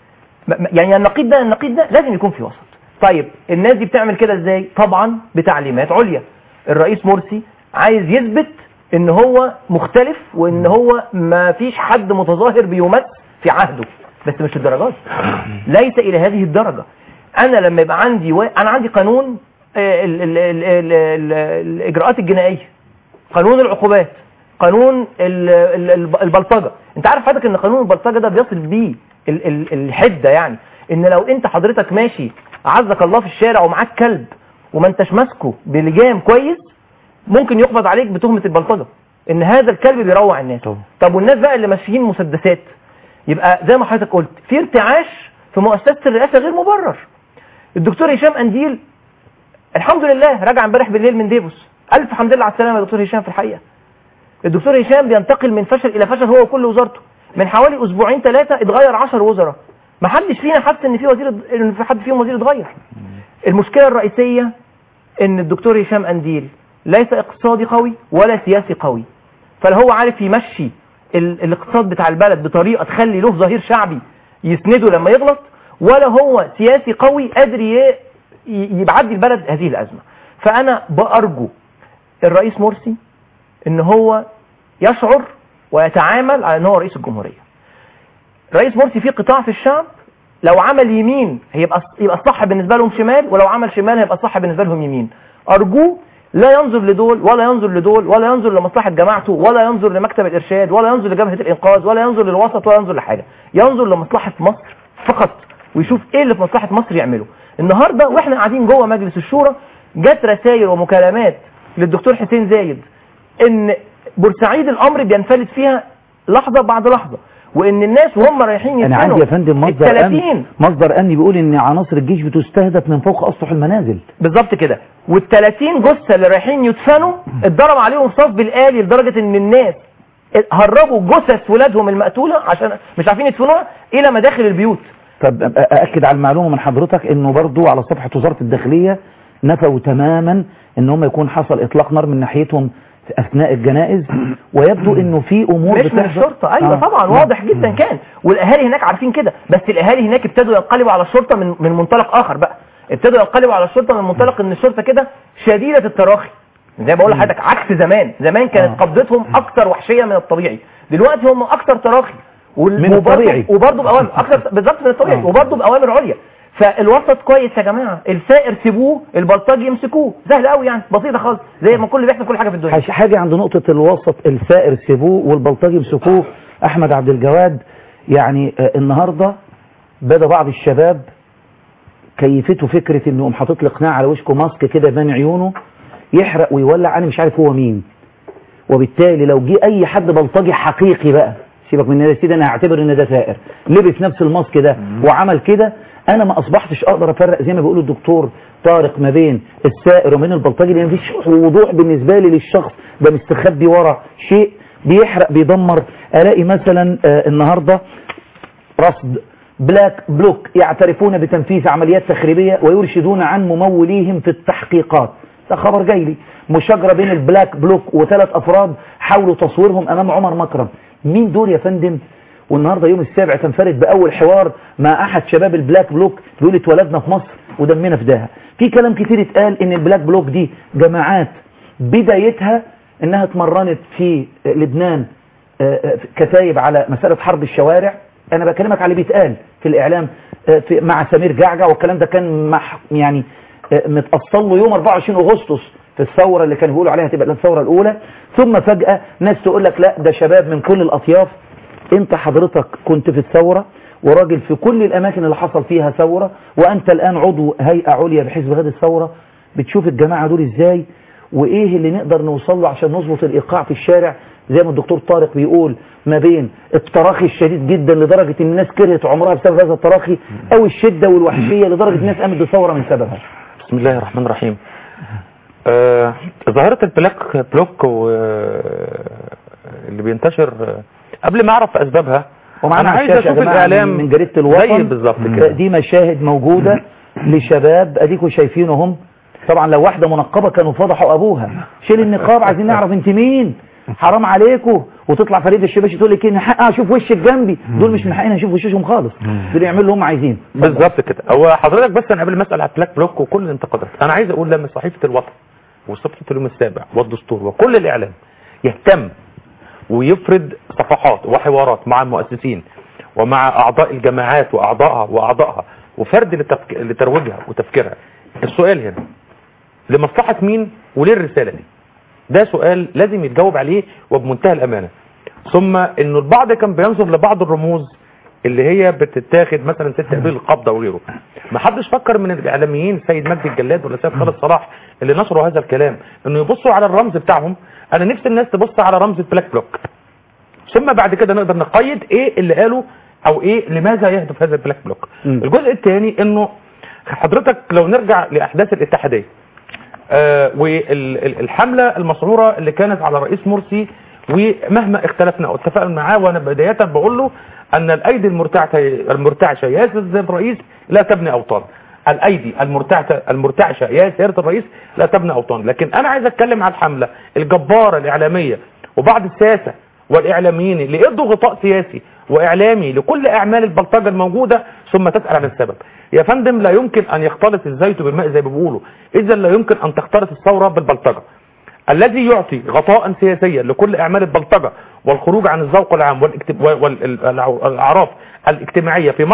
م- م- يعني النقيض ده النقيض ده لازم يكون في وسط طيب الناس دي بتعمل كده ازاي طبعا بتعليمات عليا الرئيس مرسي عايز يثبت ان هو مختلف وان هو ما فيش حد متظاهر بيمس في عهده بس مش الدرجات ليس الى هذه الدرجة انا لما يبقى عندي و... انا عندي قانون آه، ال... ال... ال... ال... ال... الاجراءات الجنائية قانون العقوبات قانون ال... ال... ال- البلطجة انت عارف حضرتك ان قانون البلطجة ده بيصل بيه ال... ال... الحدة يعني ان لو انت حضرتك ماشي عزك الله في الشارع ومعاك كلب وما انتش ماسكه بلجام كويس ممكن يقبض عليك بتهمة البلطجة ان هذا الكلب بيروع الناس طبعا. طب والناس بقى اللي ماشيين مسدسات يبقى زي ما حضرتك قلت في ارتعاش في مؤسسة الرئاسة غير مبرر الدكتور هشام انديل الحمد لله راجع امبارح بالليل من ديفوس الف حمد لله على السلامه يا دكتور هشام في الحقيقه الدكتور هشام بينتقل من فشل الى فشل هو وكل وزارته من حوالي اسبوعين ثلاثه اتغير 10 وزراء ما حدش فينا حس ان في وزير ان في حد فيهم وزير اتغير المشكله الرئيسيه ان الدكتور هشام انديل ليس اقتصادي قوي ولا سياسي قوي فلا هو عارف يمشي ال- الاقتصاد بتاع البلد بطريقه تخلي له ظهير شعبي يسنده لما يغلط ولا هو سياسي قوي قادر ي- ي- يبعدي البلد هذه الازمه فانا بارجو الرئيس مرسي ان هو يشعر ويتعامل على ان هو رئيس الجمهوريه رئيس مرسي فيه قطاع في الشعب لو عمل يمين هيبقى يبقى الصح بالنسبه لهم شمال ولو عمل شمال هيبقى الصح بالنسبه لهم يمين ارجوه لا ينظر لدول ولا ينظر لدول ولا ينظر لمصلحه جماعته ولا ينظر لمكتب الارشاد ولا ينظر لجبهه الانقاذ ولا ينظر للوسط ولا ينظر لحاجه ينظر لمصلحه مصر فقط ويشوف ايه اللي في مصلحه مصر يعمله النهارده واحنا قاعدين جوه مجلس الشورى جت رسائل ومكالمات للدكتور حسين زايد ان بورسعيد الامر بينفلت فيها لحظه بعد لحظه وان الناس وهم رايحين انا يدفنوا عندي يا فندم مصدر ال امن 30 مصدر امني بيقول ان عناصر الجيش بتستهدف من فوق اسطح المنازل بالظبط كده وال 30 جثه اللي رايحين يدفنوا اتضرب عليهم صف بالآلي لدرجه ان الناس هربوا جثث ولادهم المقتوله عشان مش عارفين يدفنوها الى مداخل البيوت طب أ- أأكد على المعلومة من حضرتك انه برضو على صفحة وزارة الداخلية نفوا تماما ان هم يكون حصل اطلاق نار من ناحيتهم في اثناء الجنائز ويبدو انه في امور مش من بتحصل- الشرطه ايوه آه. طبعا نعم. واضح جدا كان والاهالي هناك عارفين كده بس الاهالي هناك ابتدوا ينقلبوا على الشرطه من من منطلق اخر بقى ابتدوا ينقلبوا على الشرطه من منطلق ان الشرطه كده شديده التراخي زي ما بقول لحضرتك عكس زمان زمان كانت آه. قبضتهم اكتر وحشيه من الطبيعي دلوقتي هم اكتر تراخي وال- من وبرضه- الطبيعي. وبرضه باوامر اكتر بالظبط من الطبيعي آه. وبرضه باوامر عليا فالوسط كويس يا جماعه الثائر سيبوه البلطجي يمسكوه سهل قوي يعني بسيطه خالص زي ما كل بيحصل كل حاجه في الدنيا حاجة- حاجة عند نقطة الوسط الثائر سيبوه والبلطجي مسكوه احمد عبد الجواد يعني آه، النهاردة بدا بعض الشباب كيفته فكرة انه قام حاطط لي قناع على وشكه ماسك كده بين عيونه يحرق ويولع انا مش عارف هو مين وبالتالي لو جه اي حد بلطجي حقيقي بقى سيبك من ده سيدي انا هعتبر ان ده ثائر لبس نفس الماسك ده وعمل كده انا ما اصبحتش اقدر افرق زي ما بيقول الدكتور طارق ما بين الثائر وبين البلطجي لان مفيش وضوح بالنسبه لي للشخص ده مستخبي ورا شيء بيحرق بيدمر الاقي مثلا آه النهارده رصد بلاك بلوك يعترفون بتنفيذ عمليات تخريبية ويرشدون عن مموليهم في التحقيقات ده خبر جاي لي مشاجرة بين البلاك بلوك وثلاث أفراد حاولوا تصويرهم أمام عمر مكرم مين دول يا فندم والنهاردة يوم السابع تنفرد بأول حوار مع أحد شباب البلاك بلوك بيقول اتولدنا في مصر ودمنا في داها في كلام كتير اتقال ان البلاك بلوك دي جماعات بدايتها انها اتمرنت في لبنان آه، آه، كتايب على مسألة حرب الشوارع انا بكلمك على اللي بيتقال في الاعلام آه، في مع سمير جعجع والكلام ده كان مح يعني آه، متأصل له يوم 24 اغسطس في الثورة اللي كانوا بيقولوا عليها تبقى الثورة الاولى ثم فجأة ناس تقول لك لا ده شباب من كل الاطياف انت حضرتك كنت في الثورة وراجل في كل الاماكن اللي حصل فيها ثورة وانت الان عضو هيئة عليا بحزب غد الثورة بتشوف الجماعة دول ازاي وايه اللي نقدر نوصل له عشان نظبط الايقاع في الشارع زي ما الدكتور طارق بيقول ما بين التراخي الشديد جدا لدرجة ان الناس كرهت عمرها بسبب هذا التراخي او الشدة والوحشية لدرجة الناس قامت بثورة من سببها بسم الله الرحمن الرحيم آه ظاهرة البلاك بلوك و اللي بينتشر آه، قبل ما اعرف اسبابها ومعانا انا على عايز الشاشة يا اشوف جماعة الاعلام من جريدة الوطن زي بالظبط كده دي مشاهد موجودة لشباب اديكوا شايفينهم طبعا لو واحدة منقبة كانوا فضحوا ابوها شيل النقاب عايزين نعرف انت مين حرام عليكم وتطلع فريد الشباشي تقول لك ان حق اشوف وشك جنبي دول مش من حقنا نشوف وشهم خالص دول يعملوا اللي هم عايزين بالظبط كده هو حضرتك بس انا قبل ما اسال على البلاك بلوك وكل الانتقادات انا عايز اقول لما صحيفه الوطن وصحيفه اليوم السابع والدستور وكل الاعلام يهتم ويفرد صفحات وحوارات مع المؤسسين ومع اعضاء الجماعات واعضائها واعضائها وفرد لتفك... لترويجها وتفكيرها السؤال هنا لمصلحه مين وليه الرساله دي ده سؤال لازم يتجاوب عليه وبمنتهى الامانه ثم انه البعض كان بينظر لبعض الرموز اللي هي بتتاخد مثلا ست ابريل القبضه وغيره ما حدش فكر من الاعلاميين سيد مجدي الجلاد ولا سيد خالد صلاح اللي نشروا هذا الكلام انه يبصوا على الرمز بتاعهم انا نفسي الناس تبص على رمز البلاك بلوك ثم بعد كده نقدر نقيد ايه اللي قاله او ايه لماذا يهدف هذا البلاك بلوك الجزء الثاني انه حضرتك لو نرجع لاحداث الاتحاديه آه والحمله المسعوره اللي كانت على الرئيس مرسي ومهما اختلفنا او اتفقنا معاه وانا بدايه بقول له ان الايدي المرتعشه المرتعشه يا سياده الرئيس لا تبني اوطان الايدي المرتعشه المرتعشه يا سياده الرئيس لا تبني اوطان لكن انا عايز اتكلم على الحمله الجباره الاعلاميه وبعض الساسه والاعلاميين اللي ادوا غطاء سياسي واعلامي لكل اعمال البلطجه الموجوده ثم تسال عن السبب يا فندم لا يمكن ان يختلط الزيت بالماء زي ما بيقولوا اذا لا يمكن ان تختلط الثوره بالبلطجه الذي يعطي غطاء سياسيا لكل اعمال البلطجه والخروج عن الذوق العام والاكتب... والاعراف الاجتماعيه في مصر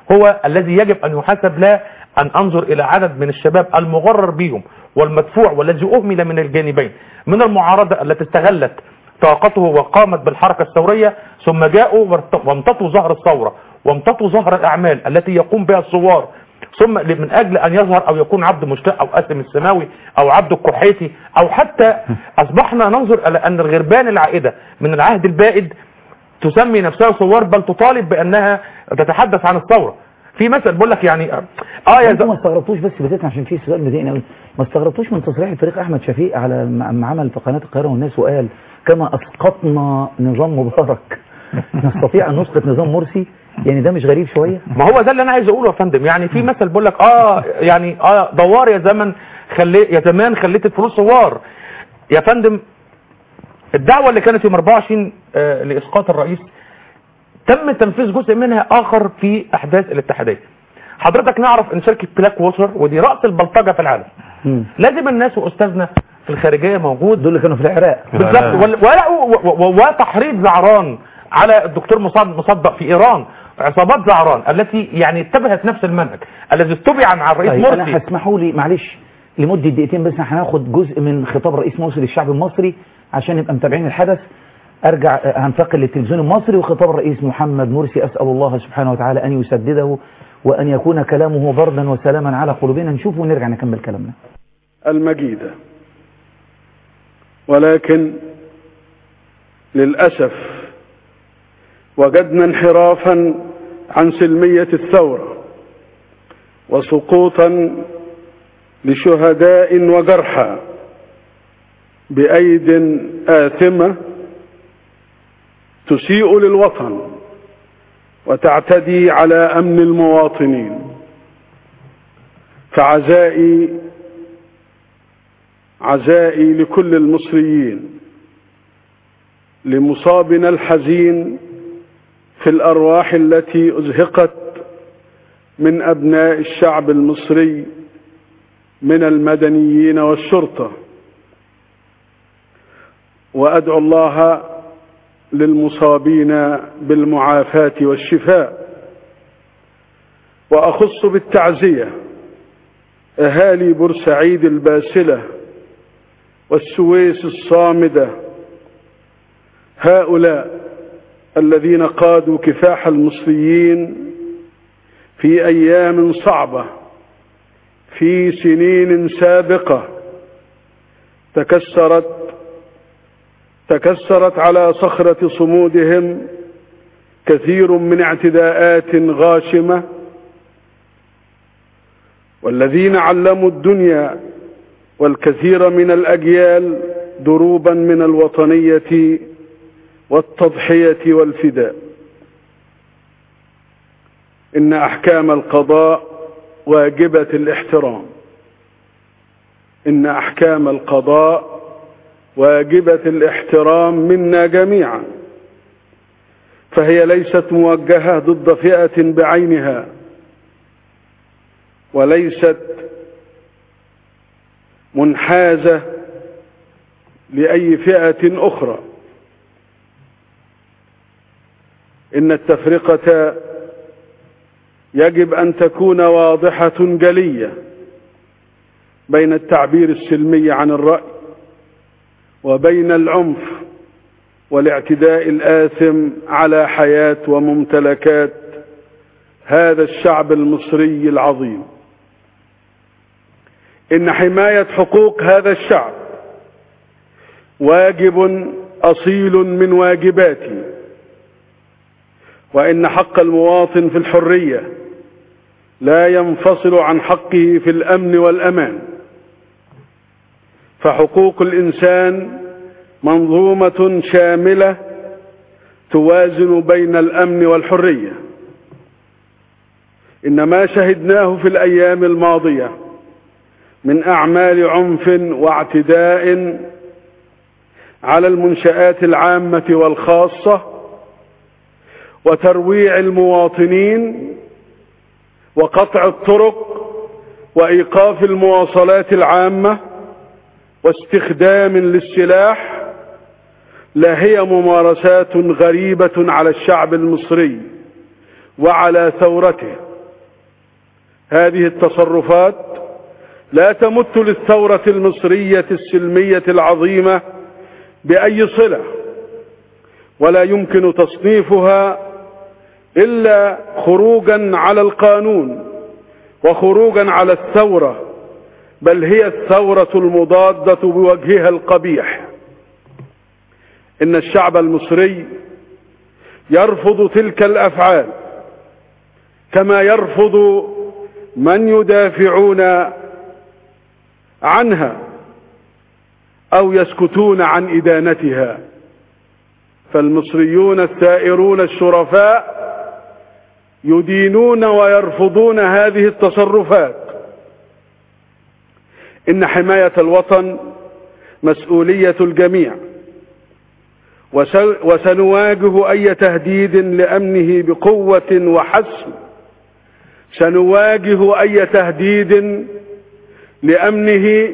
هو الذي يجب أن يحاسب لا أن أنظر إلى عدد من الشباب المغرر بهم والمدفوع والذي أهمل من الجانبين من المعارضة التي استغلت طاقته وقامت بالحركة الثورية ثم جاءوا وارت- وامتطوا ظهر الثورة وامتطوا ظهر الأعمال التي يقوم بها الثوار ثم من أجل أن يظهر أو يكون عبد مشتاق أو قاسم السماوي أو عبد الكحيتي أو حتى أصبحنا ننظر إلى أن الغربان العائدة من العهد البائد تسمي نفسها ثوار بل تطالب بأنها تتحدث عن الثورة في مثل بقول لك يعني اه يا انتوا ما استغربتوش بس بدايه عشان في سؤال مضايقني قوي ما استغربتوش من تصريح الفريق احمد شفيق على ما عمل في قناه القاهره والناس وقال كما اسقطنا نظام مبارك نستطيع ان نسقط نظام مرسي يعني ده مش غريب شويه ما هو ده اللي انا عايز اقوله يا فندم يعني في مثل بقول لك اه يعني اه دوار يا زمن خلي يا زمان خليت الفلوس ثوار يا فندم الدعوه اللي كانت يوم 24 آه لاسقاط الرئيس تم تنفيذ جزء منها اخر في احداث الاتحاديه حضرتك نعرف ان شركه بلاك ووتر ودي راس البلطجه في العالم لازم الناس واستاذنا في الخارجيه موجود دول اللي كانوا في العراق بالظبط وال- ولا- و- و- وتحريض زعران على الدكتور مصاد- مصدق في ايران عصابات زعران التي يعني اتبعت نفس المنهج الذي اتبع مع الرئيس طيب انا مرسي هسمحوا لي معلش لمده دقيقتين بس هناخد جزء من خطاب الرئيس مرسي للشعب المصري عشان نبقى متابعين الحدث ارجع آه، هنتقل للتلفزيون المصري وخطاب الرئيس محمد مرسي اسال الله سبحانه وتعالى ان يسدده وان يكون كلامه بردا وسلاما على قلوبنا نشوفه ونرجع نكمل كلامنا المجيدة ولكن للأسف وجدنا انحرافا عن سلمية الثورة وسقوطا لشهداء وجرحى بأيد آثمة تسيء للوطن وتعتدي على أمن المواطنين فعزائي عزائي لكل المصريين لمصابنا الحزين في الأرواح التي أزهقت من أبناء الشعب المصري من المدنيين والشرطة وأدعو الله للمصابين بالمعافاة والشفاء وأخص بالتعزية أهالي بورسعيد الباسلة والسويس الصامدة هؤلاء الذين قادوا كفاح المصريين في أيام صعبة في سنين سابقة تكسرت تكسرت على صخرة صمودهم كثير من اعتداءات غاشمة والذين علموا الدنيا والكثير من الأجيال دروبا من الوطنية والتضحية والفداء إن أحكام القضاء واجبة الاحترام إن أحكام القضاء واجبة الاحترام منا جميعا فهي ليست موجهة ضد فئة بعينها وليست منحازة لأي فئة أخرى إن التفرقة يجب أن تكون واضحة جلية بين التعبير السلمي عن الرأي وبين العنف والاعتداء الآثم على حياة وممتلكات هذا الشعب المصري العظيم إن حماية حقوق هذا الشعب واجب أصيل من واجباتي وإن حق المواطن في الحرية لا ينفصل عن حقه في الأمن والأمان فحقوق الإنسان منظومة شاملة توازن بين الأمن والحرية إن ما شهدناه في الأيام الماضية من أعمال عنف واعتداء على المنشآت العامة والخاصة وترويع المواطنين وقطع الطرق وإيقاف المواصلات العامة واستخدام للسلاح لا هي ممارسات غريبة على الشعب المصري وعلى ثورته هذه التصرفات لا تمت للثورة المصرية السلمية العظيمة بأي صلة ولا يمكن تصنيفها إلا خروجا على القانون وخروجا على الثورة بل هي الثورة المضادة بوجهها القبيح إن الشعب المصري يرفض تلك الأفعال كما يرفض من يدافعون عنها أو يسكتون عن إدانتها فالمصريون الثائرون الشرفاء يدينون ويرفضون هذه التصرفات إن حماية الوطن مسؤولية الجميع وسنواجه أي تهديد لأمنه بقوة وحسم سنواجه أي تهديد لأمنه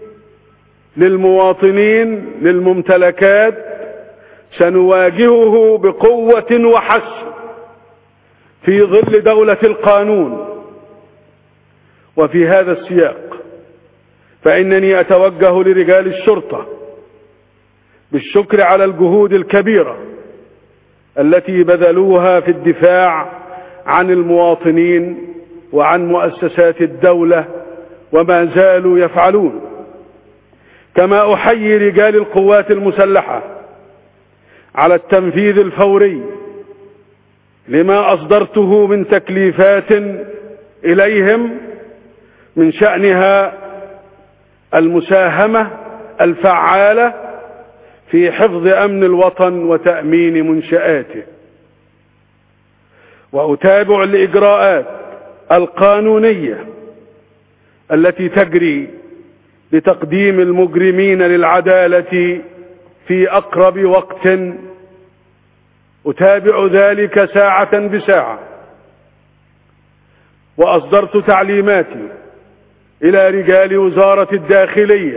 للمواطنين للممتلكات سنواجهه بقوة وحسم في ظل دولة القانون وفي هذا السياق فإنني أتوجه لرجال الشرطة بالشكر على الجهود الكبيرة التي بذلوها في الدفاع عن المواطنين وعن مؤسسات الدولة وما زالوا يفعلون كما أحيي رجال القوات المسلحة على التنفيذ الفوري لما أصدرته من تكليفات إليهم من شأنها المساهمة الفعالة في حفظ أمن الوطن وتأمين منشآته وأتابع الإجراءات القانونية التي تجري لتقديم المجرمين للعدالة في أقرب وقت أتابع ذلك ساعة بساعة وأصدرت تعليماتي إلى رجال وزارة الداخلية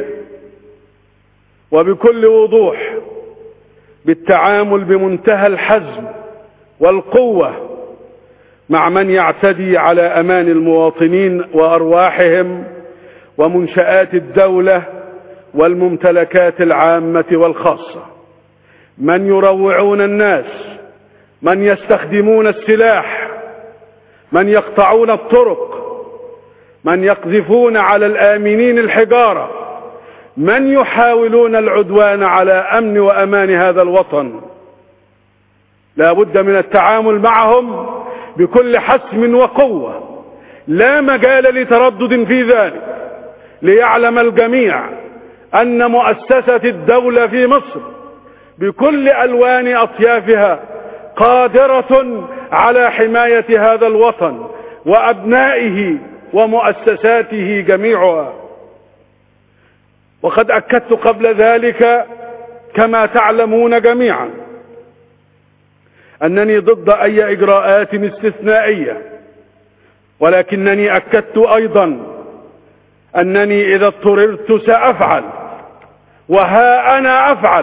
وبكل وضوح بالتعامل بمنتهى الحزم والقوة مع من يعتدي على أمان المواطنين وأرواحهم ومنشآت الدولة والممتلكات العامة والخاصة من يروعون الناس من يستخدمون السلاح من يقطعون الطرق من يقذفون على الآمنين الحجارة من يحاولون العدوان على أمن وأمان هذا الوطن لا بد من التعامل معهم بكل حسم وقوة لا مجال لتردد في ذلك ليعلم الجميع أن مؤسسة الدولة في مصر بكل ألوان أطيافها قادرة على حماية هذا الوطن وأبنائه ومؤسساته جميعها وقد أكدت قبل ذلك كما تعلمون جميعا أنني ضد أي إجراءات استثنائية ولكنني أكدت أيضا أنني إذا اضطررت سأفعل وها أنا أفعل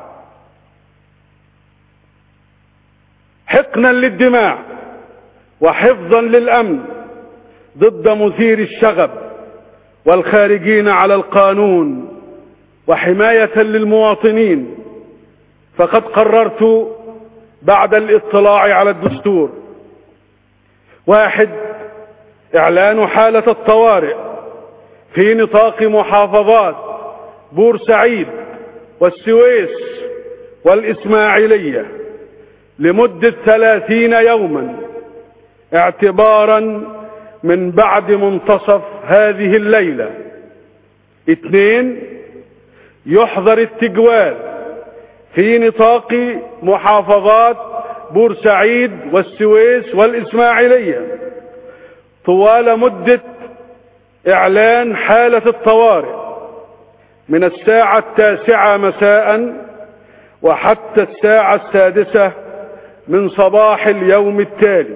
حقنا للدماء وحفظا للأمن ضد مثير الشغب والخارجين على القانون وحماية للمواطنين فقد قررت بعد الاطلاع على الدستور واحد اعلان حالة الطوارئ في نطاق محافظات بورسعيد والسويس والإسماعيلية لمدة ثلاثين يوما اعتبارا من بعد منتصف هذه الليلة اثنين يحظر التجوال في نطاق محافظات بورسعيد والسويس والإسماعيلية طوال مدة إعلان حالة الطوارئ من الساعة التاسعة مساء وحتى الساعة السادسة من صباح اليوم التالي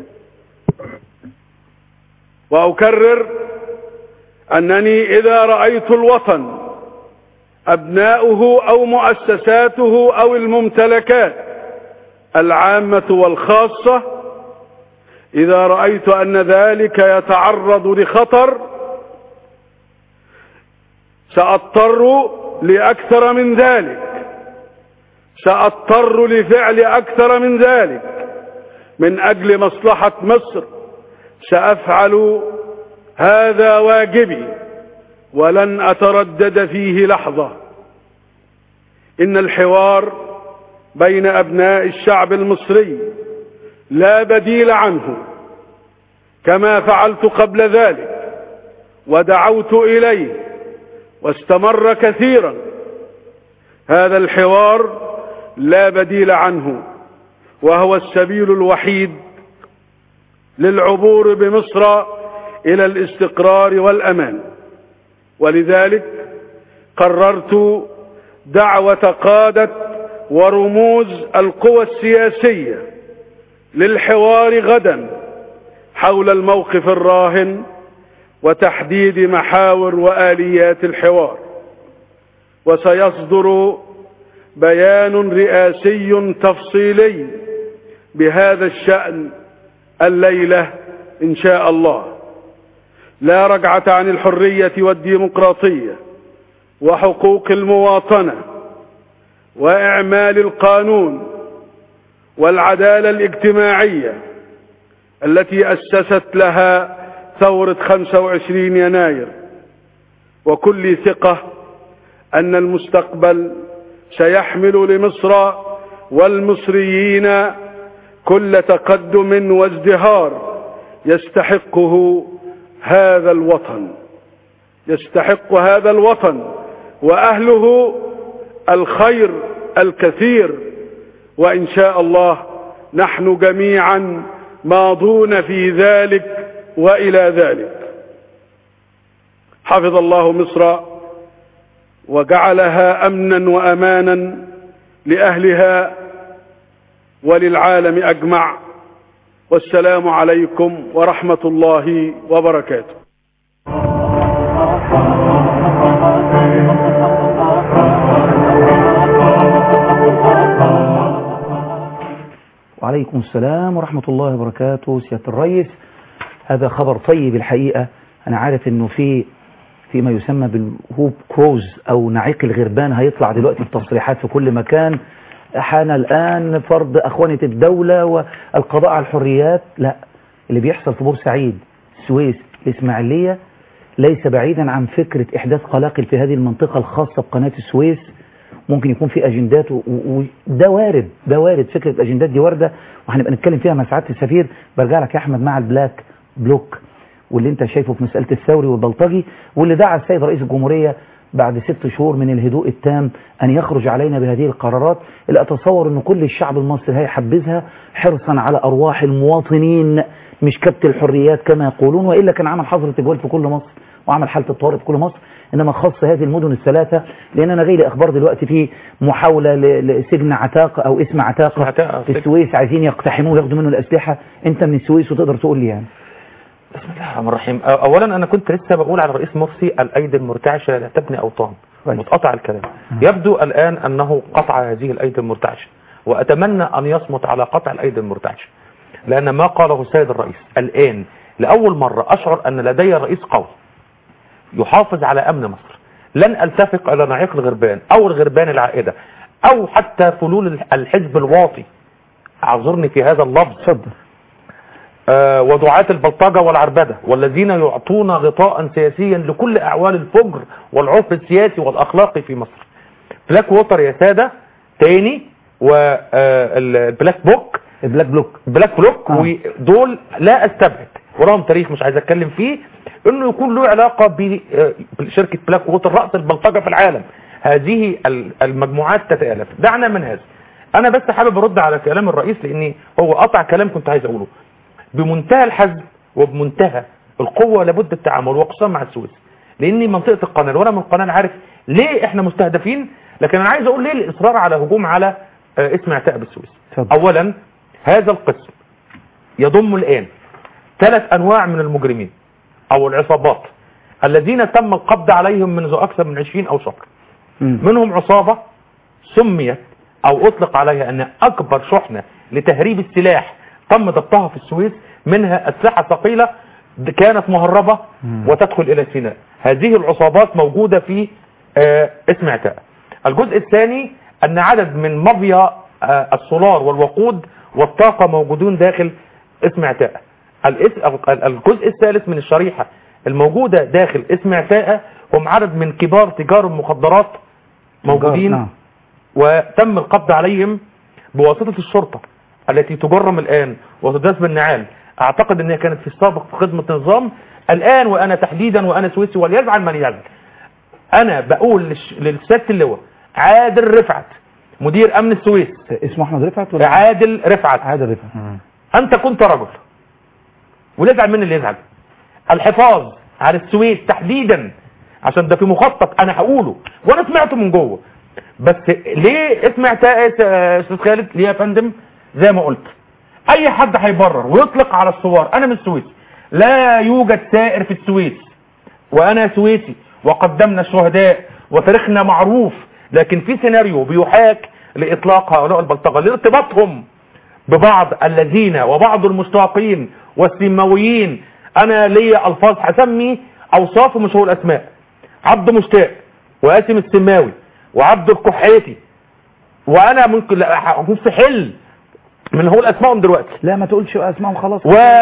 وأكرر أنني إذا رأيت الوطن أبناؤه أو مؤسساته أو الممتلكات العامة والخاصة إذا رأيت أن ذلك يتعرض لخطر سأضطر لأكثر من ذلك سأضطر لفعل أكثر من ذلك من أجل مصلحة مصر سأفعل هذا واجبي ولن أتردد فيه لحظة إن الحوار بين أبناء الشعب المصري لا بديل عنه كما فعلت قبل ذلك ودعوت إليه واستمر كثيرا هذا الحوار لا بديل عنه وهو السبيل الوحيد للعبور بمصر إلى الاستقرار والأمان ولذلك قررت دعوة قادة ورموز القوى السياسية للحوار غدا حول الموقف الراهن وتحديد محاور وآليات الحوار وسيصدر بيان رئاسي تفصيلي بهذا الشأن الليلة إن شاء الله لا رجعة عن الحرية والديمقراطية وحقوق المواطنة وإعمال القانون والعدالة الاجتماعية التي أسست لها ثورة 25 يناير وكل ثقة أن المستقبل سيحمل لمصر والمصريين كل تقدم وازدهار يستحقه هذا الوطن يستحق هذا الوطن وأهله الخير الكثير وإن شاء الله نحن جميعا ماضون في ذلك وإلى ذلك حفظ الله مصر وجعلها أمنا وأمانا لأهلها وللعالم أجمع والسلام عليكم ورحمة الله وبركاته وعليكم السلام ورحمة الله وبركاته سيادة الرئيس هذا خبر طيب الحقيقة أنا عارف أنه في فيما يسمى بالهوب كروز أو نعيق الغربان هيطلع دلوقتي التصريحات في كل مكان حان الآن فرض أخوانة الدولة والقضاء على الحريات لا اللي بيحصل في بورسعيد السويس الإسماعيلية ليس بعيدا عن فكرة إحداث قلاقل في هذه المنطقة الخاصة بقناة السويس ممكن يكون في أجندات وده وارد ده وارد فكرة الأجندات دي واردة وهنبقى نتكلم فيها مع سعادة السفير برجع لك يا أحمد مع البلاك بلوك واللي انت شايفه في مسألة الثوري والبلطجي واللي دعا السيد رئيس الجمهورية بعد ست شهور من الهدوء التام أن يخرج علينا بهذه القرارات اللي أتصور أن كل الشعب المصري هيحبذها حرصا على أرواح المواطنين مش كبت الحريات كما يقولون وإلا كان عمل حظر تجوال في كل مصر وعمل حالة الطوارئ في كل مصر إنما خاص هذه المدن الثلاثة لأن أنا جاي لي أخبار دلوقتي في محاولة لسجن عتاقة أو اسم عتاقة في السويس عايزين يقتحموه وياخدوا منه الأسلحة أنت من السويس وتقدر تقول لي يعني بسم الله الرحمن الرحيم اولا انا كنت لسه بقول على الرئيس مرسي الايدي المرتعشه لا تبني اوطان متقطع الكلام يبدو الان انه قطع هذه الايدي المرتعشه واتمنى ان يصمت على قطع الايدي المرتعشه لان ما قاله السيد الرئيس الان لاول مره اشعر ان لدي رئيس قوي يحافظ على امن مصر لن التفق الى نعيق الغربان او الغربان العائده او حتى فلول الحزب الواطي اعذرني في هذا اللفظ اتفضل آه ودعاة البلطجة والعربدة والذين يعطون غطاء سياسيا لكل أعوال الفجر والعرف السياسي والأخلاقي في مصر بلاك ووتر يا سادة تاني والبلاك بوك البلاك بلوك بلاك بلوك آه. ودول لا استبعد وراهم تاريخ مش عايز اتكلم فيه انه يكون له علاقة بشركة بلاك ووتر رأس البلطجة في العالم هذه المجموعات تتآلف دعنا من هذا انا بس حابب ارد على كلام الرئيس لاني هو قطع كلام كنت عايز اقوله بمنتهى الحزم وبمنتهى القوة لابد التعامل وخصوصا مع السويس لاني منطقة القناة وانا من القناة عارف ليه احنا مستهدفين لكن انا عايز اقول ليه الاصرار على هجوم على اسم اعتاء بالسويس اولا هذا القسم يضم الان ثلاث انواع من المجرمين او العصابات الذين تم القبض عليهم منذ اكثر من 20 او شهر منهم عصابة سميت او اطلق عليها ان اكبر شحنة لتهريب السلاح تم ضبطها في السويس منها أسلحة ثقيلة كانت مهربة وتدخل إلى سيناء هذه العصابات موجودة في آه، اسم عتاء الجزء الثاني أن عدد من مضيا آه، السولار والوقود والطاقة موجودون داخل اسم عتاء الاس- ال- الجزء الثالث من الشريحة الموجودة داخل اسم عتاء هم عدد من كبار تجار المخدرات موجودين نعم. وتم القبض عليهم بواسطة الشرطة التي تجرم الآن وتداس بالنعال أعتقد أنها كانت في السابق في خدمة النظام الآن وأنا تحديدا وأنا سويسي وليزعل من يزعل أنا بقول للش- للسيادة اللواء عادل رفعت مدير أمن السويس اسمه أحمد رفعت ولا عادل رفعت عادل رفعت أنت كنت رجل وليزعل مني اللي يزعل الحفاظ على السويس تحديدا عشان ده في مخطط انا هقوله وانا سمعته من جوه بس ليه سمعت يا استاذ خالد ليه يا فندم زي ما قلت اي حد هيبرر ويطلق على الثوار انا من السويس لا يوجد سائر في السويس وانا سويسي وقدمنا الشهداء وتاريخنا معروف لكن في سيناريو بيحاك لاطلاق هؤلاء البلطجه لارتباطهم ببعض الذين وبعض المشتاقين والسماويين انا ليا الفاظ هسمي اوصاف مش هقول اسماء عبد مشتاق وقاسم السماوي وعبد الكحيتي وانا ممكن لا مستحيل من هقول اسمائهم دلوقتي لا ما تقولش اسمائهم خلاص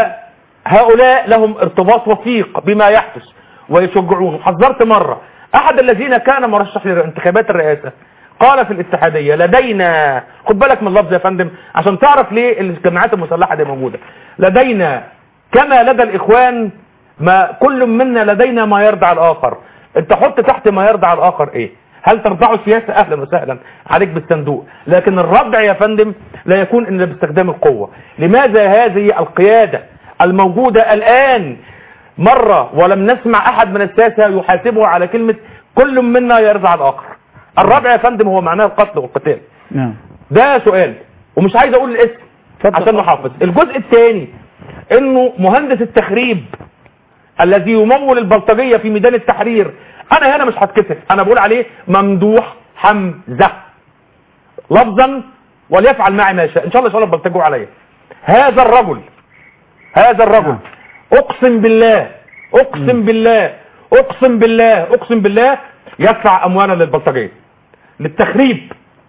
وهؤلاء لهم ارتباط وثيق بما يحدث ويشجعون حذرت مرة احد الذين كان مرشح لانتخابات الرئاسة قال في الاتحادية لدينا خد بالك من اللفظ يا فندم عشان تعرف ليه الجماعات المسلحة دي موجودة لدينا كما لدى الاخوان ما كل منا لدينا ما يرضع الاخر انت حط تحت ما يرضع الاخر ايه هل ترضعه السياسة اهلا وسهلا عليك بالصندوق لكن الردع يا فندم لا يكون الا باستخدام القوة لماذا هذه القيادة الموجودة الان مرة ولم نسمع احد من الساسة يحاسبه على كلمة كل منا يرضع الاخر الردع يا فندم هو معناه القتل والقتال نعم ده سؤال ومش عايز اقول الاسم عشان نحافظ الجزء الثاني انه مهندس التخريب الذي يمول البلطجية في ميدان التحرير انا هنا مش هتكسف انا بقول عليه ممدوح حمزة لفظا وليفعل معي ما يشاء ان شاء الله ان شاء الله بلتجوا عليا هذا الرجل هذا الرجل اقسم بالله اقسم بالله اقسم بالله اقسم بالله يدفع اموالا للبلطجية للتخريب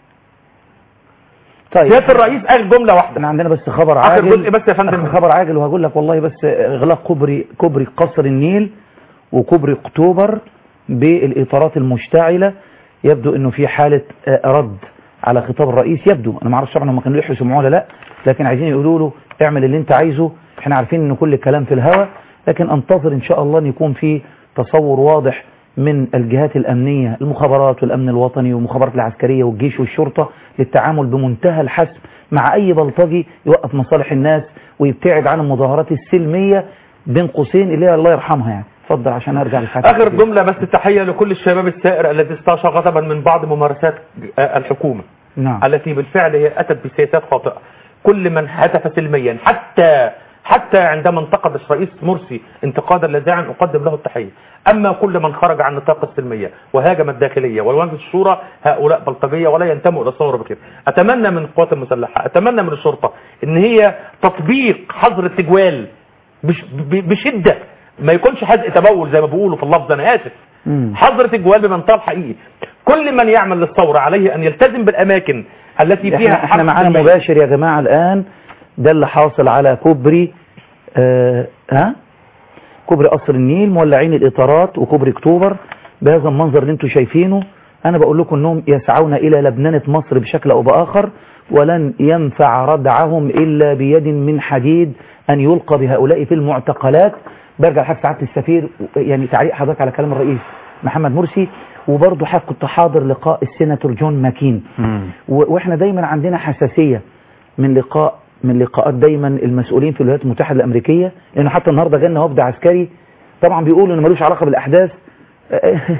طيب سيادة الرئيس قال جملة واحدة احنا عندنا بس خبر آخر عاجل جزء بس يا فندم. آخر خبر عاجل وهقول لك والله بس اغلاق كوبري كوبري قصر النيل وكوبري اكتوبر بالاطارات المشتعله يبدو انه في حاله آه، رد على خطاب الرئيس يبدو انا ما اعرفش طبعا هم كانوا يحرسوا سمعوه ولا لا لكن عايزين يقولوا له اعمل اللي انت عايزه احنا عارفين ان كل الكلام في الهوا لكن انتظر ان شاء الله ان يكون في تصور واضح من الجهات الامنيه المخابرات والامن الوطني والمخابرات العسكريه والجيش والشرطه للتعامل بمنتهى الحسم مع اي بلطجي يوقف مصالح الناس ويبتعد عن المظاهرات السلميه بين قوسين اللي هي الله يرحمها يعني اتفضل عشان ارجع للحاجة اخر جملة بس تحية لكل الشباب السائر الذي استشى غضبا من بعض ممارسات آه، الحكومة نعم التي بالفعل هي اتت بسياسات خاطئة كل من هتف سلميا حتى حتى عندما انتقد الرئيس مرسي انتقادا لاذعا اقدم له التحية اما كل من خرج عن نطاق السلمية وهاجم الداخلية والمجلس الشورى هؤلاء بلطجية ولا ينتموا الى الثورة بكده اتمنى من القوات المسلحة اتمنى من الشرطة ان هي تطبيق حظر التجوال بش- ب- بشدة ما يكونش حزق تبول زي ما بيقولوا في اللفظ انا اسف حظر التجوال بمنطقه الحقيقي كل من يعمل للثوره عليه ان يلتزم بالاماكن التي فيها احنا, احنا حق معانا سلمي. مباشر يا جماعة الآن ده اللي حاصل على كوبري آه ها كوبري قصر النيل مولعين الإطارات وكوبري اكتوبر بهذا المنظر اللي انتم شايفينه أنا بقول لكم أنهم يسعون إلى لبنانة مصر بشكل أو بآخر ولن ينفع ردعهم إلا بيد من حديد أن يلقى بهؤلاء في المعتقلات برجع لحضرتك سعادة السفير يعني تعليق حضرتك على كلام الرئيس محمد مرسي وبرضه حضرتك كنت حاضر لقاء السيناتور جون ماكين و- واحنا دايما عندنا حساسية من لقاء من لقاءات دايما المسؤولين في الولايات المتحدة الأمريكية لأنه حتى النهاردة جالنا وفد عسكري طبعا بيقولوا إنه ملوش علاقة بالأحداث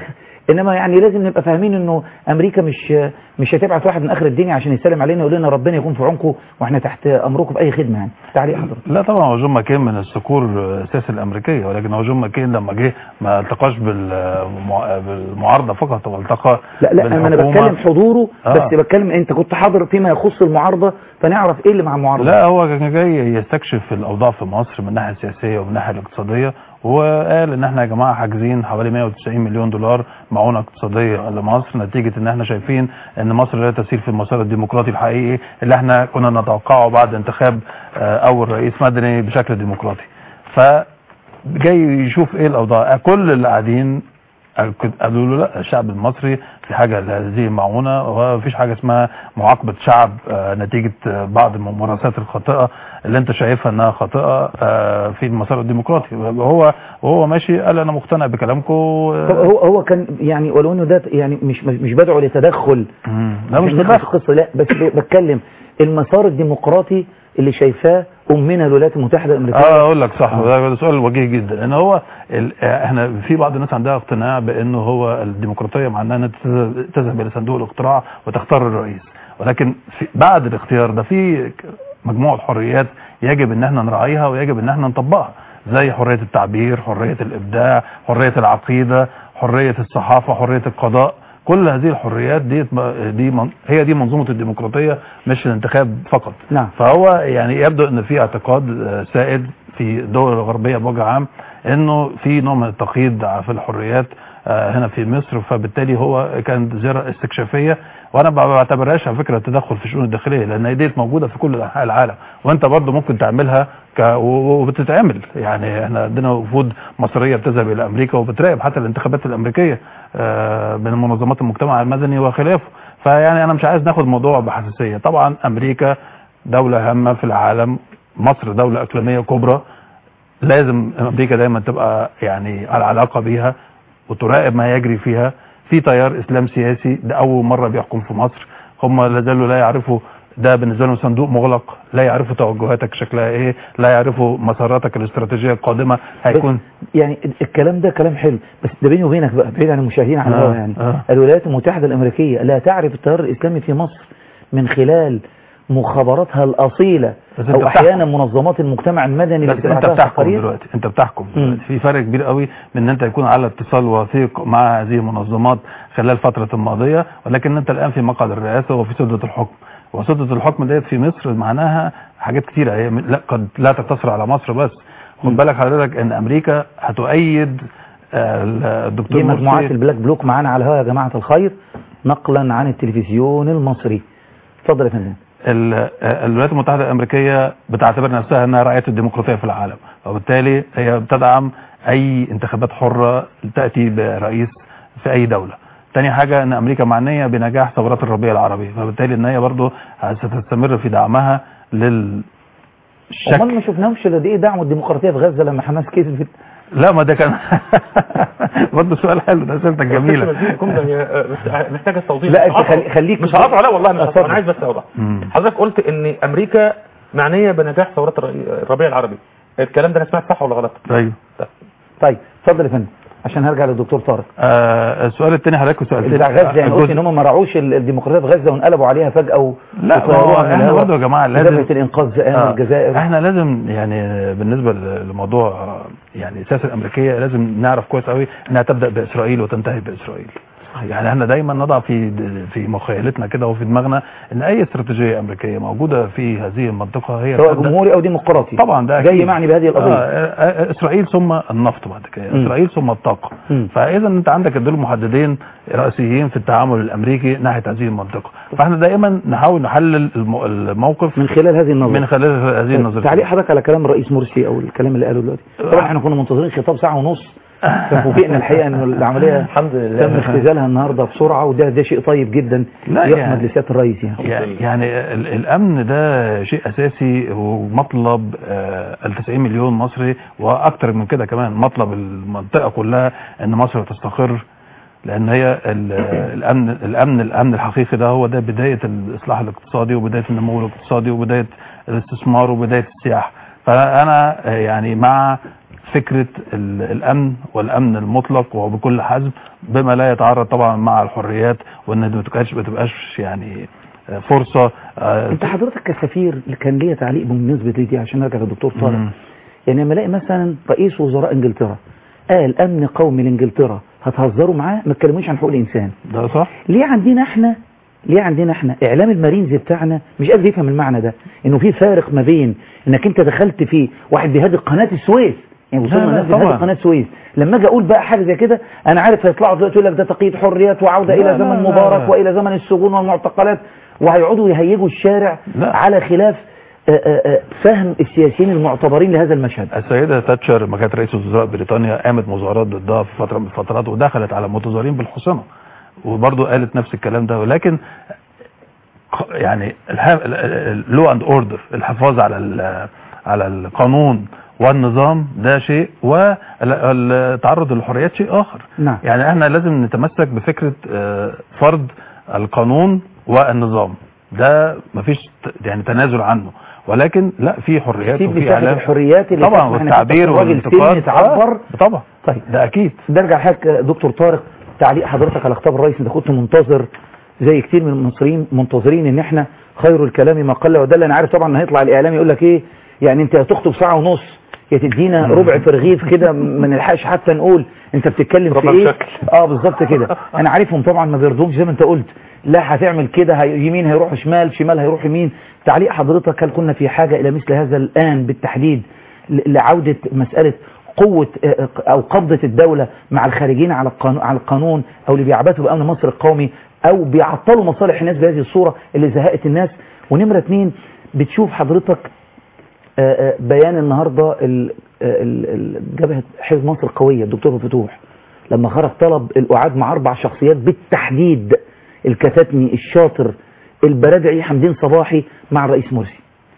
انما يعني لازم نبقى فاهمين انه امريكا مش مش هتبعت واحد من اخر الدنيا عشان يسلم علينا يقول لنا ربنا يكون في عونكم واحنا تحت امركم باي خدمه يعني تعليق حضرتك لا طبعا هو جون ماكين من الصقور السياسي الامريكيه ولكن هو جون ماكين لما جه ما التقاش بالمع- بالمعارضه فقط هو التقى لا لا انا بالحكومة. بتكلم حضوره آه. بس بتكلم انت كنت حاضر فيما يخص المعارضه فنعرف ايه اللي مع المعارضه لا هو كان جاي يستكشف الاوضاع في مصر من الناحيه السياسيه ومن الناحيه الاقتصاديه وقال ان احنا يا جماعه حاجزين حوالي 190 مليون دولار معونه اقتصاديه لمصر نتيجه ان احنا شايفين ان مصر لا تسير في المسار الديمقراطي الحقيقي اللي احنا كنا نتوقعه بعد انتخاب آه، اول رئيس مدني بشكل ديمقراطي فجاي يشوف ايه الاوضاع كل اللي قاعدين قالوا له لا الشعب المصري في حاجه لهذه المعونه ومفيش حاجه اسمها معاقبه شعب آه، نتيجه آه، بعض الممارسات الخاطئه اللي انت شايفها انها خاطئه آه، في المسار الديمقراطي وهو وهو ماشي قال انا مقتنع بكلامكم طب هو هو كان يعني ولو انه ده يعني مش مش بدعو لتدخل لا مش عشان ندخل في القصه لا بس ب- بتكلم المسار الديمقراطي اللي شايفاه امنا الولايات المتحده الامريكيه اه اقول لك صح ده سؤال وجيه جدا ان هو ال- آه، احنا في بعض الناس عندها اقتناع بانه هو الديمقراطيه معناها ان تذهب- تذهب الى صندوق الاقتراع وتختار الرئيس ولكن في بعد الاختيار ده في ك- مجموعه حريات يجب ان احنا نراعيها ويجب ان احنا نطبقها زي حريه التعبير حريه الابداع حريه العقيده حريه الصحافه حريه القضاء كل هذه الحريات دي دي من- هي دي منظومه الديمقراطيه مش الانتخاب فقط نعم فهو يعني يبدو ان في اعتقاد آه، سائد في الدول الغربيه بوجه عام انه في نوع من التقييد في الحريات آه، هنا في مصر فبالتالي هو كانت زياره استكشافيه وانا ما بعتبرهاش على فكره تدخل في الشؤون الداخليه لان هي ديت موجوده في كل انحاء العالم وانت برضه ممكن تعملها ك... و- وبتتعمل يعني احنا عندنا وفود مصريه بتذهب الى امريكا وبتراقب حتى الانتخابات الامريكيه آه، من منظمات المجتمع المدني وخلافه فيعني انا مش عايز ناخد الموضوع بحساسيه طبعا امريكا دوله هامه في العالم مصر دوله اقليميه كبرى لازم امريكا دايما تبقى يعني على علاقه بيها وتراقب ما يجري فيها في تيار اسلام سياسي ده اول مره بيحكم في مصر هم لا زالوا لا يعرفوا ده بالنسبه لهم صندوق مغلق لا يعرفوا توجهاتك شكلها ايه لا يعرفوا مساراتك الاستراتيجيه القادمه هيكون يعني الكلام ده كلام حلو بس ده بيني وبينك بقى بعيد عن المشاهدين على آه، الهواء يعني آه. الولايات المتحده الامريكيه لا تعرف التيار الاسلامي في مصر من خلال مخابراتها الاصيله بس أنت او بتحكم. احيانا منظمات المجتمع المدني اللي بس انت بتبعت لها بتحكم تقارير. دلوقتي انت بتحكم دلوقتي في فرق كبير قوي من ان انت يكون على اتصال وثيق مع هذه المنظمات خلال الفتره الماضيه ولكن انت الان في مقعد الرئاسه وفي سده الحكم وسده الحكم ديت في مصر معناها حاجات كتيره هي م- لا قد لا تقتصر على مصر بس خد بالك حضرتك ان امريكا هتؤيد آه، الدكتور دي مجموعات مرسي البلاك بلوك معانا على الهواء يا جماعه الخير نقلا عن التلفزيون المصري اتفضل يا فندم ال- آه، الولايات المتحدة الأمريكية بتعتبر نفسها أنها رعاية الديمقراطية في العالم وبالتالي هي بتدعم أي انتخابات حرة تأتي برئيس في أي دولة تاني حاجة أن أمريكا معنية بنجاح ثورات الربيع العربي فبالتالي أن هي برضه ستستمر في دعمها لل امال ما شفناهمش قد ايه دعموا الديمقراطيه في غزه لما حماس كسبت لا ما ده كان برضه سؤال حلو ده اسئلتك جميله محتاجه توضيح لا، مش أنت هقطع. خلي- خليك- مش هقطع لا والله مش هقطع. اتفضل. انا عايز بس اوضح مم. حضرتك قلت ان امريكا معنيه بنجاح ثورات الربيع الربيع العربي الكلام ده انا سمعت صح ولا غلط ايوه طيب اتفضل يا فندم عشان هرجع للدكتور طارق آه السؤال الثاني حضرتك سألتني بتاع غزه يعني قلت الجزء- ان هم ما راعوش ال- الديمقراطيه في غزه وانقلبوا عليها فجاه و... لا وطيروها ما من هو احنا الهواء. برضه يا جماعه لازم جبهه الانقاذ زقان آه، الجزائر احنا لازم يعني بالنسبه ل- لموضوع آه، يعني السياسه الامريكيه لازم نعرف كويس قوي انها تبدا باسرائيل وتنتهي باسرائيل يعني احنا دايما نضع في في مخيلتنا كده وفي دماغنا ان اي استراتيجيه امريكيه موجوده في هذه المنطقه هي سواء تبدأ- جمهوري او ديمقراطي طبعا ده جاي أكيد. معني بهذه القضيه آه آه، اسرائيل ثم النفط بعد كده مم. اسرائيل ثم الطاقه مم. فاذا انت عندك دول محددين رئيسيين في التعامل الامريكي ناحيه هذه المنطقه فاحنا دايما نحاول نحلل الم- الموقف من خلال هذه النظره من خلال هذه النظريه تعليق حضرتك على كلام الرئيس مرسي او الكلام اللي قاله دلوقتي طبعا احنا كنا منتظرين خطاب ساعه ونص ففوجئنا الحقيقه انه العمليه الحمد لله تم اختزالها النهارده بسرعه وده ده شيء طيب جدا لا يحمد يعني- لسياده الرئيس يعني يعني, يعني ال- الامن ده شيء اساسي ومطلب آه، ال 90 مليون مصري واكتر من كده كمان مطلب المنطقه كلها ان مصر تستقر لان هي ال- الامن الامن الامن الحقيقي ده هو ده بدايه الاصلاح الاقتصادي وبدايه النمو الاقتصادي وبدايه الاستثمار وبدايه السياحه فانا آه، يعني مع فكره ال- الامن والامن المطلق وبكل حزم بما لا يتعارض طبعا مع الحريات وان ما تبقاش ما تبقاش يعني آه، فرصه آه، انت حضرتك كسفير كان ليا تعليق بالنسبه لي دي عشان ارجع للدكتور طارق مم. يعني لما الاقي مثلا رئيس وزراء انجلترا قال امن قومي لانجلترا هتهزروا معاه ما تكلموش عن حقوق الانسان ده صح ليه عندنا احنا ليه عندنا احنا اعلام المارينز بتاعنا مش قادر يفهم المعنى ده انه في فارق ما بين انك انت دخلت في واحد بيهدد قناه السويس يعني لا، وصلنا لا، ناس بيهدد طبعا. قناه السويس لما اجي اقول بقى حاجه زي كده انا عارف هيطلعوا دلوقتي يقول لك ده تقييد حريات وعوده لا، الى لا، زمن لا، مبارك لا. والى زمن السجون والمعتقلات وهيقعدوا يهيجوا الشارع لا. على خلاف آه، آه، آه، فهم السياسيين المعتبرين لهذا المشهد السيدة تاتشر لما كانت رئيس وزراء بريطانيا قامت مظاهرات ضدها في فترة من الفترات ودخلت على المتظاهرين بالحصنة وبرضه قالت نفس الكلام ده ولكن ق- يعني اللو اند اوردر الحفاظ على ال- على القانون والنظام ده شيء والتعرض للحريات شيء اخر نعم يعني احنا لازم نتمسك بفكرة آه، فرض القانون والنظام ده مفيش ت- يعني تنازل عنه ولكن لا في حريات سيب وفي مساحه اعلام الحريات اللي طبعا تسمح إنك والتعبير أنت راجل سن والانتقاد تعبر آه، طبعا طيب ده اكيد نرجع لحضرتك دكتور طارق تعليق حضرتك على خطاب الرئيس انت كنت منتظر زي كتير من المصريين منتظرين ان احنا خير الكلام ما قل ودل انا عارف طبعا ان هيطلع الاعلام يقول لك ايه يعني انت هتخطب ساعه ونص يا تدينا ربع في رغيف كده ما نلحقش حتى نقول انت بتتكلم في ربع ايه بشكل. اه بالظبط كده انا عارفهم طبعا ما بيرضوش زي ما انت قلت لا هتعمل كده هي- يمين هيروح شمال شمال هيروح يمين تعليق حضرتك هل كنا في حاجه الى مثل هذا الان بالتحديد ل- لعوده مساله قوة آه، أو قبضة الدولة مع الخارجين على القانون, على القانون أو اللي بيعبثوا بأمن مصر القومي أو بيعطلوا مصالح الناس بهذه الصورة اللي زهقت الناس ونمرة اتنين بتشوف حضرتك آه، آه، بيان النهاردة ال- آه، ال- ال- جبهة حزب مصر القوية الدكتور فتوح لما خرج طلب القعاد مع أربع شخصيات بالتحديد الكتاتني الشاطر البرادعي حمدين صباحي مع الرئيس مرسي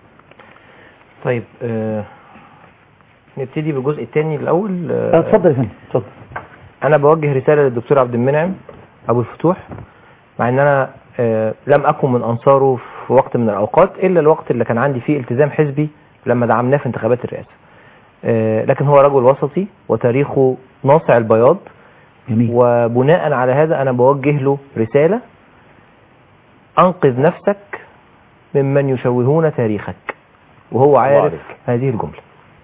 طيب آه نبتدي بالجزء الثاني الاول آه، اتفضل يا فندم اتفضل انا بوجه رساله للدكتور عبد المنعم ابو الفتوح مع ان انا آه لم اكن من انصاره في وقت من الاوقات الا الوقت اللي كان عندي فيه التزام حزبي لما دعمناه في انتخابات الرئاسه آه لكن هو رجل وسطي وتاريخه ناصع البياض جميل وبناء على هذا انا بوجه له رساله انقذ نفسك ممن يشوهون تاريخك وهو عارف عليك. هذه الجمله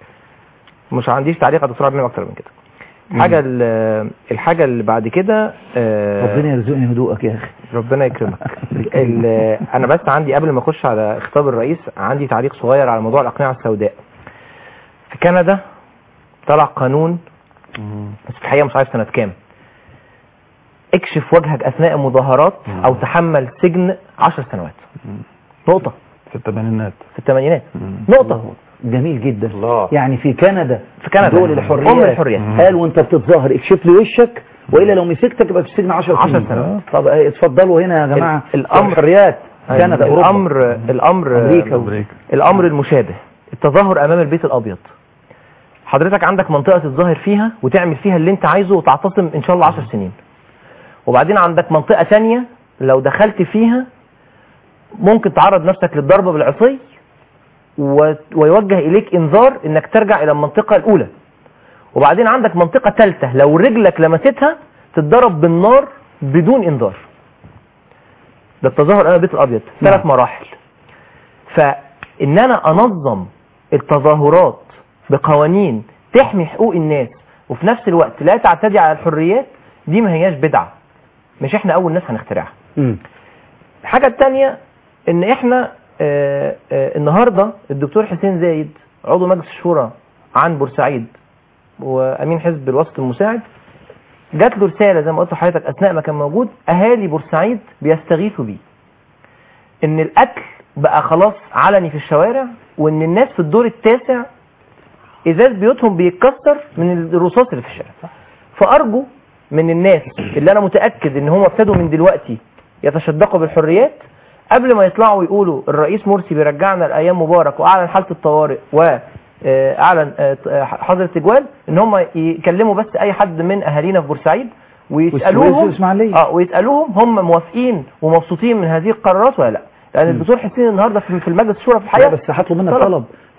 مش عنديش تعليق على دكتور عبد المنعم اكتر من كده الحاجه ال- الحاجه اللي بعد كده آه، ربنا يرزقني هدوءك يا أخي ربنا يكرمك ال- انا بس عندي قبل ما اخش على خطاب الرئيس عندي تعليق صغير على موضوع الاقنعه السوداء في كندا طلع قانون بس في الحقيقه مش عارف سنه كام اكشف وجهك اثناء مظاهرات او تحمل سجن 10 سنوات نقطه في الثمانينات في الثمانينات نقطه جميل جدا الله. يعني في كندا في كندا. دول أم الحريات الحريات. قال وانت بتتظاهر اكشف لي وشك والا لو مسكتك يبقى في السجن 10 10 سنين سنوات. طب آه، اتفضلوا هنا يا جماعه ال- الأمر- الحريات كندا اوروبا الامر الامر أمريكا. امريكا الامر المشابه التظاهر امام البيت الابيض حضرتك عندك منطقه تتظاهر فيها وتعمل فيها اللي انت عايزه وتعتصم ان شاء الله 10 سنين وبعدين عندك منطقه ثانيه لو دخلت فيها ممكن تعرض نفسك للضربه بالعصي و- ويوجه اليك انذار انك ترجع الى المنطقه الاولى وبعدين عندك منطقه ثالثه لو رجلك لمستها تتضرب بالنار بدون انذار ده التظاهر امام البيت الابيض ثلاث نعم. مراحل فان انا انظم التظاهرات بقوانين تحمي حقوق الناس وفي نفس الوقت لا تعتدي على الحريات دي ما هياش بدعه مش احنا اول ناس هنخترعها مم. الحاجه الثانيه ان احنا آه، آه، النهارده الدكتور حسين زايد عضو مجلس الشورى عن بورسعيد وامين حزب الوسط المساعد جات له رساله زي ما قلت لحضرتك اثناء ما كان موجود اهالي بورسعيد بيستغيثوا بيه ان القتل بقى خلاص علني في الشوارع وان الناس في الدور التاسع ازاز بيوتهم بيتكسر من الرصاص اللي في الشارع فارجو من الناس اللي انا متاكد ان هم ابتدوا من دلوقتي يتشدقوا بالحريات قبل ما يطلعوا يقولوا الرئيس مرسي بيرجعنا لايام مبارك واعلن حاله الطوارئ واعلن حظر التجوال ان هم يكلموا بس اي حد من اهالينا في بورسعيد ويسالوهم والإسماعيلية. اه ويسالوهم هم موافقين ومبسوطين من هذه القرارات ولا لا لان الدكتور حسين النهارده في في المجلس الشورى في لا الحقيقه بس هطلب منك طلب. طلب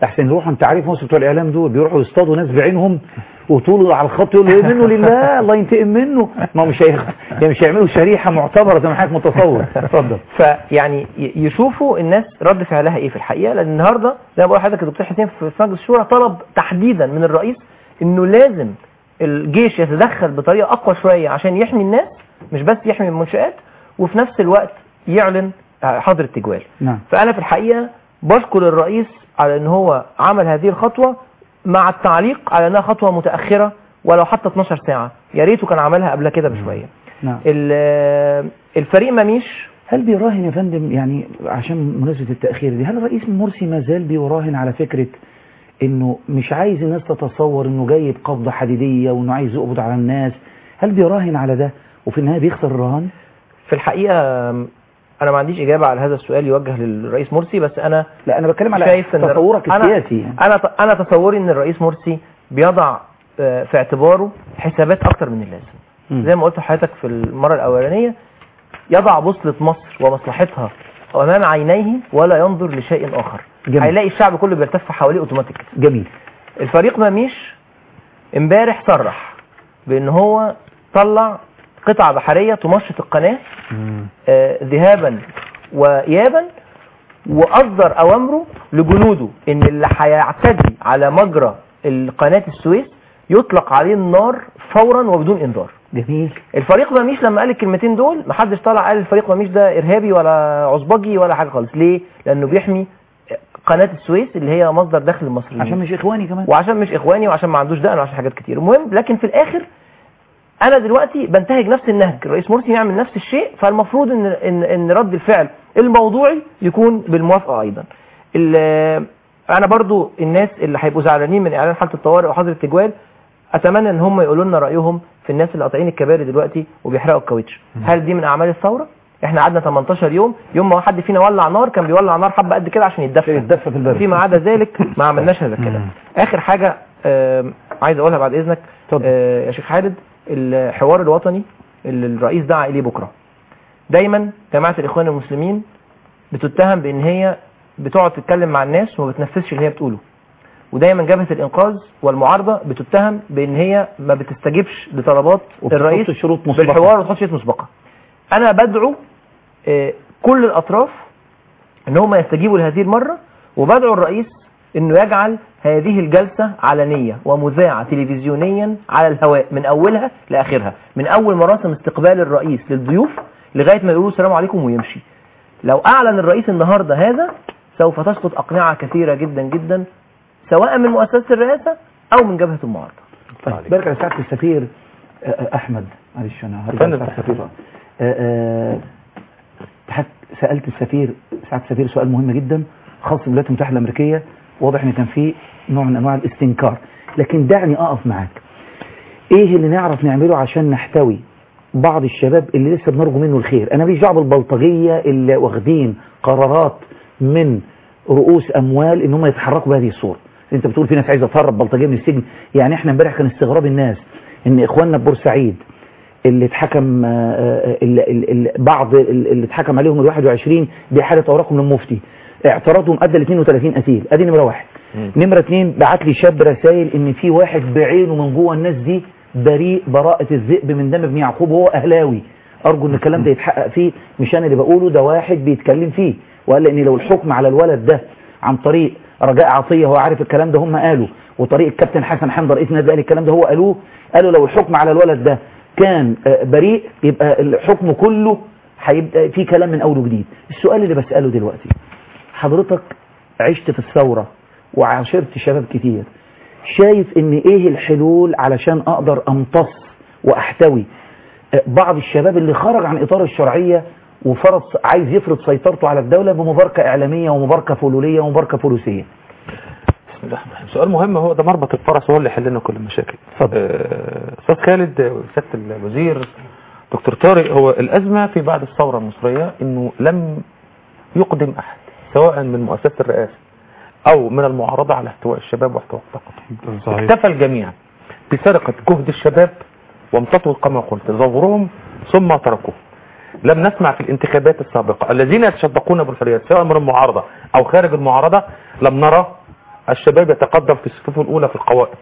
احسن يروحوا انت عارف مصر بتوع الاعلام دول بيروحوا يصطادوا ناس بعينهم وطولوا على الخط يقولوا ايه منه لله الله ينتقم منه ما هو مش هيخ... يعني مش هيعملوا شريحه معتبره زي ما حضرتك متصور اتفضل فيعني ي- يشوفوا الناس رد فعلها ايه في الحقيقه لان النهارده زي ما بقول لحضرتك الدكتور حسين في في مجلس الشورى طلب تحديدا من الرئيس انه لازم الجيش يتدخل بطريقه اقوى شويه عشان يحمي الناس مش بس يحمي المنشات وفي نفس الوقت يعلن حظر التجوال نعم فانا في الحقيقه بشكر الرئيس على ان هو عمل هذه الخطوه مع التعليق على انها خطوه متاخره ولو حتى 12 ساعه يا ريته كان عملها قبل كده بشويه نعم ال- الفريق مميش هل بيراهن يا فندم يعني عشان مناسبة التأخير دي هل الرئيس مرسي ما زال بيراهن على فكرة انه مش عايز الناس تتصور انه جاي بقبضة حديدية وانه عايز يقبض على الناس هل بيراهن على ده وفي النهاية بيخسر الرهان في الحقيقه انا ما عنديش اجابه على هذا السؤال يوجه للرئيس مرسي بس انا لا انا بتكلم على شايف إن تصورك أنا- السياسي يعني. انا انا تصوري ان الرئيس مرسي بيضع آه، في اعتباره حسابات اكتر من اللازم مم. زي ما قلت لحضرتك في المره الاولانيه يضع بوصله مصر ومصلحتها امام عينيه ولا ينظر لشيء اخر جميل. هيلاقي الشعب كله بيلتف حواليه اوتوماتيك جميل الفريق مميش امبارح صرح بان هو طلع قطعه بحريه تمشط القناه آه، ذهابا وايابا واصدر اوامره لجنوده ان اللي هيعتدي على مجرى قناه السويس يطلق عليه النار فورا وبدون انذار جميل الفريق مميش لما قال الكلمتين دول محدش طلع قال الفريق مميش ده ارهابي ولا عصبجي ولا حاجه خالص ليه لانه بيحمي قناه السويس اللي هي مصدر دخل المصريين عشان مش اخواني كمان وعشان مش اخواني وعشان ما عندوش دقن وعشان حاجات كتير المهم لكن في الاخر انا دلوقتي بنتهج نفس النهج الرئيس مرسي يعمل نفس الشيء فالمفروض ان ان ان رد الفعل الموضوعي يكون بالموافقه ايضا ال- انا برضو الناس اللي هيبقوا زعلانين من اعلان حاله الطوارئ وحظر التجوال اتمنى ان هم يقولوا لنا رايهم في الناس اللي قاطعين الكباري دلوقتي وبيحرقوا الكاوتش هل دي من اعمال الثوره احنا قعدنا 18 يوم يوم ما حد فينا ولع نار كان بيولع نار حبه قد كده عشان يتدفى يتدفى في البرد فيما عدا ذلك ما عملناش هذا الكلام اخر حاجه آم، عايز اقولها بعد اذنك آه، يا شيخ خالد الحوار الوطني اللي الرئيس دعا اليه بكره دايما جماعه الاخوان المسلمين بتتهم بان هي بتقعد تتكلم مع الناس وما بتنفذش اللي هي بتقوله ودايما جبهه الانقاذ والمعارضه بتتهم بان هي ما بتستجيبش لطلبات وبتحط الرئيس شروط مسبقة. بالحوار وتحط شروط مسبقه انا بدعو آه، كل الاطراف ان هم يستجيبوا لهذه المره وبدعو الرئيس انه يجعل هذه الجلسه علنيه ومذاعه تلفزيونيا على الهواء من اولها لاخرها من اول مراسم استقبال الرئيس للضيوف لغايه ما يقولوا السلام عليكم ويمشي لو اعلن الرئيس النهارده هذا سوف تسقط اقنعه كثيره جدا جدا سواء من مؤسسه الرئاسه او من جبهه المعارضه طيب بارك على سعاده السفير آه، آه، احمد معلش انا هرجع فندم. لسعادة السفير آه، آه، حت- سالت السفير سعاده السفير سؤال مهم جدا خاص بالولايات المتحده الامريكيه واضح ان كان في نوع من انواع الاستنكار لكن دعني اقف معاك ايه اللي نعرف نعمله عشان نحتوي بعض الشباب اللي لسه بنرجو منه الخير انا ماليش دعوه بالبلطجيه اللي واخدين قرارات من رؤوس اموال ان هم يتحركوا بهذه الصوره انت بتقول في ناس عايزه تهرب بلطجيه من السجن يعني احنا امبارح كان استغراب الناس ان اخواننا في بورسعيد اللي اتحكم آه، آه، اللي اللي بعض اللي اتحكم عليهم ال 21 بإحالة أوراقهم للمفتي اعتراضهم أدى ل 32 قتيل أدي نمرة واحد نمرة اتنين بعت لي شاب رسائل إن في واحد بعينه من جوه الناس دي بريء براءة الذئب من دم ابن يعقوب وهو أهلاوي أرجو إن الكلام ده يتحقق فيه مش أنا اللي بقوله ده واحد بيتكلم فيه وقال إن لو الحكم على الولد ده عن طريق رجاء عطية هو عارف الكلام ده هم قالوا وطريق الكابتن حسن حمد رئيس النادي قال الكلام ده هو قالوه قالوا لو الحكم على الولد ده كان آه، بريء يبقى الحكم كله هيبقى في كلام من اول وجديد السؤال اللي بسأله دلوقتي حضرتك عشت في الثورة وعاشرت شباب كتير شايف ان ايه الحلول علشان اقدر امتص واحتوي آه، بعض الشباب اللي خرج عن اطار الشرعية وفرض عايز يفرض سيطرته على الدولة بمباركة اعلامية ومباركة فلولية ومباركة فلوسية بسم الله الرحمن الرحيم سؤال مهم هو ده مربط الفرس هو اللي يحل لنا كل المشاكل اتفضل. آه، استاذ خالد آه، سياده الوزير دكتور طارق هو الازمه في بعد الثوره المصريه انه لم يقدم احد سواء من مؤسسه الرئاسه او من المعارضه على احتواء الشباب واحتواء طاقتهم صحيح اكتفى الجميع بسرقه جهد الشباب وامتطوا كما قلت ظهورهم ثم تركوه لم نسمع في الانتخابات السابقة الذين يتشدقون بالحريات سواء من المعارضة أو خارج المعارضة لم نرى الشباب يتقدم في الصفوف الأولى في القوائم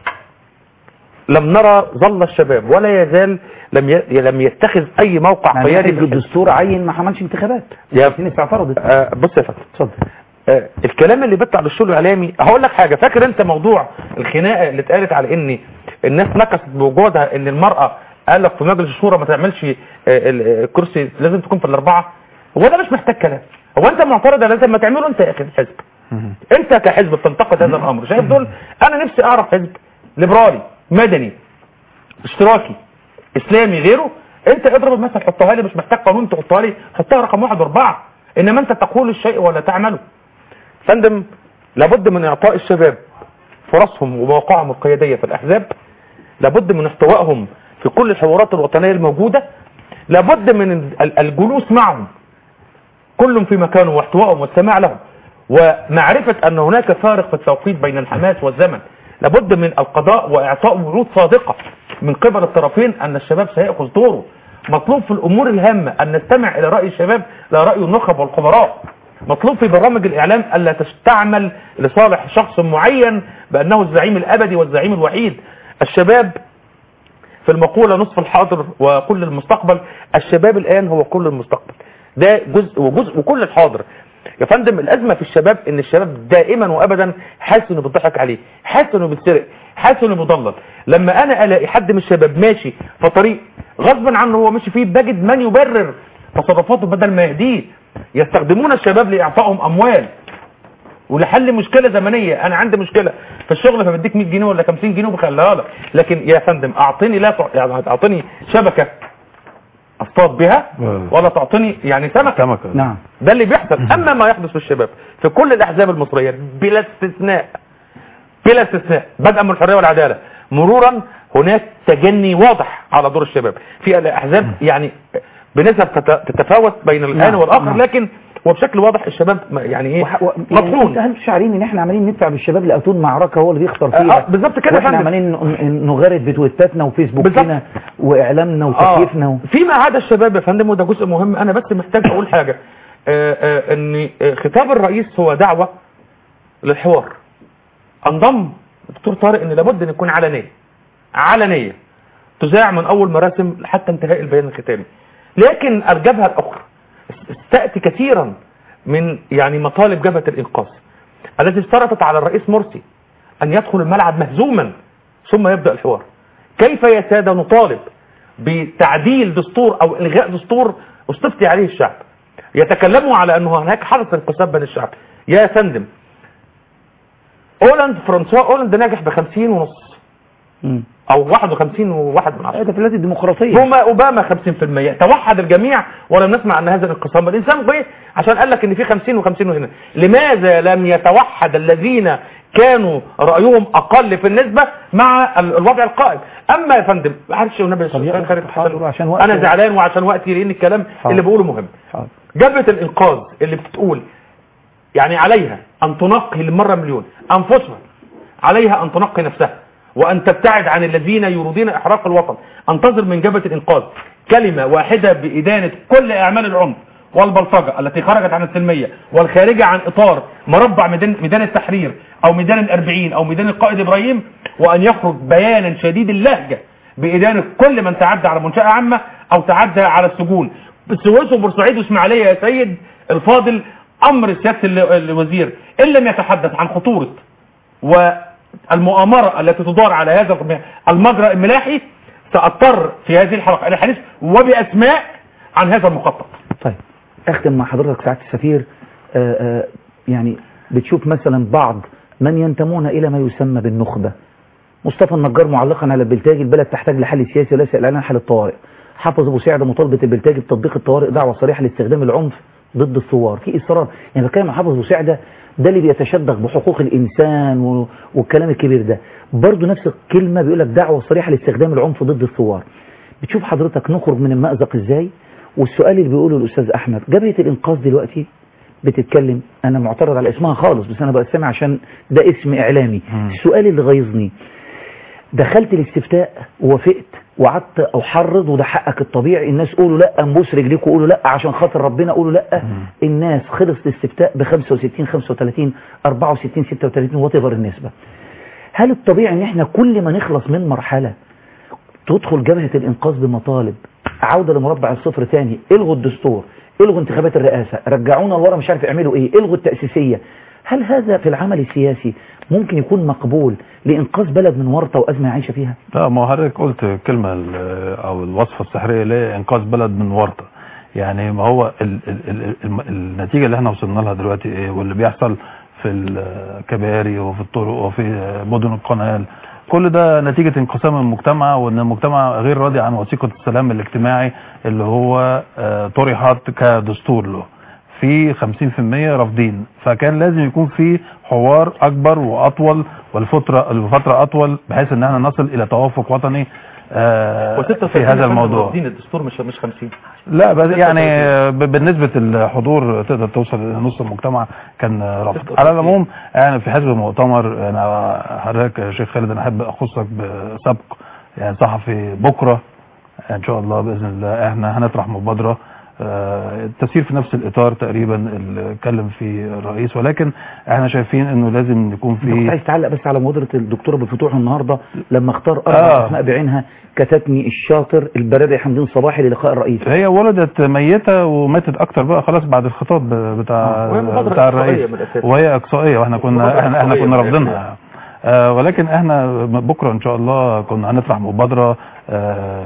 لم نرى ظل الشباب ولا يزال لم ي... لم يتخذ أي موقع يعني قيادي حزب في الحزب. الدستور عين ما عملش انتخابات يا في ناس اعترضت آه بص يا فندم اتفضل آه الكلام اللي بيطلع للشغل الاعلامي هقول لك حاجه فاكر انت موضوع الخناقه اللي اتقالت على ان الناس نكست بوجودها ان المراه قال لك في مجلس الشورى ما تعملش آه، ال- الكرسي لازم تكون في الاربعه هو ده مش محتاج كلام هو انت معترض على لازم ما تعمله انت يا اخي الحزب انت كحزب بتنتقد هذا الامر شايف دول انا نفسي اعرف حزب ليبرالي مدني اشتراكي اسلامي غيره انت اضرب المثل حطها لي مش محتاج قانون تحطها لي حطها رقم واحد واربعه انما انت تقول الشيء ولا تعمله فندم لابد من اعطاء الشباب فرصهم ومواقعهم القياديه في الاحزاب لابد من احتوائهم في كل الحوارات الوطنيه الموجوده لابد من ال- الجلوس معهم كل في مكانه واحتوائهم والسماع لهم ومعرفة أن هناك فارق في التوقيت بين الحماس والزمن لابد من القضاء وإعطاء وعود صادقة من قبل الطرفين أن الشباب سيأخذ دوره مطلوب في الأمور الهامة أن نستمع إلى رأي الشباب لا رأي النخب والخبراء مطلوب في برامج الإعلام ألا تستعمل لصالح شخص معين بأنه الزعيم الأبدي والزعيم الوحيد الشباب في المقولة نصف الحاضر وكل المستقبل الشباب الآن هو كل المستقبل ده جزء وجزء وكل الحاضر يا فندم الأزمة في الشباب إن الشباب دائما وأبدا حاسس إنه بيضحك عليه حاسس إنه بيتسرق حاسس إنه بيضلل لما أنا ألاقي حد من الشباب ماشي في طريق غصبا عنه هو ماشي فيه بجد من يبرر تصرفاته بدل ما يهديه يستخدمون الشباب لإعطائهم أموال ولحل مشكلة زمنية انا عندي مشكلة في الشغل فبديك 100 جنيه ولا 50 جنيه وبخليها لك لكن يا فندم اعطني لا تع... يعني اعطني شبكة اصطاد بها ولا تعطيني يعني سمكة سمكة نعم ده اللي بيحصل اما ما يحدث في الشباب في كل الاحزاب المصرية بلا استثناء بلا استثناء بدءا من الحرية والعدالة مرورا هناك تجني واضح على دور الشباب في الاحزاب يعني بنسب تت- تتفاوت بين الان نعم، والاخر نعم. لكن وبشكل واضح الشباب ما- يعني ايه وح- و- يعني مطحون انت هل شاعرين ان احنا عمالين ندفع بالشباب لاتون معركه هو اللي بيخسر آه، فيها بالظبط كده يا واحنا فندم. عمالين ن- نغرد بتويتاتنا وفيسبوكنا واعلامنا وتكييفنا و... فيما عدا الشباب يا فندم وده جزء مهم انا بس محتاج اقول حاجه آه، آه، ان آه، خطاب الرئيس هو دعوه للحوار انضم الدكتور طارق ان لابد ان يكون علنيه علنيه تذاع من اول مراسم حتى انتهاء البيان الختامي لكن الجبهه الاخرى تاتي كثيرا من يعني مطالب جبهه الانقاذ التي اشترطت على الرئيس مرسي ان يدخل الملعب مهزوما ثم يبدا الحوار كيف يا ساده نطالب بتعديل دستور او الغاء دستور استفتي عليه الشعب يتكلموا على انه هناك حدث انقسام بين الشعب يا فندم اولاند فرانسوا اولاند ناجح ب 50 ونص مم. او 51 وواحد من عشرة ده في البلاد الديمقراطيه هما اوباما 50% توحد الجميع ولم نسمع ان هذا الانقسام الانسان جه عشان قال لك ان في 50 و50 وهنا لماذا لم يتوحد الذين كانوا رايهم اقل في النسبه مع ال- الوضع القائم اما يا فندم معلش والنبي طب يا السؤال خارج حاضر، الحسن. عشان وقتي. انا زعلان وعشان وقتي لان الكلام حاضر. اللي بقوله مهم حاضر. جبهه الانقاذ اللي بتقول يعني عليها ان تنقي للمره مليون انفسها عليها ان تنقي نفسها وان تبتعد عن الذين يريدون احراق الوطن انتظر من جبهه الانقاذ كلمه واحده بادانه كل اعمال العنف والبلطجه التي خرجت عن السلميه والخارجه عن اطار مربع ميدان ميدان التحرير او ميدان الاربعين او ميدان القائد ابراهيم وان يخرج بيانا شديد اللهجه بادانه كل من تعدى على منشاه عامه او تعدى على السجون السويس وبورسعيد واسماعيليه يا سيد الفاضل امر سياده ال- الوزير ان لم يتحدث عن خطوره والمؤامرة التي تدار على هذا المجرى الملاحي سأضطر في هذه الحلقة إلى الحديث وبأسماء عن هذا المخطط طيب اختم مع حضرتك سعاده السفير آه، آه، يعني بتشوف مثلا بعض من ينتمون الى ما يسمى بالنخبه مصطفى النجار معلقا على البلتاجي البلد تحتاج لحل سياسي وليس اعلان حل الطوارئ حافظ ابو سعد مطالبه البلتاجي بتطبيق الطوارئ دعوه صريحه لاستخدام العنف ضد الثوار في اصرار يعني بتكلم عن حافظ ابو سعده ده اللي بيتشدق بحقوق الانسان و... والكلام الكبير ده برضه نفس الكلمه بيقول لك دعوه صريحه لاستخدام العنف ضد الثوار بتشوف حضرتك نخرج من المأزق ازاي والسؤال اللي بيقوله الاستاذ احمد جبهه الانقاذ دلوقتي بتتكلم انا معترض على اسمها خالص بس انا بقسمها عشان ده اسم اعلامي السؤال اللي غيظني دخلت الاستفتاء ووافقت وقعدت احرض وده حقك الطبيعي الناس قولوا لا انبوس رجليكم قولوا لا عشان خاطر ربنا قولوا لا الناس خلص الاستفتاء ب 65 35 64 36 وات ايفر النسبه هل الطبيعي ان احنا كل ما نخلص من مرحله تدخل جبهه الانقاذ بمطالب عوده لمربع الصفر تاني الغوا الدستور الغوا انتخابات الرئاسه رجعونا لورا مش عارف يعملوا ايه الغوا التاسيسيه هل هذا في العمل السياسي ممكن يكون مقبول لإنقاذ بلد من ورطة وأزمة عايشة فيها لا ما هو حضرتك قلت الكلمة ال- او الوصفة السحرية لإنقاذ بلد من ورطة يعني ما هو ال ال ال ال النتيجة اللي احنا وصلنا لها دلوقتي ايه واللي بيحصل في الكباري وفي الطرق وفي مدن القنال كل ده نتيجة انقسام المجتمع وان المجتمع غير راضي عن وثيقة السلام الاجتماعي اللي هو آه، طرحت كدستور له في 50% رافضين فكان لازم يكون في حوار اكبر واطول والفتره الفتره اطول بحيث ان احنا نصل الى توافق وطني آه، في هذا الموضوع دين الدستور مش مش 50 لا بس يعني ب- بالنسبة الحضور تقدر توصل لنص المجتمع كان رافض على العموم يعني في حزب المؤتمر انا حضرتك يا شيخ خالد انا احب اخصك بسبق يعني صحفي بكرة ان شاء الله باذن الله احنا هنطرح مبادرة آه، تسير في نفس الاطار تقريبا اللي اتكلم فيه الرئيس ولكن احنا شايفين انه لازم يكون أنت كنت في عايز تعلق بس على مبادرة الدكتورة بفتوح النهاردة لما اختار أربع آه. أسماء بعينها كتتني الشاطر البرادعي حمدين صباحي للقاء الرئيس هي ولدت ميتة وماتت اكتر بقى خلاص بعد الخطاب بتاع وهي مبادرة بتاع إقصائية الرئيس من الأساس. وهي اقصائية واحنا كنا مبادرة احنا, احنا إقصائية كنا من الأساس. رافضينها آه ولكن احنا بكره ان شاء الله كنا هنطرح مبادرة آه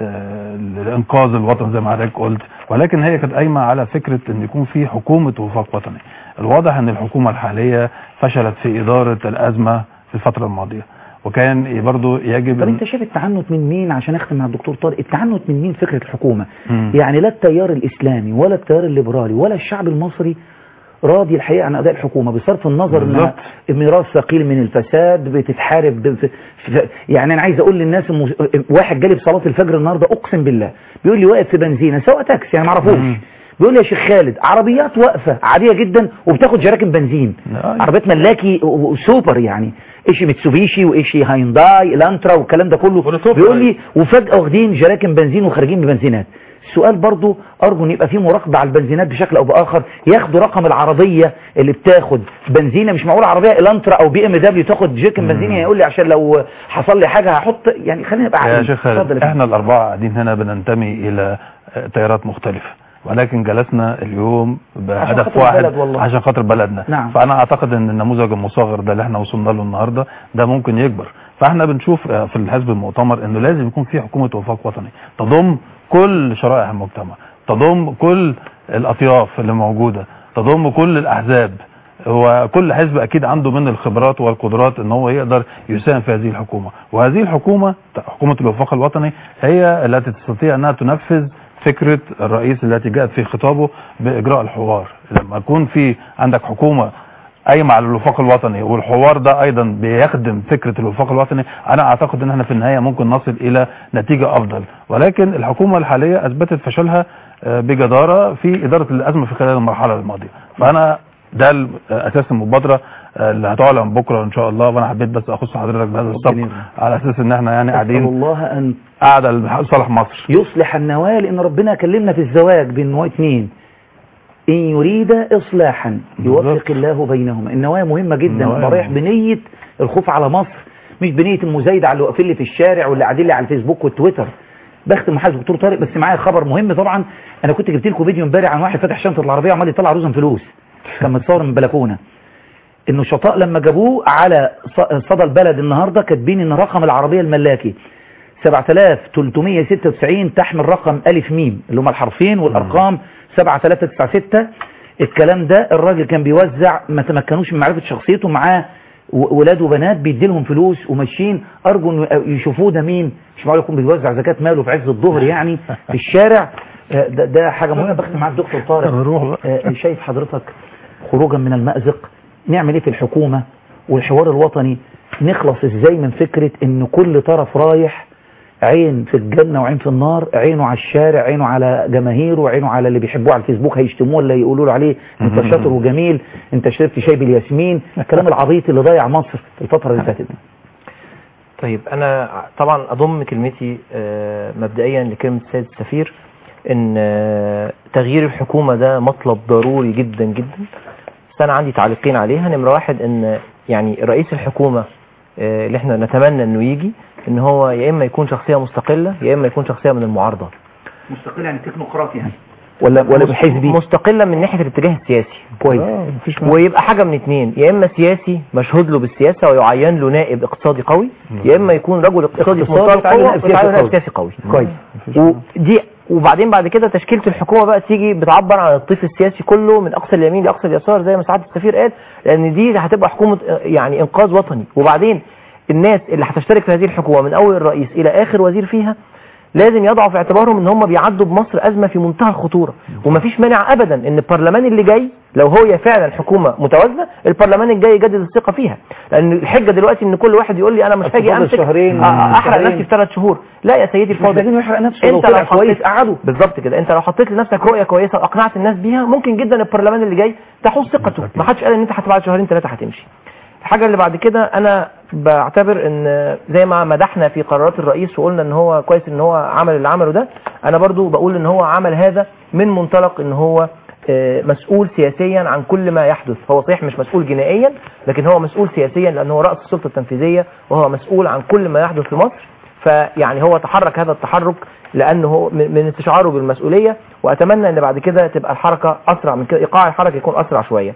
ت- لانقاذ الوطن زي ما حضرتك قلت ولكن هي كانت قايمة على فكرة ان يكون في حكومة وفاق وطني الواضح ان الحكومة الحالية فشلت في ادارة الازمة في الفترة الماضية وكان برضو يجب طب إن- انت شايف التعنت من مين عشان اختم مع الدكتور طارق التعنت من مين فكرة الحكومة مم. يعني لا التيار الاسلامي ولا التيار الليبرالي ولا الشعب المصري راضي الحقيقة عن اداء الحكومة بصرف النظر انها ميراث ثقيل من الفساد بتتحارب ب- في في يعني انا عايز اقول للناس المس... واحد جالي بصلاة الفجر النهاردة اقسم بالله بيقول لي واقف في بنزينة سواء تاكسي يعني ما اعرفوش بيقول لي يا شيخ خالد عربيات واقفة عادية جدا وبتاخد جراكن بنزين عربيات ملاكي و- وسوبر يعني ايشي ميتسوبيشي وايشي هاينداي الانترا والكلام ده كله بيقول لي وفجأة واخدين جراكن بنزين وخارجين ببنزينات السؤال برضو ارجو ان يبقى في مراقبه على البنزينات بشكل او باخر ياخدوا رقم العربيه اللي بتاخد بنزينه مش معقول عربيه الانترا او بي ام دبليو تاخد جيكن بنزينه يقول لي عشان لو حصل لي حاجه هحط يعني خلينا نبقى يا عاقلين. شيخ اتفضل خالد يا احنا الاربعه قاعدين هنا بننتمي الى آه، تيارات مختلفه ولكن جلسنا اليوم بهدف خاطر واحد البلد والله. عشان خاطر بلدنا نعم. فانا اعتقد ان النموذج المصغر ده اللي احنا وصلنا له النهارده ده ممكن يكبر فاحنا بنشوف آه، في الحزب المؤتمر انه لازم يكون في حكومه وفاق وطني تضم كل شرائح المجتمع تضم كل الاطياف اللي موجوده تضم كل الاحزاب هو كل حزب اكيد عنده من الخبرات والقدرات ان هو يقدر يساهم في هذه الحكومه وهذه الحكومه حكومه الوفاق الوطني هي التي تستطيع انها تنفذ فكره الرئيس التي جاءت في خطابه باجراء الحوار لما يكون في عندك حكومه قايمه على الوفاق الوطني والحوار ده ايضا بيخدم فكره الوفاق الوطني انا اعتقد ان احنا في النهايه ممكن نصل الى نتيجه افضل ولكن الحكومه الحاليه اثبتت فشلها آه، بجداره في اداره الازمه في خلال المرحله الماضيه فانا ده ال- اساس المبادره آه، اللي هتعلن بكره ان شاء الله وانا حبيت بس اخص حضرتك بهذا السبق على اساس ان احنا يعني أسأل قاعدين الله ان قاعده لصالح مصر يصلح النوايا لان ربنا كلمنا في الزواج بين اثنين ان يريد اصلاحا يوفق الله بينهما النوايا مهمه جدا النوايا ابقى رايح مهمة. بنيه الخوف على مصر مش بنيه المزايده على اللي واقفين لي في الشارع واللي قاعدين لي على الفيسبوك والتويتر بختم محاسب دكتور طارق بس معايا خبر مهم طبعا انا كنت جبت لكم فيديو امبارح عن واحد فاتح شنطه العربيه وعمال يطلع رزم فلوس كان متصور من بلكونه النشطاء لما جابوه على ص- صدى البلد النهارده كاتبين ان رقم العربيه الملاكي 7396 تحمل رقم ألف ميم اللي هم الحرفين والأرقام 7396 الكلام ده الراجل كان بيوزع ما تمكنوش من معرفة شخصيته معاه و- ولاد وبنات بيدي لهم فلوس وماشيين أرجو إنه يشوفوه ده مين مش معقول يكون بيوزع زكاة ماله في عز الظهر يعني في الشارع آه، ده, ده حاجة مهمة بختم معاك دكتور طارق آه، شايف حضرتك خروجا من المأزق نعمل ايه في الحكومة والحوار الوطني نخلص ازاي من فكرة ان كل طرف رايح عين في الجنة وعين في النار عينه على الشارع عينه على جماهيره عينه على اللي بيحبوه على الفيسبوك هيشتموه ولا يقولوا له عليه انت شاطر وجميل انت شربت شاي بالياسمين الكلام العبيط اللي ضيع مصر في الفترة اللي فاتت طيب انا طبعا اضم كلمتي آه، مبدئيا لكلمه السيد السفير ان آه، تغيير الحكومه ده مطلب ضروري جدا جدا بس انا عندي تعليقين عليها نمره واحد ان يعني رئيس الحكومه آه، اللي احنا نتمنى انه يجي ان هو يا اما يكون شخصيه مستقله يا اما يكون شخصيه من المعارضه مستقل يعني تكنوقراطي يعني ولا ولا حزبي مستقله من ناحيه الاتجاه السياسي كويس ويبقى حاجه من اتنين يا اما سياسي مشهود له بالسياسه ويعين له نائب اقتصادي قوي يا اما يكون رجل اقتصادي في منتهى اقتصادي القوه ويتعين نائب ويتعين سياسي نائب قوي. سياسي قوي كويس ودي وبعدين بعد كده تشكيله الحكومه بقى تيجي بتعبر عن الطيف السياسي كله من اقصى اليمين لاقصى اليسار زي ما سعاده السفير قال لان دي هتبقى حكومه آه، يعني انقاذ وطني وبعدين الناس اللي هتشترك في هذه الحكومه من اول الرئيس الى اخر وزير فيها لازم يضعوا في اعتبارهم ان هم بيعدوا بمصر ازمه في منتهى الخطوره ومفيش مانع ابدا ان البرلمان اللي جاي لو هو فعلا حكومه متوازنه البرلمان الجاي يجدد الثقه فيها لان الحجه دلوقتي ان كل واحد يقول لي انا مش هاجي فاضل امسك شهرين، آه، احرق شهرين. نفسي في ثلاث شهور لا يا سيدي الفاضل محتاجين يحرق نفسه لو انت طلع لو كويس حطيت قعدوا بالظبط كده انت لو حطيت لنفسك رؤيه كويسه واقنعت الناس بيها ممكن جدا البرلمان اللي جاي تحوز ثقته ما حدش قال ان انت بعد شهرين ثلاثه هتمشي الحاجه اللي بعد كده انا بعتبر ان زي ما مدحنا في قرارات الرئيس وقلنا ان هو كويس ان هو عمل اللي عمله ده انا برضو بقول ان هو عمل هذا من منطلق ان هو آه، مسؤول سياسيا عن كل ما يحدث هو صحيح مش مسؤول جنائيا لكن هو مسؤول سياسيا لانه هو راس السلطه التنفيذيه وهو مسؤول عن كل ما يحدث في مصر فيعني هو تحرك هذا التحرك لانه هو من من استشعاره بالمسؤوليه واتمنى ان بعد كده تبقى الحركه اسرع من كده ايقاع الحركه يكون اسرع شويه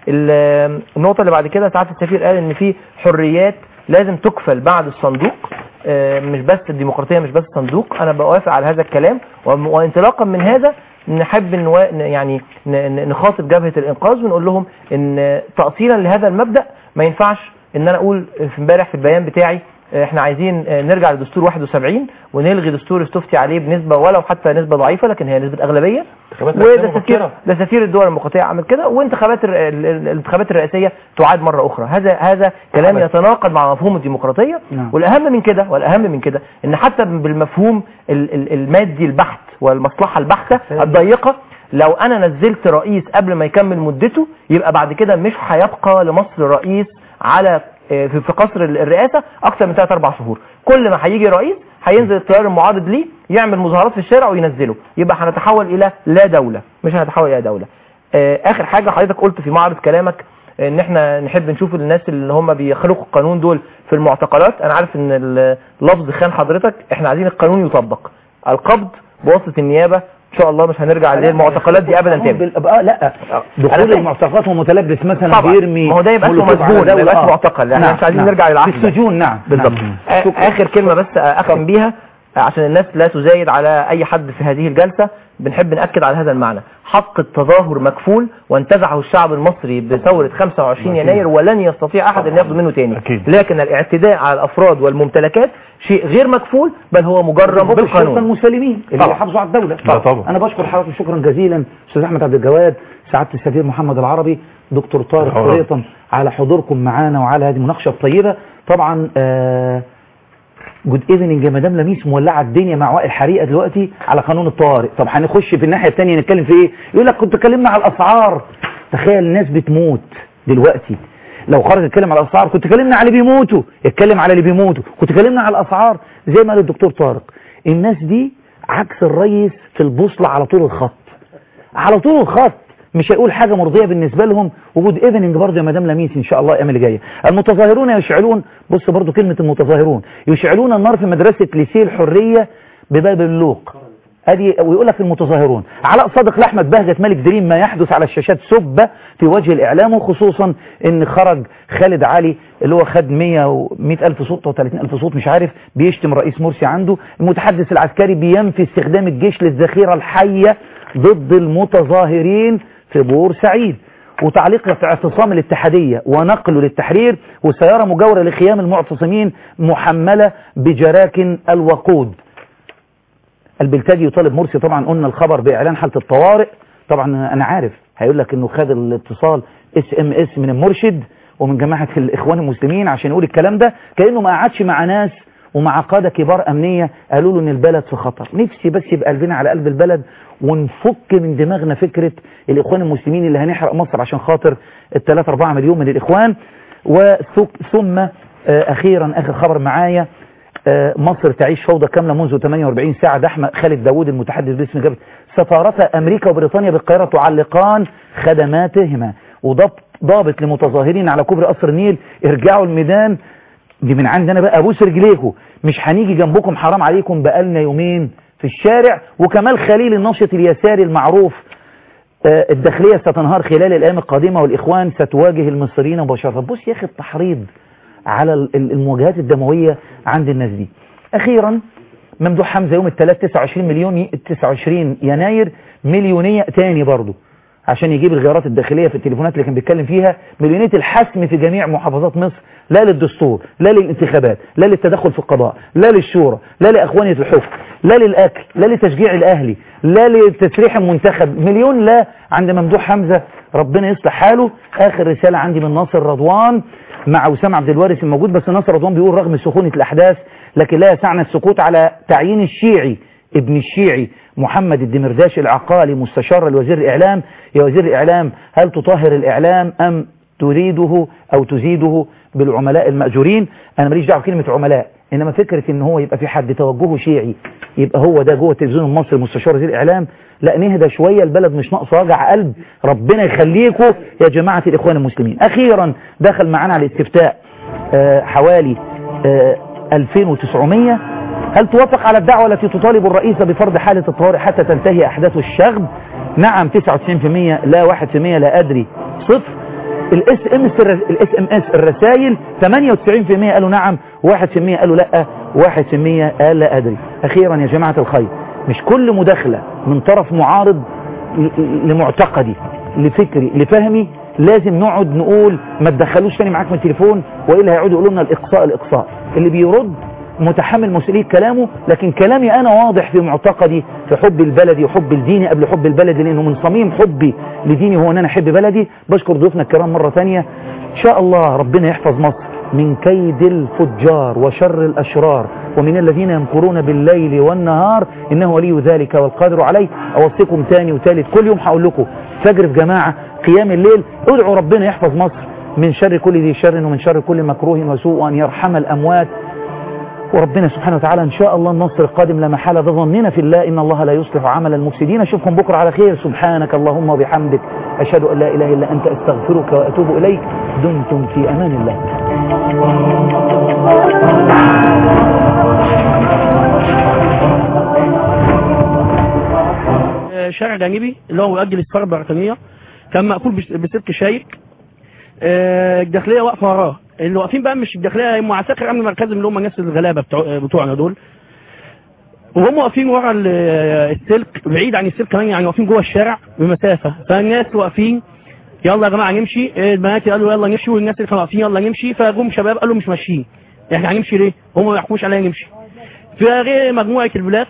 ال- النقطه اللي بعد كده ساعات السفير قال ان في حريات لازم تكفل بعد الصندوق آه، مش بس الديمقراطيه مش بس الصندوق انا بوافق على هذا الكلام وم- وانطلاقا من هذا نحب نوا... ن- يعني ن- ن- نخاطب جبهه الانقاذ ونقول لهم ان تاصيلا لهذا المبدا ما ينفعش ان انا اقول في امبارح في البيان بتاعي آه، احنا عايزين آه، نرجع لدستور 71 ونلغي دستور استفتي عليه بنسبه ولو حتى نسبه ضعيفه لكن هي نسبه اغلبيه وده سفير ده سفير الدول المقاطعه عمل كده وانتخابات الر- ال- ال- الانتخابات الرئاسيه تعاد مره اخرى هذا هذا كلام يتناقض مع مفهوم الديمقراطيه نعم. والاهم من كده والاهم من كده ان حتى بالمفهوم ال- ال- المادي البحت والمصلحه البحته الضيقه لو انا نزلت رئيس قبل ما يكمل مدته يبقى بعد كده مش هيبقى لمصر رئيس على آه، في في قصر ال- الرئاسه اكثر من 3 4 شهور كل ما هيجي رئيس هينزل التيار المعارض ليه يعمل مظاهرات في الشارع وينزله يبقى هنتحول الى لا دوله مش هنتحول الى دوله آه، اخر حاجه حضرتك قلت في معرض كلامك ان احنا نحب نشوف الناس اللي هم بيخلقوا القانون دول في المعتقلات انا عارف ان اللفظ خان حضرتك احنا عايزين القانون يطبق القبض بواسطه النيابه ان شاء الله مش هنرجع للمعتقلات دي ابدا تاني بال- آه لا أنا دخول فاهم. المعتقلات ومتلبس مثلا طبعا. بيرمي ما هو ده يبقى اسمه مولوتوف على مسجون، ما دولة. يبقاش آه. معتقل. احنا نعم، مش عايزين نعم. نرجع للعهد في ده. السجون نعم بالظبط نعم. آ- اخر كلمه بس اختم بيها عشان الناس لا تزايد على اي حد في هذه الجلسه بنحب ناكد على هذا المعنى حق التظاهر مكفول وانتزعه الشعب المصري بثوره 25 يناير ولن يستطيع احد ان ياخده منه تاني أكيد. لكن الاعتداء على الافراد والممتلكات شيء غير مكفول بل هو مجرم ضباط الشرطه بالقانون المسالمين اللي طبعا. يحافظوا على الدوله لا طبعا. انا بشكر حضرتك شكرا جزيلا استاذ احمد عبد الجواد سعاده السفير محمد العربي دكتور طارق العربي. قريطا على حضوركم معانا وعلى هذه المناقشه الطيبه طبعا آه جود ايفنينج يا مدام لميس مولعه الدنيا مع وائل حريقه دلوقتي على قانون الطوارئ طب هنخش في الناحيه الثانيه نتكلم في ايه يقول لك كنت اتكلمنا على الاسعار تخيل الناس بتموت دلوقتي لو خرج يتكلم على الاسعار كنت اتكلمنا على اللي بيموتوا اتكلم على اللي بيموتوا كنت اتكلمنا على الاسعار زي ما قال الدكتور طارق الناس دي عكس الريس في البوصله على طول الخط على طول الخط مش هيقول حاجة مرضية بالنسبة لهم وجود ايفنينج برضه يا مدام لميس ان شاء الله الايام اللي جايه المتظاهرون يشعلون بص برضه كلمة المتظاهرون يشعلون النار في مدرسة ليسيه الحرية بباب اللوق ادي ويقول لك المتظاهرون علاء صادق لاحمد بهجة ملك دريم ما يحدث على الشاشات سبة في وجه الاعلام وخصوصا ان خرج خالد علي اللي هو خد 100 و 100 الف صوت او 30 الف صوت مش عارف بيشتم رئيس مرسي عنده المتحدث العسكري بينفي استخدام الجيش للذخيرة الحية ضد المتظاهرين في بورسعيد وتعليق في اعتصام الاتحادية ونقله للتحرير وسيارة مجاورة لخيام المعتصمين محملة بجراكن الوقود البلتاجي يطالب مرسي طبعا قلنا الخبر بإعلان حالة الطوارئ طبعا أنا عارف هيقول لك إنه خد الاتصال اس ام اس من المرشد ومن جماعة الإخوان المسلمين عشان يقول الكلام ده كأنه ما قعدش مع ناس ومع قادة كبار أمنية قالوا له إن البلد في خطر نفسي بس يبقى قلبنا على قلب البلد ونفك من دماغنا فكرة الإخوان المسلمين اللي هنحرق مصر عشان خاطر الثلاثة أربعة مليون من الإخوان وثم آه، أخيرا آخر خبر معايا آه، مصر تعيش فوضى كاملة منذ 48 ساعة ده أحمد خالد داوود المتحدث باسم جبهة سفارتا أمريكا وبريطانيا بالقاهرة تعلقان خدماتهما وضبط ضابط لمتظاهرين على كوبري قصر النيل ارجعوا الميدان دي من عندنا بقى ابوس رجليكم مش هنيجي جنبكم حرام عليكم بقالنا يومين في الشارع وكمال خليل الناشط اليساري المعروف آه، الداخلية ستنهار خلال الأيام القادمة والإخوان ستواجه المصريين مباشرة بص يا أخي التحريض على ال- ال- المواجهات الدموية عند الناس دي أخيرا ممدوح حمزة يوم الثلاث 29 مليون 29 يناير مليونية تاني برضه عشان يجيب الغيارات الداخلية في التليفونات اللي كان بيتكلم فيها مليونية الحسم في جميع محافظات مصر لا للدستور لا للانتخابات لا للتدخل في القضاء لا للشورى لا لأخوانية الحكم لا للأكل لا لتشجيع الأهلي لا لتسريح المنتخب مليون لا عند ممدوح حمزة ربنا يصلح حاله آخر رسالة عندي من ناصر رضوان مع وسام عبد الوارث الموجود بس ناصر رضوان بيقول رغم سخونة الأحداث لكن لا يسعنا السكوت على تعيين الشيعي ابن الشيعي محمد الدمرداش العقالي مستشار الوزير الإعلام يا وزير الإعلام هل تطهر الإعلام أم تريده أو تزيده بالعملاء المأجورين أنا ماليش دعوه بكلمة عملاء إنما فكرة إن هو يبقى في حد توجهه شيعي يبقى هو ده جوه التلفزيون المصري مستشار وزير الإعلام لا نهدى شوية البلد مش ناقصه وجع قلب ربنا يخليكم يا جماعة الإخوان المسلمين أخيرا دخل معانا على الاستفتاء آه، حوالي آه، 2900 هل توافق على الدعوة التي تطالب الرئيس بفرض حالة الطوارئ حتى تنتهي أحداث الشغب نعم 99% لا 1% لا أدري صفر الاس ام اس الاس ام اس الرسائل 98% قالوا نعم 1% قالوا لا 1% قال لا ادري اخيرا يا جماعه الخير مش كل مداخله من طرف معارض ل- لمعتقدي لفكري لفهمي لازم نقعد نقول ما تدخلوش تاني معاك من التليفون والا هيقعدوا يقولوا لنا الاقصاء الاقصاء اللي بيرد متحمل مسؤوليه كلامه لكن كلامي انا واضح في معتقدي في حب البلدي وحب الديني قبل حب البلدي لانه من صميم حبي لديني هو ان انا احب بلدي بشكر ضيوفنا الكرام مره ثانيه ان شاء الله ربنا يحفظ مصر من كيد الفجار وشر الاشرار ومن الذين يمكرون بالليل والنهار انه ولي ذلك والقادر عليه اوصيكم تاني وتالت كل يوم هقول لكم فجر في جماعه قيام الليل ادعوا ربنا يحفظ مصر من شر كل ذي شر ومن شر كل مكروه وسوء وان يرحم الاموات وربنا سبحانه وتعالى ان شاء الله النصر القادم لا محالة ده ظننا في الله ان الله لا يصلح عمل المفسدين اشوفكم بكره على خير سبحانك اللهم وبحمدك اشهد ان لا اله الا انت استغفرك واتوب اليك دمتم في امان الله شارع جانبي اللي هو مؤجل السفاره البريطانيه كان مقفول بش- بسلك شايك آه، الداخليه واقفه وراه اللي واقفين بقى مش الداخليه هم عساكر امن مركزي اللي هم الناس الغلابه بتوع بتوعنا دول وهم واقفين ورا ال- السلك بعيد عن السلك كمان يعني واقفين جوه الشارع بمسافه فالناس واقفين يلا يا جماعه نمشي البنات قالوا يلا نمشي والناس اللي كانوا واقفين يلا نمشي فجم شباب قالوا مش ماشيين احنا هنمشي ليه؟ هم ما يحكموش علينا نمشي فغير مجموعه البلاك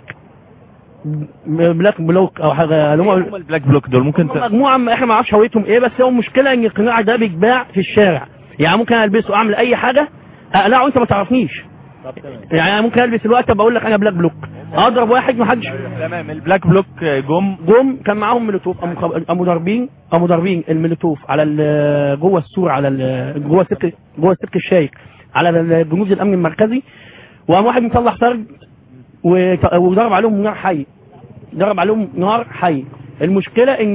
بلاك بلوك او حاجه اللي هم البلاك بلوك دول ممكن ت... مجموعه ما احنا ما نعرفش هويتهم ايه بس هو المشكله ان القناع ده بيتباع في الشارع يعني ممكن البسه اعمل اي حاجه اقلعه انت ما تعرفنيش يعني انا ممكن البس الوقت بقول لك انا بلاك بلوك اضرب واحد ما حدش تمام البلاك بلوك جم جم كان معاهم ميلوتوف قاموا خب- قاموا ضاربين قاموا ضاربين الميلوتوف على ال- جوه السور على ال- جوه سلك جوه سلك الشايك على ال- جنود الامن المركزي وقام واحد مطلع فرد وت- وضرب عليهم نار حي ضرب عليهم نار حي المشكله ان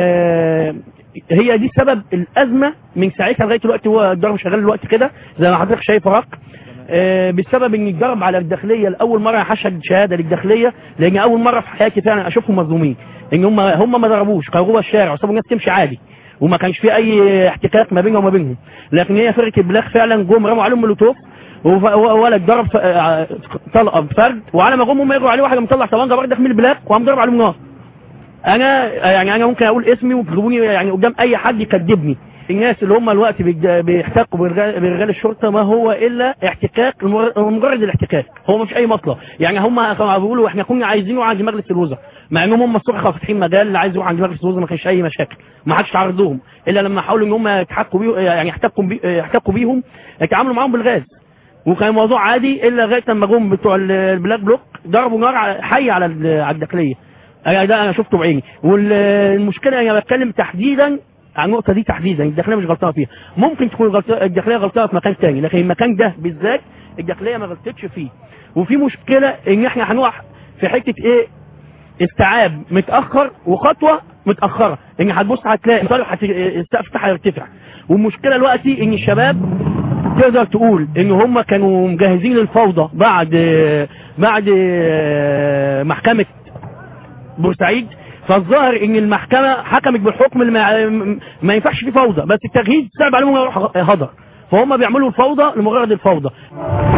هي دي سبب الازمه من ساعتها لغايه دلوقتي هو الضرب شغال دلوقتي كده زي ما حضرتك شايف وراك آه، بسبب ان الضرب على الداخليه لاول مره هشهد شهاده للداخليه لان اول مره في حياتي فعلا اشوفهم مظلومين ان هم هم ما ضربوش كانوا جوه الشارع وسابوا الناس تمشي عادي وما كانش في اي احتكاك ما بينهم وما بينهم لكن هي فرقه البلاغ فعلا جم رموا عليهم مولوتوف وف- ولد ضرب ف- آه، طلقه بفرد وعلى ما جم هم يجروا عليه واحد مطلع طبنجه برضه من البلاغ وقام ضرب عليهم نار انا يعني انا ممكن اقول اسمي وتجيبوني يعني قدام اي حد يكذبني الناس اللي هم الوقت بيج- بيحتكوا برجال برجال الشرطه ما هو الا احتكاك المر- مجرد الاحتكاك هو مفيش اي مصلحه يعني هم كانوا بيقولوا احنا كنا عايزينه عند مجلس الوزراء مع انهم هم الصبح كانوا فاتحين مجال اللي عايز يروح عند مجلس الوزراء ما كانش اي مشاكل ما حدش تعرض لهم الا لما حاولوا ان هم يتحكوا بيه يعني يحتكوا بي يحتكوا بيهم يتعاملوا معاهم بالغاز وكان الموضوع عادي الا لغايه لما جم بتوع ال- البلاك بلوك ضربوا نار على- حي على ال- على الداخليه انا ده انا شفته بعيني والمشكله انا بتكلم تحديدا على النقطه دي تحديدا الداخليه مش غلطانه فيها ممكن تكون غلط... الداخليه غلطانه في مكان تاني لكن المكان ده بالذات الداخليه ما غلطتش فيه وفي مشكله ان احنا هنقع في حته ايه استيعاب متاخر وخطوه متاخره ان هتبص هتلاقي طالع هت... السقف بتاعها هيرتفع والمشكله دلوقتي ان الشباب تقدر تقول ان هم كانوا مجهزين للفوضى بعد بعد محكمه بورسعيد فالظاهر ان المحكمه حكمت بالحكم اللي ما, ما ينفعش فيه فوضى بس التجهيز صعب عليهم يروح هدر فهم بيعملوا الفوضى لمجرد الفوضى